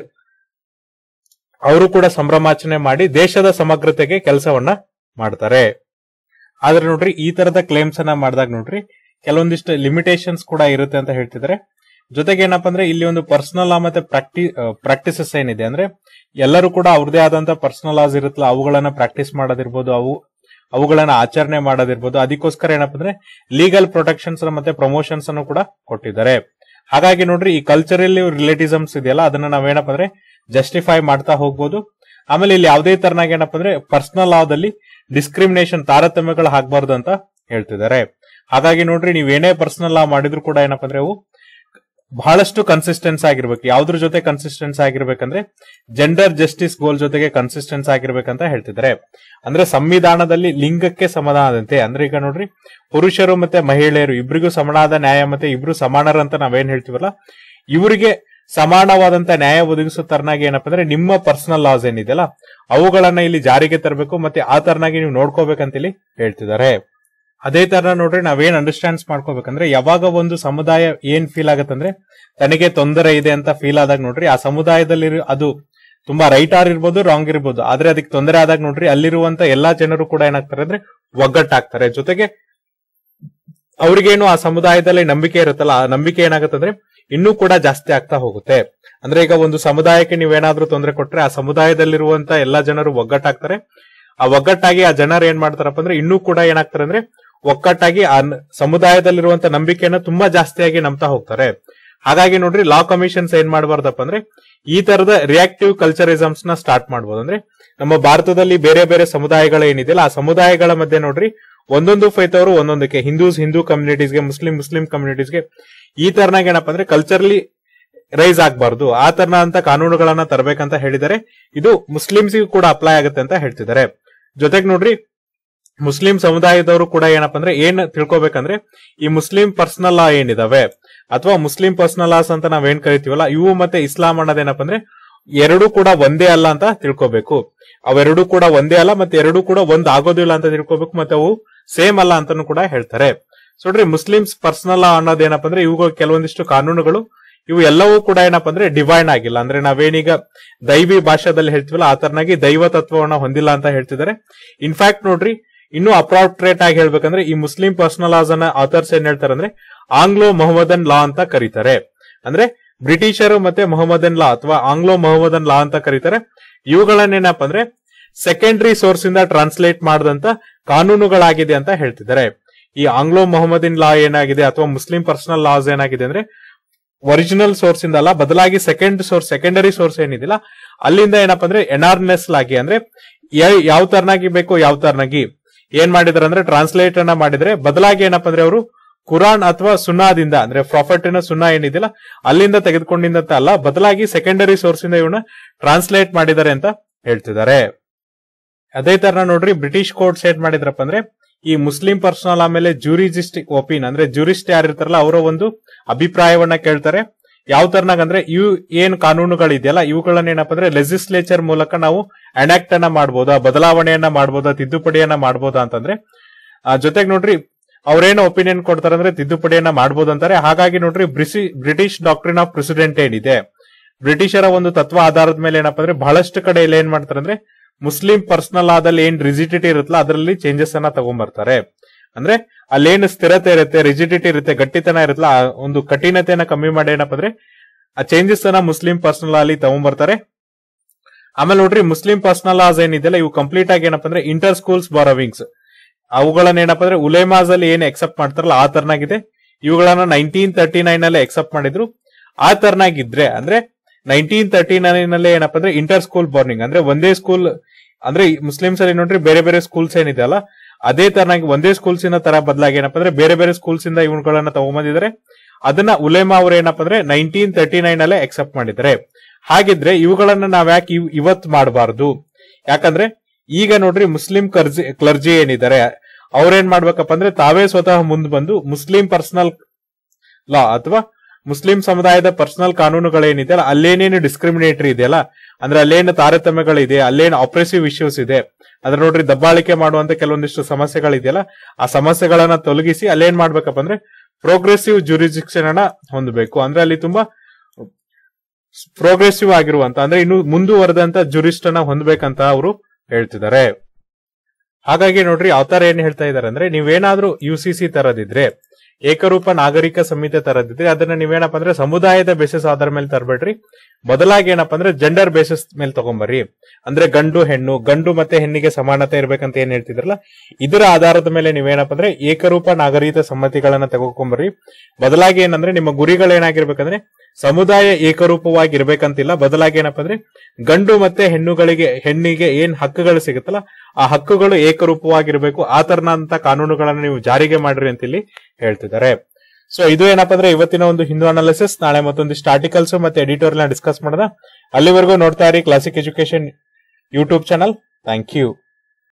ಅವರು ಕೂಡ ಸಂಭ್ರಮಾಚರಣೆ ಮಾಡಿ ದೇಶದ ಸಮಗ್ರತೆಗೆ ಕೆಲಸವನ್ನ ಮಾಡ್ತಾರೆ ಆದ್ರೆ ನೋಡ್ರಿ ಈ ತರದ ಕ್ಲೇಮ್ಸ್ ಅನ್ನ ಮಾಡಿದಾಗ ನೋಡ್ರಿ ಕೆಲವೊಂದಿಷ್ಟು ಲಿಮಿಟೇಷನ್ಸ್ ಕೂಡ ಇರುತ್ತೆ ಅಂತ ಹೇಳ್ತಿದ್ದಾರೆ ಜೊತೆಗೆ ಏನಪ್ಪಾ ಅಂದ್ರೆ ಇಲ್ಲಿ ಒಂದು ಪರ್ಸನಲ್ ಲಾ ಮತ್ತೆ ಪ್ರಾಕ್ಟಿ ಪ್ರಾಕ್ಟೀಸಸ್ ಏನಿದೆ ಅಂದ್ರೆ ಎಲ್ಲರೂ ಕೂಡ ಅವ್ರದೇ ಆದಂತ ಪರ್ಸನಲ್ ಲಾಸ್ ಇರುತ್ತಲ್ಲ ಅವುಗಳನ್ನ ಪ್ರಾಕ್ಟೀಸ್ ಮಾಡೋದಿರ್ಬೋದು ಅವು ಅವುಗಳನ್ನ ಆಚರಣೆ ಮಾಡೋದಿರ್ಬೋದು ಅದಕ್ಕೋಸ್ಕರ ಏನಪ್ಪಾ ಅಂದ್ರೆ ಲೀಗಲ್ ಪ್ರೊಟೆಕ್ಷನ್ಸ್ ಮತ್ತೆ ಪ್ರಮೋಷನ್ಸ್ ಅನ್ನು ಕೂಡ ಕೊಟ್ಟಿದ್ದಾರೆ ಹಾಗಾಗಿ ನೋಡ್ರಿ ಈ ಕಲ್ಚರಲ್ ರಿಲೇಟಿಸಮ್ಸ್ ಇದೆಯಲ್ಲ ಅದನ್ನ ನಾವೇನಪ್ಪ ಅಂದ್ರೆ ಜಸ್ಟಿಫೈ ಮಾಡ್ತಾ ಹೋಗ್ಬೋದು ಆಮೇಲೆ ಇಲ್ಲಿ ಯಾವುದೇ ತರನಾಗಿ ಏನಪ್ಪ ಅಂದ್ರೆ ಪರ್ಸನಲ್ ಲಾದಲ್ಲಿ ಡಿಸ್ಕ್ರಿಮಿನೇಷನ್ ತಾರತಮ್ಯಗಳು ಆಗ್ಬಾರ್ದು ಅಂತ ಹೇಳ್ತಿದ್ದಾರೆ ಹಾಗಾಗಿ ನೋಡ್ರಿ ನೀವೇನೇ ಪರ್ಸನಲ್ ಲಾ ಮಾಡಿದ್ರು ಕೂಡ ಏನಪ್ಪ ಅಂದ್ರೆ ಅವು ಬಹಳಷ್ಟು ಕನ್ಸಿಸ್ಟೆನ್ಸ್ ಆಗಿರ್ಬೇಕು ಯಾವ್ದ್ರ ಜೊತೆ ಕನ್ಸಿಸ್ಟೆನ್ಸ್ ಆಗಿರ್ಬೇಕಂದ್ರೆ ಜೆಂಡರ್ ಜಸ್ಟಿಸ್ ಗೋಲ್ ಜೊತೆಗೆ ಕನ್ಸಿಸ್ಟೆನ್ಸ್ ಆಗಿರ್ಬೇಕಂತ ಹೇಳ್ತಿದ್ದಾರೆ ಅಂದ್ರೆ ಸಂವಿಧಾನದಲ್ಲಿ ಲಿಂಗಕ್ಕೆ ಸಮನಾದಂತೆ ಅಂದ್ರೆ ಈಗ ನೋಡ್ರಿ ಪುರುಷರು ಮತ್ತೆ ಮಹಿಳೆಯರು ಇಬ್ರಿಗೂ ಸಮನಾದ ನ್ಯಾಯ ಮತ್ತೆ ಇಬ್ರು ಸಮಾನರಂತ ನಾವೇನ್ ಹೇಳ್ತೀವಲ್ಲ ಇವರಿಗೆ ಸಮಾನವಾದಂತ ನ್ಯಾಯ ಒದಗಿಸೋ ತರನಾಗಿ ಏನಪ್ಪಾ ಅಂದ್ರೆ ನಿಮ್ಮ ಪರ್ಸನಲ್ ಲಾಸ್ ಏನಿದೆಯಲ್ಲ ಅವುಗಳನ್ನ ಇಲ್ಲಿ ಜಾರಿಗೆ ತರಬೇಕು ಮತ್ತೆ ಆ ತರನಾಗಿ ನೀವು ನೋಡ್ಕೋಬೇಕಂತ ಇಲ್ಲಿ ಹೇಳ್ತಿದ್ದಾರೆ ಅದೇ ತರ ನೋಡ್ರಿ ನಾವೇನ್ ಅಂಡರ್ಸ್ಟ್ಯಾಂಡ್ಸ್ ಮಾಡ್ಕೋಬೇಕಂದ್ರೆ ಯಾವಾಗ ಒಂದು ಸಮುದಾಯ ಏನ್ ಫೀಲ್ ಆಗತ್ತಂದ್ರೆ ತನಗೆ ತೊಂದರೆ ಇದೆ ಅಂತ ಫೀಲ್ ಆದಾಗ ನೋಡ್ರಿ ಆ ಸಮುದಾಯದಲ್ಲಿ ಅದು ತುಂಬಾ ರೈಟ್ ಆರ್ ಇರ್ಬೋದು ರಾಂಗ್ ಇರ್ಬೋದು ಆದ್ರೆ ಅದಕ್ಕೆ ತೊಂದರೆ ಆದಾಗ ನೋಡ್ರಿ ಅಲ್ಲಿರುವಂತ ಎಲ್ಲಾ ಜನರು ಕೂಡ ಏನಾಗ್ತಾರೆ ಅಂದ್ರೆ ಒಗ್ಗಟ್ಟಾಗ್ತಾರೆ ಜೊತೆಗೆ ಅವ್ರಿಗೇನು ಆ ಸಮುದಾಯದಲ್ಲಿ ನಂಬಿಕೆ ಇರುತ್ತಲ್ಲ ಆ ನಂಬಿಕೆ ಏನಾಗುತ್ತಂದ್ರೆ ಇನ್ನೂ ಕೂಡ ಜಾಸ್ತಿ ಆಗ್ತಾ ಹೋಗುತ್ತೆ ಅಂದ್ರೆ ಈಗ ಒಂದು ಸಮುದಾಯಕ್ಕೆ ನೀವೇನಾದ್ರೂ ತೊಂದರೆ ಕೊಟ್ರೆ ಆ ಸಮುದಾಯದಲ್ಲಿರುವಂತ ಎಲ್ಲಾ ಜನರು ಒಗ್ಗಟ್ಟಾಗ್ತಾರೆ ಆ ಒಗ್ಗಟ್ಟಾಗಿ ಆ ಜನರು ಏನ್ ಮಾಡ್ತಾರಪ್ಪ ಅಂದ್ರೆ ಇನ್ನೂ ಕೂಡ ಏನಾಗ್ತಾರೆ ಅಂದ್ರೆ ಒಕ್ಕಟ್ಟಾಗಿ ಆ ನ- ಸಮುದಾಯದಲ್ಲಿರುವಂತ ನಂಬಿಕೆಯನ್ನ ತುಂಬಾ ಜಾಸ್ತಿಯಾಗಿ ನಂಬ್ತಾ ಹೋಗ್ತಾರೆ ಹಾಗಾಗಿ ನೋಡ್ರಿ ಲಾ ಕಮಿಷನ್ಸ್ ಏನ್ ಮಾಡಬಾರ್ದಪ್ಪ ಅಂದ್ರೆ ಈ ತರದ ರಿಯಾಕ್ಟಿವ್ ಕಲ್ಚರಿಸಮ್ಸ್ ನ ಸ್ಟಾರ್ಟ್ ಮಾಡಬಹುದು ಅಂದ್ರೆ ನಮ್ಮ ಭಾರತದಲ್ಲಿ ಬೇರೆ ಬೇರೆ ಸಮುದಾಯಗಳು ಏನಿದೆಯಲ್ಲ ಆ ಸಮುದಾಯಗಳ ಮಧ್ಯೆ ನೋಡ್ರಿ ಒಂದೊಂದು ಫೈತ್ ಅವರು ಒಂದೊಂದಕ್ಕೆ ಹಿಂದೂಸ್ ಹಿಂದೂ ಕಮ್ಯುನಿಟೀಸ್ಗೆ ಮುಸ್ಲಿಂ ಮುಸ್ಲಿಂ ಕಮ್ಯುನಿಟೀಸ್ಗೆ ಈ ತರನಾಗ ಏನಪ್ಪಾ ಅಂದ್ರೆ ಕಲ್ಚರ್ಲಿ ರೈಸ್ ಆಗ್ಬಾರ್ದು ಆ ತರನ ಅಂತ ಕಾನೂನುಗಳನ್ನ ತರಬೇಕಂತ ಹೇಳಿದರೆ ಇದು ಮುಸ್ಲಿಮ್ಸ್ಗೂ ಕೂಡ ಅಪ್ಲೈ ಆಗುತ್ತೆ ಅಂತ ಹೇಳ್ತಿದ್ದಾರೆ ಜೊತೆಗೆ ನೋಡ್ರಿ ಮುಸ್ಲಿಂ ಸಮುದಾಯದವರು ಕೂಡ ಏನಪ್ಪಾ ಅಂದ್ರೆ ಏನ್ ತಿಳ್ಕೊಬೇಕಂದ್ರೆ ಈ ಮುಸ್ಲಿಂ ಪರ್ಸನಲ್ ಲಾ ಏನಿದಾವೆ ಅಥವಾ ಮುಸ್ಲಿಂ ಪರ್ಸನಲ್ ಲಾಸ್ ಅಂತ ನಾವೇನ್ ಕರಿತೀವಲ್ಲ ಇವು ಮತ್ತೆ ಇಸ್ಲಾಂ ಅನ್ನೋದೇನಪ್ಪ ಅಂದ್ರೆ ಎರಡೂ ಕೂಡ ಒಂದೇ ಅಲ್ಲ ಅಂತ ತಿಳ್ಕೊಬೇಕು ಅವೆರಡೂ ಕೂಡ ಒಂದೇ ಅಲ್ಲ ಮತ್ತೆ ಎರಡೂ ಕೂಡ ಒಂದ್ ಆಗೋದಿಲ್ಲ ಅಂತ ತಿಳ್ಕೊಬೇಕು ಮತ್ತೆ ಅವು ಸೇಮ್ ಅಲ್ಲ ಅಂತಾನು ಕೂಡ ಹೇಳ್ತಾರೆ ಸೊ ನೋಡ್ರಿ ಮುಸ್ಲಿಮ್ಸ್ ಪರ್ಸನಲ್ ಲಾ ಅನ್ನೋದೇನಪ್ಪ ಅಂದ್ರೆ ಇವುಗಳು ಕೆಲವೊಂದಿಷ್ಟು ಕಾನೂನುಗಳು ಇವು ಎಲ್ಲವೂ ಕೂಡ ಏನಪ್ಪಾ ಅಂದ್ರೆ ಡಿವೈನ್ ಆಗಿಲ್ಲ ಅಂದ್ರೆ ನಾವೇನೀಗ ದೈವಿ ಭಾಷಾದಲ್ಲಿ ಹೇಳ್ತೀವಲ್ಲ ಆ ತರನಾಗಿ ದೈವ ತತ್ವವನ್ನ ಹೊಂದಿಲ್ಲ ಅಂತ ಹೇಳ್ತಿದ್ದಾರೆ ಇನ್ಫ್ಯಾಕ್ಟ್ ನೋಡ್ರಿ ಇನ್ನೂ ಅಪ್ರಾಪ್ರೇಟ್ ಆಗಿ ಹೇಳ್ಬೇಕಂದ್ರೆ ಈ ಮುಸ್ಲಿಂ ಪರ್ಸನಲ್ ಲಾಸ್ ಅನ್ನ ಆಥರ್ಸ್ ಏನ್ ಹೇಳ್ತಾರೆ ಅಂದ್ರೆ ಆಂಗ್ಲೋ ಮೊಹಮ್ಮದನ್ ಲಾ ಅಂತ ಕರೀತಾರೆ ಅಂದ್ರೆ ಬ್ರಿಟಿಷರು ಮತ್ತೆ ಮೊಹಮ್ಮದನ್ ಲಾ ಅಥವಾ ಆಂಗ್ಲೋ ಮೊಹಮ್ಮದನ್ ಲಾ ಅಂತ ಕರೀತಾರೆ ಇವುಗಳನ್ನೇನಪ್ಪ ಅಂದ್ರೆ ಸೆಕೆಂಡರಿ ಸೋರ್ಸ್ ಇಂದ ಟ್ರಾನ್ಸ್ಲೇಟ್ ಮಾಡಿದಂತ ಕಾನೂನುಗಳಾಗಿದೆ ಅಂತ ಹೇಳ್ತಿದ್ದಾರೆ ಈ ಆಂಗ್ಲೋ ಮೊಹಮ್ಮದಿನ್ ಲಾ ಏನಾಗಿದೆ ಅಥವಾ ಮುಸ್ಲಿಂ ಪರ್ಸನಲ್ ಲಾಸ್ ಏನಾಗಿದೆ ಅಂದ್ರೆ ಒರಿಜಿನಲ್ ಸೋರ್ಸ್ ಇಂದ ಅಲ್ಲ ಬದಲಾಗಿ ಸೆಕೆಂಡ್ ಸೋರ್ಸ್ ಸೆಕೆಂಡರಿ ಸೋರ್ಸ್ ಏನಿದಿಲ್ಲ ಅಲ್ಲಿಂದ ಏನಪ್ಪಾ ಅಂದ್ರೆ ಎನಾರ್ನೆಸ್ ಆಗಿ ಅಂದ್ರೆ ಯಾ- ಯಾವ ತರನಾಗಿ ಬೇಕು ಯಾವ ತರನಾಗಿ ಏನ್ ಮಾಡಿದಾರೆ ಅಂದ್ರೆ ಟ್ರಾನ್ಸ್ಲೇಟ್ ಅನ್ನ ಮಾಡಿದ್ರೆ ಬದಲಾಗಿ ಏನಪ್ಪಾ ಅಂದ್ರೆ ಅವರು ಕುರಾನ್ ಅಥವಾ ಸುನ್ನಾದಿಂದ ಅಂದ್ರೆ ಪ್ರಾಫಿಟಿನ ಸುನ್ನಾ ಏನಿದಿಲ್ಲ ಅಲ್ಲಿಂದ ತೆಗೆದುಕೊಂಡಿದ್ದಂತ ಅಲ್ಲ ಬದಲಾಗಿ ಸೆಕೆಂಡರಿ ಸೋರ್ಸ್ ಇಂದ ಇವನ್ನ ಟ್ರಾನ್ಸ್ಲೇಟ್ ಮಾಡಿದ್ದಾರೆ ಅಂತ ಹೇಳ್ತಿದ್ದಾರೆ ಅದೇ ತರ ನೋಡ್ರಿ ಬ್ರಿಟಿಷ್ ಕೋರ್ಟ್ಸ್ ಏನ್ ಮಾಡಿದ್ರಪ್ಪ ಅಂದ್ರೆ ಈ ಮುಸ್ಲಿಂ ಪರ್ಸನಲ್ ಆಮೇಲೆ ಜೂರಿಜಿಸ್ಟಿಕ್ ಒಪಿನ್ ಅಂದ್ರೆ ಜೂರಿಸ್ಟ್ ಯಾರಿರ್ತಾರಲ್ಲ ಅವರ ಒಂದು ಅಭಿಪ್ರಾಯವನ್ನ ಕೇಳ್ತಾರೆ ಯಾವ ತರನಾಗ ಅಂದ್ರೆ ಇವು ಏನ್ ಕಾನೂನುಗಳಿದೆಯಲ್ಲ ಇವುಗಳನ್ನ ಏನಪ್ಪಾ ಅಂದ್ರೆ ಲೆಜಿಸ್ಲೇಚರ್ ಮೂಲಕ ನಾವು ಅನಾಕ್ಟ್ ಅನ್ನ ಮಾಡ್ಬೋದಾ ಬದಲಾವಣೆಯನ್ನ ಮಾಡ್ಬೋದಾ ತಿದ್ದುಪಡಿಯನ್ನ ಮಾಡ್ಬೋದಾ ಅಂತಂದ್ರೆ ಆ ಜೊತೆಗೆ ನೋಡ್ರಿ ಅವ್ರೇನು ಒಪಿನಿಯನ್ ಕೊಡ್ತಾರೆ ಅಂದ್ರೆ ತಿದ್ದುಪಡಿಯನ್ನ ಮಾಡ್ಬೋದು ಅಂತಾರೆ ಹಾಗಾಗಿ ನೋಡ್ರಿ ಬ್ರಿಸಿ ಬ್ರಿಟಿಷ್ ಡಾಕ್ಟ್ರಿನ್ ಆಫ್ ಪ್ರೆಸಿಡೆಂಟ್ ಏನಿದೆ ಬ್ರಿಟಿಷರ ಒಂದು ತತ್ವ ಆಧಾರದ ಮೇಲೆ ಏನಪ್ಪಾ ಅಂದ್ರೆ ಬಹಳಷ್ಟು ಕಡೆ ಇಲ್ಲಿ ಏನ್ ಮಾಡ್ತಾರೆ ಅಂದ್ರೆ ಮುಸ್ಲಿಂ ಪರ್ಸನಲ್ ಆದಲ್ಲಿ ಏನ್ ರಿಜಿಡಿಟಿ ಇರುತ್ತಲ್ಲ ಅದರಲ್ಲಿ ಚೇಂಜಸ್ ಅನ್ನ ತಗೊಂಡ್ಬರ್ತಾರೆ ಅಂದ್ರೆ ಅಲ್ಲೇನು ಸ್ಥಿರತೆ ಇರುತ್ತೆ ರಿಜಿಡಿಟಿ ಇರುತ್ತೆ ಗಟ್ಟಿತನ ಇರುತ್ತಲ್ಲ ಆ ಒಂದು ಕಠಿಣತೆಯನ್ನ ಕಮ್ಮಿ ಮಾಡಿ ಏನಪ್ಪಾ ಅಂದ್ರೆ ಆ ಚೇಂಜಸ್ ಅನ್ನ ಮುಸ್ಲಿಂ ಪರ್ಸನಲ್ ಅಲ್ಲಿ ತಗೊಂಡ್ಬರ್ತಾರೆ ಆಮೇಲೆ ನೋಡ್ರಿ ಮುಸ್ಲಿಂ ಪರ್ಸನಲ್ ಲಾಸ್ ಏನಿದೆಯಲ್ಲ ಇವು ಕಂಪ್ಲೀಟ್ ಆಗಿ ಏನಪ್ಪಾ ಅಂದ್ರೆ ಇಂಟರ್ ಸ್ಕೂಲ್ಸ್ ಬಾರೋವಿಂಗ್ಸ್ ಅವುಗಳನ್ನ ಏನಪ್ಪಾ ಅಂದ್ರೆ ಉಲೇಮಾಸ್ ಅಲ್ಲಿ ಏನ್ ಎಕ್ಸೆಪ್ಟ್ ಮಾಡ್ತಾರಲ್ಲ ಆ ತರನಾಗಿದೆ ಇವುಗಳನ್ನ ನೈನ್ಟೀನ್ ತರ್ಟಿ ನೈನ್ ಅಲ್ಲಿ ಎಕ್ಸೆಪ್ಟ್ ಮಾಡಿದ್ರು ಆ ತರನಾಗಿದ್ರೆ ಅಂದ್ರೆ ನೈನ್ಟೀನ್ ತರ್ಟಿ ನೈನ್ ಅಲ್ಲಿ ಏನಪ್ಪಾ ಅಂದ್ರೆ ಇಂಟರ್ ಸ್ಕೂಲ್ ಬಾರ್ನಿಂಗ್ ಅಂದ್ರೆ ಒಂದೇ ಸ್ಕೂಲ್ ಅಂದ್ರೆ ಮುಸ್ಲಿಮ್ಸ್ ಅಲ್ಲಿ ನೋಡ್ರಿ ಬೇರೆ ಬೇರೆ ಸ್ಕೂಲ್ಸ್ ಏನಿದೆ ಅಲ್ಲ ಅದೇ ತರನಾಗಿ ಒಂದೇ ಸ್ಕೂಲ್ಸ್ ಇನ ತರ ಬದಲಾಗಿ ಏನಪ್ಪಾ ಅಂದ್ರೆ ಬೇರೆ ಬೇರೆ ಸ್ಕೂಲ್ಸ್ ಇಂದ ಇವುಗಳನ್ನ ತಗೊಂಬಂದಿದ್ದಾರೆ ಅದನ್ನ ಉಲೇಮಾ ಅವರು ಏನಪ್ಪಾ ಅಂದ್ರೆ ನೈನ್ಟೀನ್ ತರ್ಟಿ ನೈನ್ ಅಲ್ಲೇ ಎಕ್ಸೆಪ್ಟ್ ಮಾಡಿದ್ದಾರೆ ಹಾಗಿದ್ರೆ ಇವುಗಳನ್ನ ನಾವ್ ಯಾಕೆ ಇವ್- ಇವತ್ ಮಾಡಬಾರ್ದು ಯಾಕಂದ್ರೆ ಈಗ ನೋಡ್ರಿ ಮುಸ್ಲಿಂ ಕರ್ಜಿ ಕ್ಲರ್ಜಿ ಏನಿದ್ದಾರೆ ಅವ್ರೇನ್ ಮಾಡ್ಬೇಕಪ್ಪ ಅಂದ್ರೆ ತಾವೇ ಸ್ವತಃ ಮುಂದ್ ಬಂದು ಮುಸ್ಲಿಂ ಪರ್ಸನಲ್ ಲಾ ಅಥವಾ ಮುಸ್ಲಿಂ ಸಮುದಾಯದ ಪರ್ಸನಲ್ ಕಾನೂನುಗಳೇನಿದೆಯಲ್ಲ ಅಲ್ಲೇನೇನು ಡಿಸ್ಕ್ರಿಮಿನೇಟರಿ ಇದೆಯಲ್ಲ ಅಂದ್ರೆ ಅಲ್ಲೇನು ತಾರತಮ್ಯಗಳಿದೆ ಅಲ್ಲೇನು ಆಪರೇಸಿವ್ ಇಶ್ಯೂಸ್ ಇದೆ ಅದ್ರ ನೋಡ್ರಿ ದಬ್ಬಾಳಿಕೆ ಮಾಡುವಂತ ಕೆಲವೊಂದಿಷ್ಟು ಸಮಸ್ಯೆಗಳಿದೆಯಲ್ಲ ಆ ಸಮಸ್ಯೆಗಳನ್ನ ತೊಲಗಿಸಿ ಅಲ್ಲೇನ್ ಮಾಡ್ಬೇಕಪ್ಪ ಅಂದ್ರೆ ಪ್ರೋಗ್ರೆಸಿವ್ ಜುರಿಜಿಕ್ಷನ್ ಅನ್ನ ಹೊಂದಬೇಕು ಅಂದ್ರೆ ಅಲ್ಲಿ ತುಂಬಾ ಪ್ರೋಗ್ರೆಸಿವ್ ಆಗಿರುವಂತ ಅಂದ್ರೆ ಇನ್ನು ಮುಂದುವರೆದಂತ ಜುರಿಸ್ಟ್ ಅನ್ನ ಹೊಂದ್ಬೇಕಂತ ಅವರು ಹೇಳ್ತಿದ್ದಾರೆ ಹಾಗಾಗಿ ನೋಡ್ರಿ ಅವತಾರ ಏನ್ ಹೇಳ್ತಾ ಇದಾರೆ ಅಂದ್ರೆ ನೀವೇನಾದ್ರೂ ಯು ಸಿ ಸಿ ತರದಿದ್ರೆ ಏಕರೂಪ ನಾಗರಿಕ ಸಂಹಿತೆ ತರದಿದ್ರೆ ಅದನ್ನ ನೀವೇನಪ್ಪ ಅಂದ್ರೆ ಸಮುದಾಯದ ಬೇಸಿಸ್ ಆಧಾರ ಮೇಲೆ ತರಬೇಡ್ರಿ ಬದಲಾಗಿ ಏನಪ್ಪ ಅಂದ್ರೆ ಜೆಂಡರ್ ಬೇಸಿಸ್ ಮೇಲೆ ತಗೊಂಬರ್ರಿ ಅಂದ್ರೆ ಗಂಡು ಹೆಣ್ಣು ಗಂಡು ಮತ್ತೆ ಹೆಣ್ಣಿಗೆ ಸಮಾನತೆ ಇರ್ಬೇಕಂತ ಏನ್ ಹೇಳ್ತಿದ್ರಲ್ಲ ಇದರ ಆಧಾರದ ಮೇಲೆ ನೀವೇನಪ್ಪ ಅಂದ್ರೆ ಏಕರೂಪ ನಾಗರಿಕ ಸಮ್ಮತಿಗಳನ್ನ ತಗೊಂಬರ್ರಿ ಬದಲಾಗಿ ಏನಂದ್ರೆ ನಿಮ್ಮ ಗುರಿಗಳೇನಾಗಿರ್ಬೇಕಂದ್ರೆ ಸಮುದಾಯ ಏಕರೂಪವಾಗಿ ಇರ್ಬೇಕಂತಿಲ್ಲ ಬದಲಾಗಿ ಏನಪ್ಪ ಅಂದ್ರೆ ಗಂಡು ಮತ್ತೆ ಹೆಣ್ಣುಗಳಿಗೆ ಹೆಣ್ಣಿಗೆ ಏನ್ ಹಕ್ಕುಗಳು ಸಿಗುತ್ತಲ್ಲ ಆ ಹಕ್ಕುಗಳು ಏಕರೂಪವಾಗಿರ್ಬೇಕು ಆ ತರನಂತ ಕಾನೂನುಗಳನ್ನ ನೀವು ಜಾರಿಗೆ ಮಾಡ್ರಿ ಅಂತ ಇಲ್ಲಿ ಹೇಳ್ತಿದ್ದಾರೆ ಸೊ ಇದು ಏನಪ್ಪಾ ಅಂದ್ರೆ ಇವತ್ತಿನ ಒಂದು ಹಿಂದೂ ಅನಾಲಿಸಿಸ್ ನಾಳೆ ಮತ್ತೊಂದಿಷ್ಟು ಆರ್ಟಿಕಲ್ಸ್ ಮತ್ತೆ ಎಡಿಟೋರಿಯಲ್ ಡಿಸ್ಕಸ್ ಮಾಡೋಣ ಅಲ್ಲಿವರೆಗೂ ನೋಡ್ತಾ ಇರಿ Classic education YouTube channel thank you